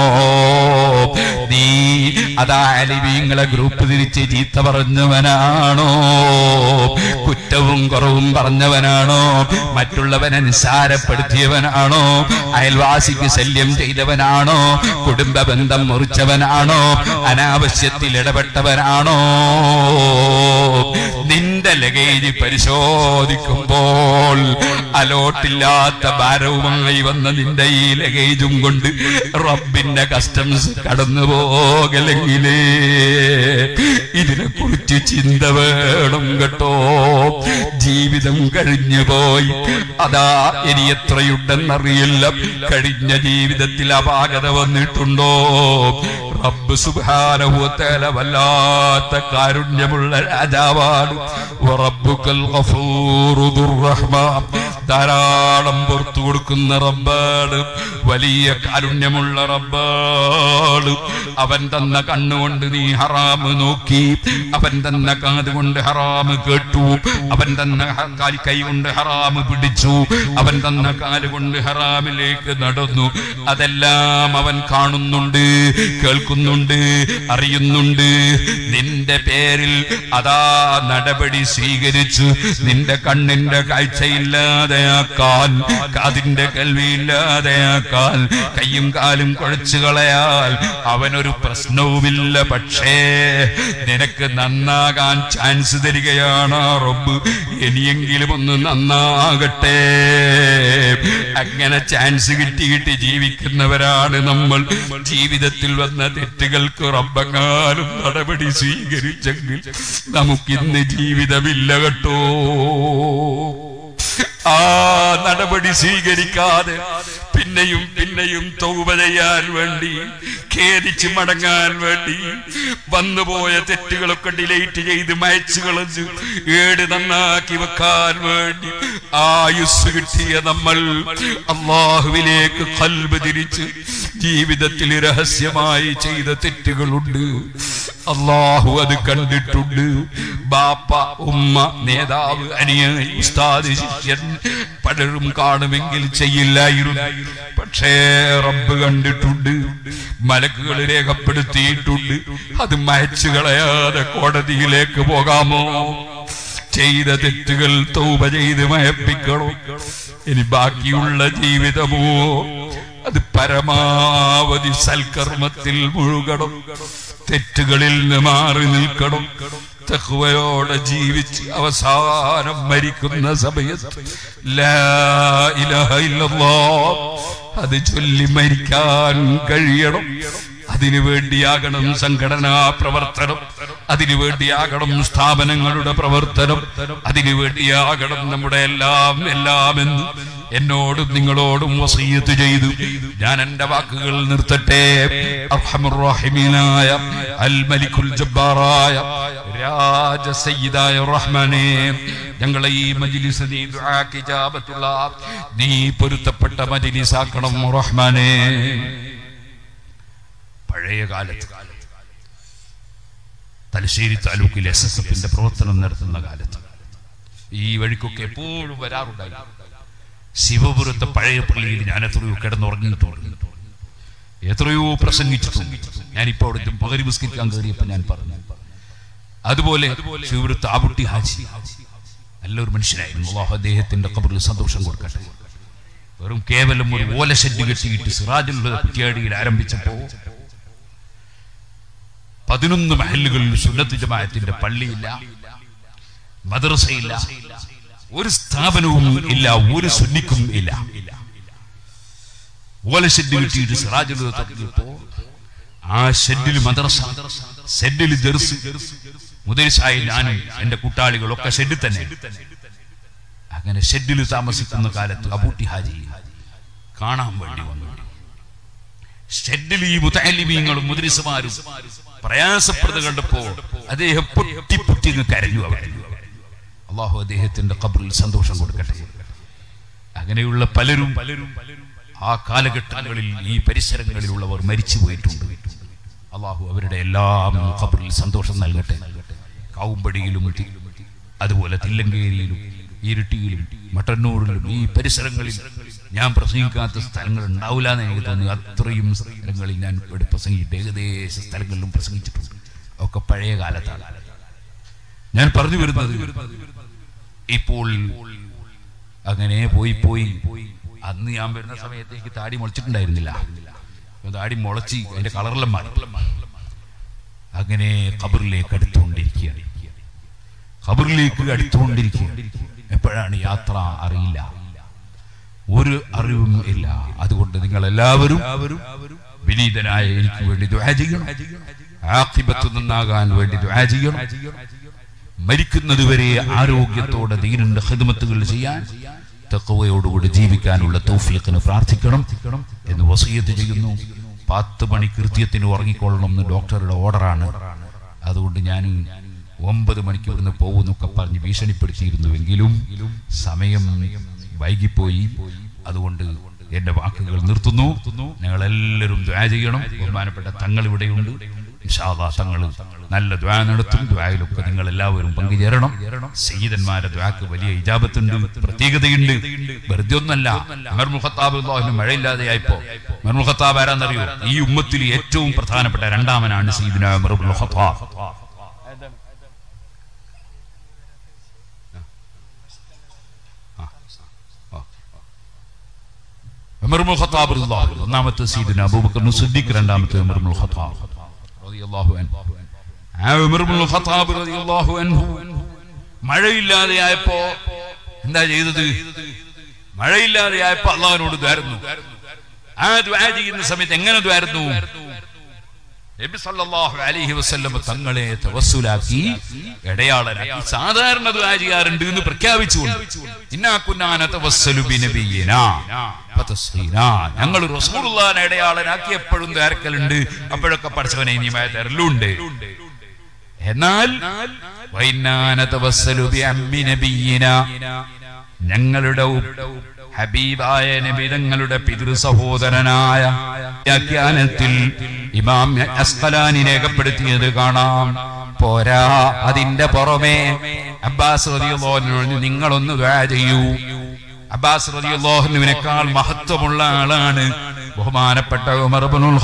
നീ അതാ അലിവീങ്ങളെ ഗ്രൂപ്പ് തിരിച്ച് ചീത്ത പറഞ്ഞവനാണോ കുറ്റവും കുറവും പറഞ്ഞവനാണോ മറ്റുള്ളവനെ നിസ്സാരപ്പെടുത്തിയവനാണോ അയൽവാസിക്ക് ശല്യം ചെയ്തവനാണോ കുടുംബ ബന്ധം മുറിച്ചവനാണോ അനാവശ്യത്തിൽ ഇടപെട്ടവനാണോ നിന്റെ നിന്റെ ലഗേജ് പരിശോധിക്കുമ്പോൾ അലോട്ടില്ലാത്ത ഭാരവുമായി വന്ന നിന്റെ ഈ ലഗേജും കൊണ്ട് റബ്ബിന്റെ കസ്റ്റംസ് കടന്നു പോകലെങ്കിലേ ഇതിനെ കുറിച്ച് ചിന്ത വേണം കേട്ടോ ജീവിതം കഴിഞ്ഞു പോയി അതാ ഇനി എത്രയുണ്ടെന്നറിയില്ല കഴിഞ്ഞ ജീവിതത്തിൽ അപാകത വന്നിട്ടുണ്ടോ റബ്ബ് സുബ്ഹാനഹുവതആല വല്ലാത്ത കാരുണ്യമുള്ള രാജാവാണ് വറബ്ബുക്കൽ ഗഫൂറു ദുർറഹ്മാൻ ധാരാളം പുറത്തു കൊടുക്കുന്ന റബ്ബാണ് വലിയ കാരുണ്യമുള്ള റബ്ബാണ് അവൻ തന്ന കണ്ണുകൊണ്ട് നീ ഹറാമ് നോക്കി അവൻ തന്ന കാതുകൊണ്ട് ഹറാമ് കേട്ടു അവൻ തന്ന ഹ- കാൽ- കൈ കൊണ്ട് ഹറാമ് പിടിച്ചു അവൻ തന്ന കാലുകൊണ്ട് ഹറാമിലേക്ക് നടന്നു അതെല്ലാം അവൻ കാണുന്നുണ്ട് കേൾക്കുന്നുണ്ട് അറിയുന്നുണ്ട് നിന്റെ പേരിൽ അതാ നടപടി സ്വീകരിച്ചു നിന്റെ കണ്ണിന്റെ കാഴ്ചയില്ലാതെയാക്കാൻ കാതിന്റെ കേൾവിയില്ലാതെയാക്കാൻ കയ്യും കാലും കുഴച്ചു കളയാൽ അവനൊരു പ്രശ്നവുമില്ല പക്ഷേ നിനക്ക് നന്നാകാൻ ചാൻസ് തരികയാണ് ആ റബ്ബ് ഇനിയെങ്കിലും ഒന്ന് നന്നാകട്ടെ അങ്ങനെ ചാൻസ് കിട്ടി കിട്ടി ജീവിക്കുന്നവരാണ് നമ്മൾ ജീവിതത്തിൽ വന്ന തെറ്റുകൾക്ക് റബ്ബങ്ങാനും നടപടി സ്വീകരിച്ചെങ്കിൽ നമുക്കിന്ന് ജീവിതമില്ല കേട്ടോ ആ നടപടി സ്വീകരിക്കാതെ പിന്നെയും പിന്നെയും തൗബ ചെയ്യാൻ വേണ്ടി ഖേദിച്ച് മടങ്ങാൻ വേണ്ടി വന്നുപോയ തെറ്റുകളൊക്കെ ഡിലേറ്റ് ചെയ്ത് മയച്ചു കളഞ്ഞ് ഏട് നന്നാക്കി വെക്കാൻ വേണ്ടി ആയുസ് കിട്ടിയ നമ്മൾ അള്ളാഹുവിലേക്ക് കൽബ് തിരിച്ച് ജീവിതത്തിൽ രഹസ്യമായി ചെയ്ത തെറ്റുകളുണ്ട് അള്ളാഹു അത് കണ്ടിട്ടുണ്ട് ബാപ്പ ഉമ്മ നേതാവ് അനിയൻ ഉസ്താദ് ശിഷ്യൻ പലരും കാണുമെങ്കിൽ ചെയ്യില്ലായിരുന്നു പക്ഷേ റബ്ബ് കണ്ടിട്ടുണ്ട് മലക്കുകൾ രേഖപ്പെടുത്തിയിട്ടുണ്ട് അത് മയച്ചു കളയാതെ കോടതിയിലേക്ക് പോകാമോ ചെയ്ത തെറ്റുകൾ തൗബ ചെയ്ത് മയപ്പിക്കണോ ഇനി ബാക്കിയുള്ള ജീവിതമോ അത് പരമാവധി സൽക്കർമ്മത്തിൽ മുഴുകണം തെറ്റുകളിൽ നിന്ന് മാറി നിൽക്കണം തഖ്വയോടെ ജീവിച്ച് അവസാനം മരിക്കുന്ന സമയത്ത് ലാ ഇലാഹ ഇല്ലല്ലാഹ് അത് ചൊല്ലി മരിക്കാൻ കഴിയണം അതിനു വേണ്ടിയാകണം സംഘടനാ പ്രവർത്തനം അതിനു വേണ്ടിയാകണം സ്ഥാപനങ്ങളുടെ പ്രവർത്തനം അതിനു വേണ്ടിയാകണം നമ്മുടെ എല്ലാം എല്ലാം എന്ന് എന്നോടും നിങ്ങളോടും വസീയത്ത് ചെയ്തു ഞാൻ എന്റെ വാക്കുകൾ നിർത്തട്ടെ അർഹമുറാഹിമീനായ അൽ മലിക്കുൽ ജബ്ബാറായ രാജ സയ്യിദായ റഹ്മാനെ ഞങ്ങളെ ഈ മജ്ലിസ് നീ ദുആക്ക് ഇജാബത്തുള്ള നീ പൊരുത്തപ്പെട്ട മജ്ലിസാക്കണം റഹ്മാനെ പഴയ കാലത്ത് തലശ്ശേരി താലൂക്കിൽ എസ് എസ് എഫിന്റെ പ്രവർത്തനം നടത്തുന്ന കാലത്ത് ഈ വഴിക്കൊക്കെ എപ്പോഴും വരാറുണ്ടായി ശിവപുരത്തെ പഴയ പള്ളിയിൽ ഞാൻ എത്രയോ കിടന്നുറങ്ങിയിട്ടുണ്ട് എത്രയോ പ്രസംഗിച്ചിട്ടുണ്ട് ഞാനിപ്പോ അവിടെ പകരി പുസ്കരിക്കാൻ കയറിയപ്പോ ഞാൻ പറഞ്ഞു അതുപോലെ ശിവപുരത്ത് ആബുട്ടി ഹാജി നല്ലൊരു മനുഷ്യനായിരുന്നു അള്ളാഹു അദ്ദേഹത്തിന്റെ കബറിൽ സന്തോഷം കൊടുക്കട്ടെ വെറും കേവലം ഒരു ഓല ഷെഡ് കെട്ടിയിട്ട് സിറാജുൽ കുറ്റിയാടിയിൽ ആരംഭിച്ചപ്പോ പതിനൊന്ന് മഹല്ലുകളിൽ സുന്നത്ത് ജമാഅത്തിന്റെ പള്ളിയില്ല മദ്രസയില്ല ഒരു സ്ഥാപനവും ഇല്ല ഒരു സുന്നിക്കും ഇല്ല ഓല ഷെഡ് കിട്ടിയിട്ട് സിറാജുൽ തുടങ്ങിയപ്പോ ആ ഷെഡിൽ മദ്രസ ഷെഡിൽ ദർസ് മുദരിസായി ഞാനും എന്റെ കൂട്ടാളികളൊക്കെ ഷെഡിൽ തന്നെ അങ്ങനെ ഷെഡിൽ താമസിക്കുന്ന കാലത്ത് അബൂട്ടി ഹാജി കാണാൻ വേണ്ടി വന്നു ഷെഡിൽ ഈ മുത്തലിമീങ്ങളും മുദ്രിസുമാരും പ്രയാസപ്രത കണ്ടപ്പോ അദ്ദേഹം പൊട്ടി പൊട്ടി അങ്ങ് കരഞ്ഞു അവർ അള്ളാഹു അദ്ദേഹത്തിന്റെ കബറിൽ സന്തോഷം കൊടുക്കട്ടെ അങ്ങനെയുള്ള പലരും പലരും ആ കാലഘട്ടങ്ങളിൽ ഈ പരിസരങ്ങളിലുള്ളവർ മരിച്ചു പോയിട്ടുണ്ട് അള്ളാഹു അവരുടെ എല്ലാം ഖബറിൽ സന്തോഷം നൽകട്ടെ കാവുമ്പടിയിലും തി- അതുപോലെ തില്ലങ്കേരിയിലും ഇരുട്ടിയിലും മട്ടന്നൂരിലും ഈ പരിസരങ്ങളിൽ ഞാൻ പ്രസംഗിക്കാത്ത സ്ഥലങ്ങൾ ഉണ്ടാവില്ല എന്ന് എനിക്ക് തോന്നി അത്രയും സ്ഥലങ്ങളിൽ ഞാൻ ഇവിടെ പ്രസംഗിച്ചിട്ട് ഏകദേശ സ്ഥലങ്ങളിലും പ്രസംഗിച്ചിട്ടുണ്ട് ഒക്കെ പഴയ കാലത്താണ് ഞാൻ പറഞ്ഞു വരുന്നത് ഇപ്പോൾ അങ്ങനെ പോയി പോയി അന്ന് ഞാൻ വരുന്ന സമയത്ത് എനിക്ക് താടി മുളച്ചിട്ടുണ്ടായിരുന്നില്ല അപ്പൊ താടി മുളച്ച് അതിന്റെ കളറെല്ലാം മാറി അങ്ങനെ ഖബറിലേക്ക് അടുത്തുകൊണ്ടിരിക്കുകയാണ് ഖബറിലേക്ക് അടുത്തുകൊണ്ടിരിക്കുക എപ്പോഴാണ് യാത്ര അറിയില്ല ഒരു അറിവും ഇല്ല അതുകൊണ്ട് നിങ്ങൾ എല്ലാവരും വിനീതനായ എനിക്ക് വേണ്ടി ദുആ ചെയ്യണം ആഖിബത്ത് നന്നാകാൻ വേണ്ടി ദുആ ചെയ്യണം മരിക്കുന്നതുവരെ ആരോഗ്യത്തോടെ ദീനിന്റെ ഖിദ്മത്തുകൾ ചെയ്യാൻ തക്കവയോടുകൂടി ജീവിക്കാനുള്ള തൗഫീഖിന് പ്രാർത്ഥിക്കണം എന്ന് വസീയത്ത് ചെയ്യുന്നു പത്ത് മണി കൃത്യത്തിന് ഉറങ്ങിക്കൊള്ളണം എന്ന് ഡോക്ടറുടെ ഓർഡറാണ് അതുകൊണ്ട് ഞാൻ ഒമ്പത് മണിക്ക് ഇവിടുന്ന് പോകുന്നൊക്കെ പറഞ്ഞ് ഭീഷണിപ്പെടുത്തിയിരുന്നുവെങ്കിലും സമയം വൈകിപ്പോയി അതുകൊണ്ട് എന്റെ വാക്കുകൾ നിർത്തുന്നു നിങ്ങൾ എല്ലാവരും ദ്വാ ചെയ്യണം ബഹുമാനപ്പെട്ട തങ്ങൾ ഇവിടെയുണ്ട് ഇൻഷാല്ലാ തങ്ങൾ നല്ല ദ്വാ നടത്തും ദ്വായിലൊക്കെ നിങ്ങൾ എല്ലാവരും പങ്കുചേരണം സയ്യിദന്മാരെ ദ്വാക്ക് വലിയ ഇജാബത്തുണ്ട് പ്രത്യേകതയുണ്ട് വെറുതെ ഒന്നല്ല ഉമർ ഖത്താബ് അള്ളാഹുവിന് മഴയില്ലാതെയായപ്പോ ഉമർ ഖത്താബ് ആരാന്നറിയോ ഈ ഉമ്മത്തിൽ ഏറ്റവും പ്രധാനപ്പെട്ട രണ്ടാമനാണ് സയ്യിദ്ന ഉമർ ഇബ്നുൽ ഖത്താബ് ഉമർ ഇബ്നുൽ ഖത്താബ് റളിയല്ലാഹു അൻഹു ഒന്നാമത്തെ സയ്യിദ്ന അബൂബക്കർ സിദ്ദീഖ് രണ്ടാമത്തെ ഉമർ ഇബ്നുൽ ഖത്താബ് റളിയല്ലാഹു അൻഹു ആ ഉമർ ഇബ്നുൽ ഖത്താബ് റളിയല്ലാഹു അൻഹു മഴയില്ലാതെയായപ്പോ എന്താ ചെയ്തത് മഴയില്ലാതെയായപ്പോ അള്ളാഹുവിനോട് ദ്വാരുന്നു ആ ദ്വാ ചെയ്യുന്ന സമയത്ത് എങ്ങനെ ദ്വാരുന്നു നബി സല്ലല്ലാഹു അലൈഹി വസല്ലം തങ്ങളെ തവസ്സുലാക്കി ഇടയാളനാക്കി സാധാരണ ദുആ ചെയ്യാറുണ്ട് എന്ന് പ്രഖ്യാപിച്ചുകൊണ്ട് ഇന്നാ കുന്നാന തവസ്സലു ബിനബിയിനാ ഫതസ്ഖീനാ ഞങ്ങൾ റസൂലുള്ളാഹിനെ ഇടയാളനാക്കി എപ്പോഴും ദ്വാരക്കലുണ്ട് അപ്പോഴൊക്കെ പഠിച്ചവനെ നീമായ തരലുണ്ട് എന്നാൽ വൈന്നാന തവസ്സലു ബിഅമ്മി നബിയിനാ ഞങ്ങളുടെ ഉ- ഹബീബായ നബി തങ്ങളുടെ പിതൃ സഹോദരനായ വ്യാഖ്യാനത്തിൽ ഇമാം അസ്കലാനി രേഖപ്പെടുത്തിയത് കാണാം പോരാ അതിന്റെ പുറമെ അബ്ബാസ് റളിയല്ലാഹുവിനോട് നിങ്ങളൊന്ന് ദുആ ചെയ്യൂ അബ്ബാസ് റളിയല്ലാഹുവിനേക്കാൾ മഹത്വമുള്ള ആളാണ് ബഹുമാനപ്പെട്ട ഉമർ ഇബ്നുൽ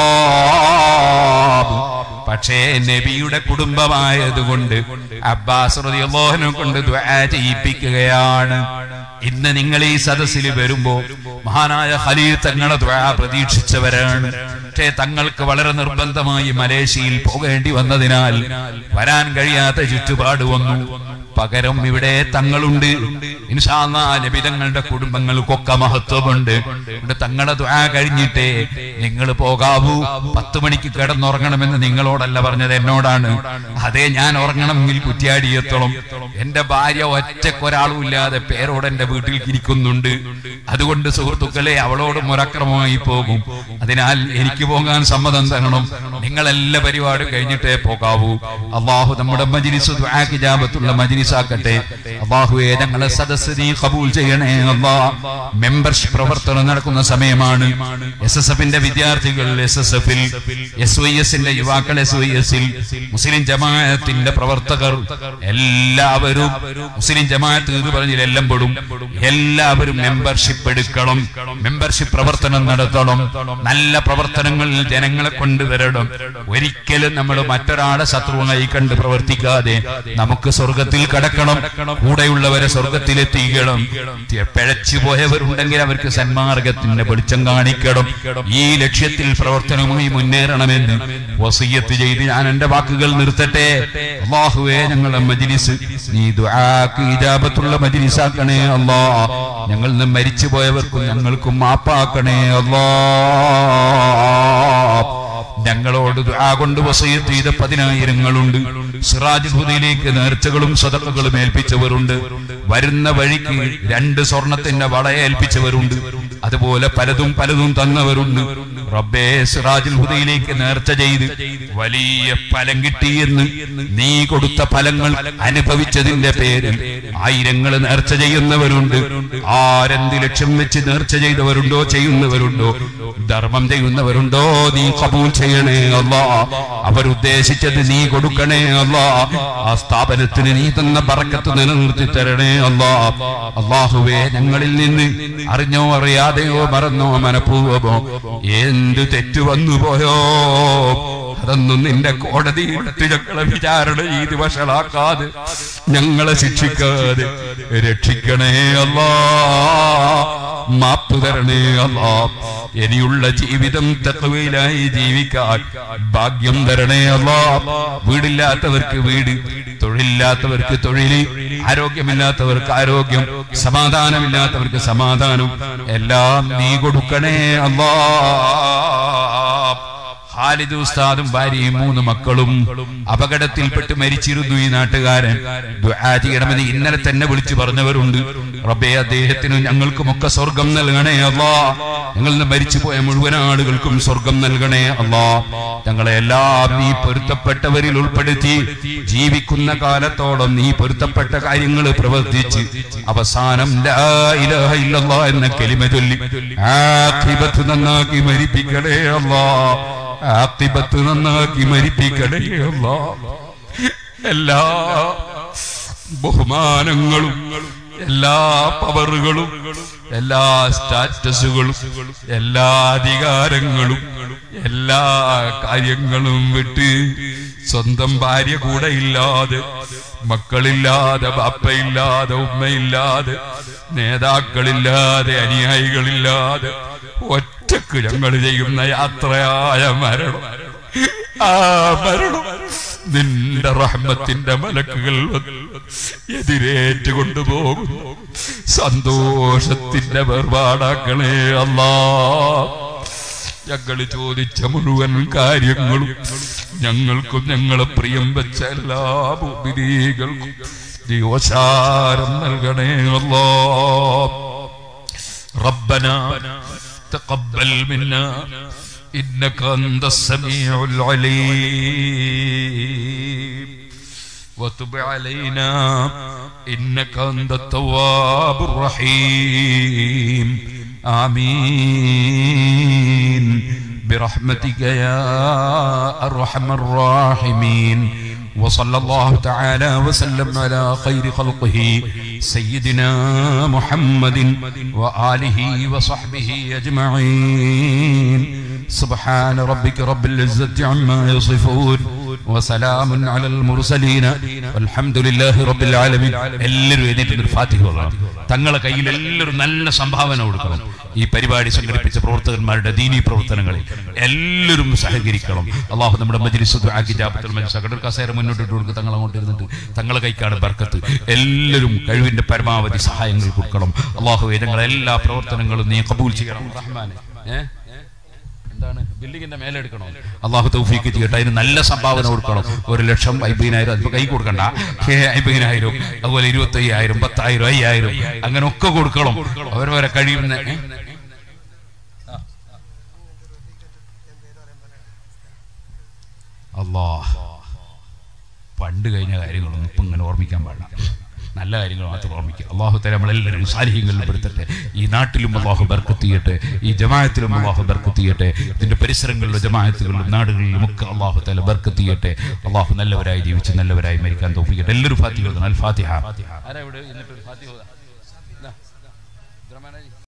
ഖത്താബ് പക്ഷേ നബിയുടെ കുടുംബമായതുകൊണ്ട് അബ്ബാസ് റളിയല്ലാഹുവിനെ കൊണ്ട് ദുആ ചെയ്യിപ്പിക്കുകയാണ് ഇന്ന് നിങ്ങൾ ഈ സദസ്സിൽ വരുമ്പോ മഹാനായ ഖലീൽ തങ്ങളെ ദുആ പ്രതീക്ഷിച്ചവരാണ് പക്ഷേ തങ്ങൾക്ക് വളരെ നിർബന്ധമായി മലേഷ്യയിൽ പോകേണ്ടി വന്നതിനാൽ വരാൻ കഴിയാത്ത ചുറ്റുപാട് വന്നു പകരം ഇവിടെ തങ്ങളുണ്ട് ഇൻഷാല്ലാ നബി തങ്ങളുടെ കുടുംബങ്ങൾക്കൊക്കെ മഹത്വമുണ്ട് ഇവിടെ തങ്ങളുടെ ദുആ കഴിഞ്ഞിട്ടേ നിങ്ങൾ പോകാവൂ പത്ത് മണിക്ക് കിടന്നുറങ്ങണമെന്ന് നിങ്ങളോടല്ല പറഞ്ഞത് എന്നോടാണ് അതേ ഞാൻ ഉറങ്ങണമെങ്കിൽ കുറ്റിയാടിയെത്തോളം എന്റെ ഭാര്യ ഒറ്റക്കൊരാളും ഇല്ലാതെ പേരോട് എന്റെ വീട്ടിൽ ഇരിക്കുന്നുണ്ട് അതുകൊണ്ട് സുഹൃത്തുക്കളെ അവളോട് മുരക്രമമായി പോകും അതിനാൽ എനിക്ക് പോകാൻ സമ്മതം തരണം നിങ്ങൾ എല്ലാ പരിപാടി കഴിഞ്ഞിട്ടേ പോകാവൂ അള്ളാഹു നമ്മുടെ മജിലിസ് ഹിജാബത്തുള്ള മജിലിസാക്കട്ടെ അള്ളാഹുവെ ഞങ്ങളെ സദസ് നീ കബൂൽ ചെയ്യണേ അള്ളാ മെമ്പർഷിപ്പ് പ്രവർത്തനം നടക്കുന്ന സമയമാണ് എസ് എസ് എഫിന്റെ വിദ്യാർത്ഥികൾ എസ് എസ് എഫിൽ എസ് വൈ എസിന്റെ യുവാക്കൾ എസ് വൈ എസിൽ മുസ്ലിം ജമാഅത്തിന്റെ പ്രവർത്തകർ എല്ലാവരും മുസ്ലിം ജമാഅത്ത് എന്ന് പറഞ്ഞാൽ എല്ലാം പെടും എല്ലാവരും മെമ്പർഷിപ്പ് എടുക്കണം മെമ്പർഷിപ്പ് പ്രവർത്തനം നടത്തണം നല്ല പ്രവർത്തനങ്ങളിൽ ജനങ്ങളെ കൊണ്ടുവരണം ഒരിക്കലും നമ്മൾ മറ്റൊരാളെ ശത്രുവായി കണ്ട് പ്രവർത്തിക്കാതെ നമുക്ക് സ്വർഗത്തിൽ കടക്കണം കൂടെയുള്ളവരെ സ്വർഗത്തിലെത്തിക്കണം പിഴച്ചു പോയവരുണ്ടെങ്കിൽ അവർക്ക് സന്മാർഗത്തിന്റെ വെളിച്ചം കാണിക്കണം ഈ ലക്ഷ്യത്തിൽ പ്രവർത്തനവുമായി മുന്നേറണമെന്ന് വസീയത്ത് ചെയ്ത് ഞാൻ എന്റെ വാക്കുകൾ നിർത്തട്ടെ അള്ളാഹുവേ ഞങ്ങളെ മജിലിസ് നീ ദുആക്ക് ഇജാബത്തുള്ള മജിലിസാക്കണേ അല്ലാ ഞങ്ങൾ നിന്ന് മരിച്ചു പോയവർക്കും ഞങ്ങൾക്കും മാപ്പാക്കണേ അല്ലാ ഞങ്ങളോട് ദുആ കൊണ്ട് വസീയത്ത് ചെയ്ത പതിനായിരങ്ങളുണ്ട് സിറാജ് ഹുദയിലേക്ക് നേർച്ചകളും സദക്കകളും ഏൽപ്പിച്ചവരുണ്ട് വരുന്ന വഴിക്ക് രണ്ട് സ്വർണത്തിന്റെ വള ഏൽപ്പിച്ചവരുണ്ട് അതുപോലെ പലതും പലതും തന്നവരുണ്ട് റബ്ബേ സിറാജുൽ ഹുദയിലേക്ക് നേർച്ച ചെയ്ത് വലിയ ഫലം കിട്ടിയെന്ന് നീ കൊടുത്ത ഫലങ്ങൾ അനുഭവിച്ചതിന്റെ പേരിൽ ആയിരങ്ങൾ നേർച്ച ചെയ്യുന്നവരുണ്ട് ആരെന്ത് ലക്ഷ്യം വെച്ച് നേർച്ച ചെയ്തവരുണ്ടോ ചെയ്യുന്നവരുണ്ടോ ധർമ്മം ചെയ്യുന്നവരുണ്ടോ നീ കബൂൽ ചെയ്യണേ അല്ലാ അവരുദ്ദേശിച്ചത് നീ കൊടുക്കണേ അല്ലാ ആ സ്ഥാപനത്തിന് നീ തന്ന പറക്കത്ത് നിലനിർത്തി തരണേ അല്ലാ അള്ളാഹുവേ ഞങ്ങളിൽ നിന്ന് അറിഞ്ഞോ അറിയാതെയോ മറന്നോ മനഃപൂർവമോ എന്ത് തെറ്റു വന്നു പോയോ അതൊന്നും നിന്റെ കോടതി എടുത്ത് ഞങ്ങളെ വിചാരണ ചെയ്ത് വഷളാക്കാതെ ഞങ്ങളെ ശിക്ഷിക്കാതെ രക്ഷിക്കണേ അല്ലാ മാപ്പ് തരണേ അല്ലാ ഇനിയുള്ള ഇനിയുള്ള ജീവിതം തക്കവയിലായി ജീവിക്കാൻ ഭാഗ്യം തരണേ അല്ലാ വീടില്ലാത്തവർക്ക് വീട് തൊഴിലില്ലാത്തവർക്ക് തൊഴിൽ ആരോഗ്യമില്ലാത്തവർക്ക് ആരോഗ്യം സമാധാനമില്ലാത്തവർക്ക് സമാധാനം എല്ലാം നീ കൊടുക്കണേ അല്ലാ ഖാലിദ് ഉസ്താദും ഭാര്യയും മൂന്ന് മക്കളും അപകടത്തിൽപ്പെട്ട് മരിച്ചിരുന്നു ഈ നാട്ടുകാരൻ ദുആ ചെയ്യണമെന്ന് ഇന്നലെ തന്നെ വിളിച്ചു പറഞ്ഞവരുണ്ട് റബ്ബേ അദ്ദേഹത്തിനും ഞങ്ങൾക്കുമൊക്കെ സ്വർഗം നൽകണേ അല്ലാ ഞങ്ങളിൽ നിന്ന് മരിച്ചുപോയ മുഴുവൻ ആളുകൾക്കും സ്വർഗം നൽകണേ അല്ലാ ഞങ്ങളെ എല്ലാം നീ പൊരുത്തപ്പെട്ടവരിൽ ഉൾപ്പെടുത്തി ജീവിക്കുന്ന കാലത്തോളം നീ പൊരുത്തപ്പെട്ട കാര്യങ്ങൾ പ്രവർത്തിച്ച് അവസാനം ലാ ഇലാഹ ഇല്ലല്ലാ എന്ന കലിമ ചൊല്ലി ആഖിബത്ത് നന്നാക്കി മരിപ്പിക്കണേ അല്ലാ ആഖിബത്ത് നന്നാക്കി മരിപ്പിക്കണേ അല്ലാ എല്ലാ ബഹുമാനങ്ങളും എല്ലാ പവറുകളും എല്ലാ സ്റ്റാറ്റസുകളും എല്ലാ അധികാരങ്ങളും എല്ലാ കാര്യങ്ങളും വിട്ട് സ്വന്തം ഭാര്യ കൂടെ ഇല്ലാതെ മക്കളില്ലാതെ ബാപ്പയില്ലാതെ ഉമ്മയില്ലാതെ നേതാക്കളില്ലാതെ അനുയായികളില്ലാതെ ഒറ്റക്ക് ഞങ്ങൾ ചെയ്യുന്ന യാത്രയായ മരണം ആ മരണം നിന്റെ റഹ്മത്തിന്റെ മലക്കുകൾ വന്ന് എതിരേറ്റ് കൊണ്ടുപോകുന്നു സന്തോഷത്തിന്റെ വേർപാടാക്കളെ അല്ലാ ഞങ്ങൾ ചോദിച്ച മുഴുവൻ കാര്യങ്ങളും ഞങ്ങൾക്കും ഞങ്ങളെ പ്രിയം വെച്ച എല്ലാ ഭൂമിനീകൾക്കും ജീവസാരം നൽകണേ അല്ലാ ربنا تقبل منا إنك أنت السميع العليم وتب علينا إنك أنت التواب الرحيم آمين برحمتك يا أرحم الراحمين وصلى الله تعالى وسلم على خير خلقه سيدنا محمد وآله وصحبه أجمعين سبحان ربك رب العزة عما يصفون وسلام على المرسلين والحمد لله رب العالمين എല്ലാവരും എഴുന്നേറ്റ് ഒരു ഫാത്തിഹ ഓതണം തങ്ങളെ കയ്യിൽ എല്ലാവരും നല്ല സംഭാവന കൊടുക്കണം ഈ പരിപാടി സംഘടിപ്പിച്ച പ്രവർത്തകന്മാരുടെ ദീനീ പ്രവർത്തനങ്ങളിൽ എല്ലാവരും സഹകരിക്കണം അള്ളാഹു നമ്മുടെ മജ്ലിസ് ദുആക്ക് ജാബത്തുൽ മജ്ലിസ് അകടർ കസേര മുന്നോട്ട് ഇട്ട് കൊടുക്കുക തങ്ങൾ അങ്ങോട്ട് ഇരുന്നിട്ട് തങ്ങളെ കൈക്കാണ് ബർക്കത്ത് എല്ലാവരും കഴിവിന്റെ പരമാവധി സഹായങ്ങൾ കൊടുക്കണം അള്ളാഹു ഞങ്ങളെ എല്ലാ പ്രവർത്തനങ്ങളും നീ കബൂൽ ചെയ്യണം റഹ്മാനെ ഏഹ് എന്താണ് ബിൽഡിങ്ങിന്റെ മേലെ എടുക്കണോ അള്ളാഹു തൗഫീക്ക് ചെയ്യട്ടെ അതിന് നല്ല സംഭാവന കൊടുക്കണം ഒരു ലക്ഷം അയ്പതിനായിരം അതിപ്പോ കൈ കൊടുക്കണ്ട ഹേ, അയ്പതിനായിരം അതുപോലെ ഇരുപത്തി അയ്യായിരം പത്തായിരം അയ്യായിരം അങ്ങനെ ഒക്കെ കൊടുക്കണം അവരവരെ കഴിയുന്ന ഏ? അല്ലാ പണ്ട് കഴിഞ്ഞ കാര്യങ്ങളൊന്നും ഇപ്പം ഇങ്ങനെ ഓർമ്മിക്കാൻ പാടില്ല നല്ല കാര്യങ്ങൾ മാത്രം ഓർമ്മിക്കുക അള്ളാഹു തല നമ്മളെല്ലാവരും സാലിഹ്യങ്ങളിൽ പെടുത്തട്ടെ ഈ നാട്ടിലും അള്ളാഹു ബർക്കത്ത് ചെയ്യട്ടെ ഈ ജമായത്തിലും അള്ളാഹു ബർക്കത്ത് ചെയ്യട്ടെ ഇതിന്റെ പരിസരങ്ങളിലും ജമായത്തുകളിലും നാടുകളിലും ഒക്കെ അള്ളാഹു തല ബർക്കത്ത് ചെയ്യട്ടെ അള്ളാഹു നല്ലവരായി ജീവിച്ച് നല്ലവരായി മരിക്കാൻ തോപ്പിക്കട്ടെ എല്ലാവരും ഫാത്തിഹ അൽ ഫാത്തിഹ ആരാ ഇവിടെ എന്നിട്ട് ഫാത്തിഹ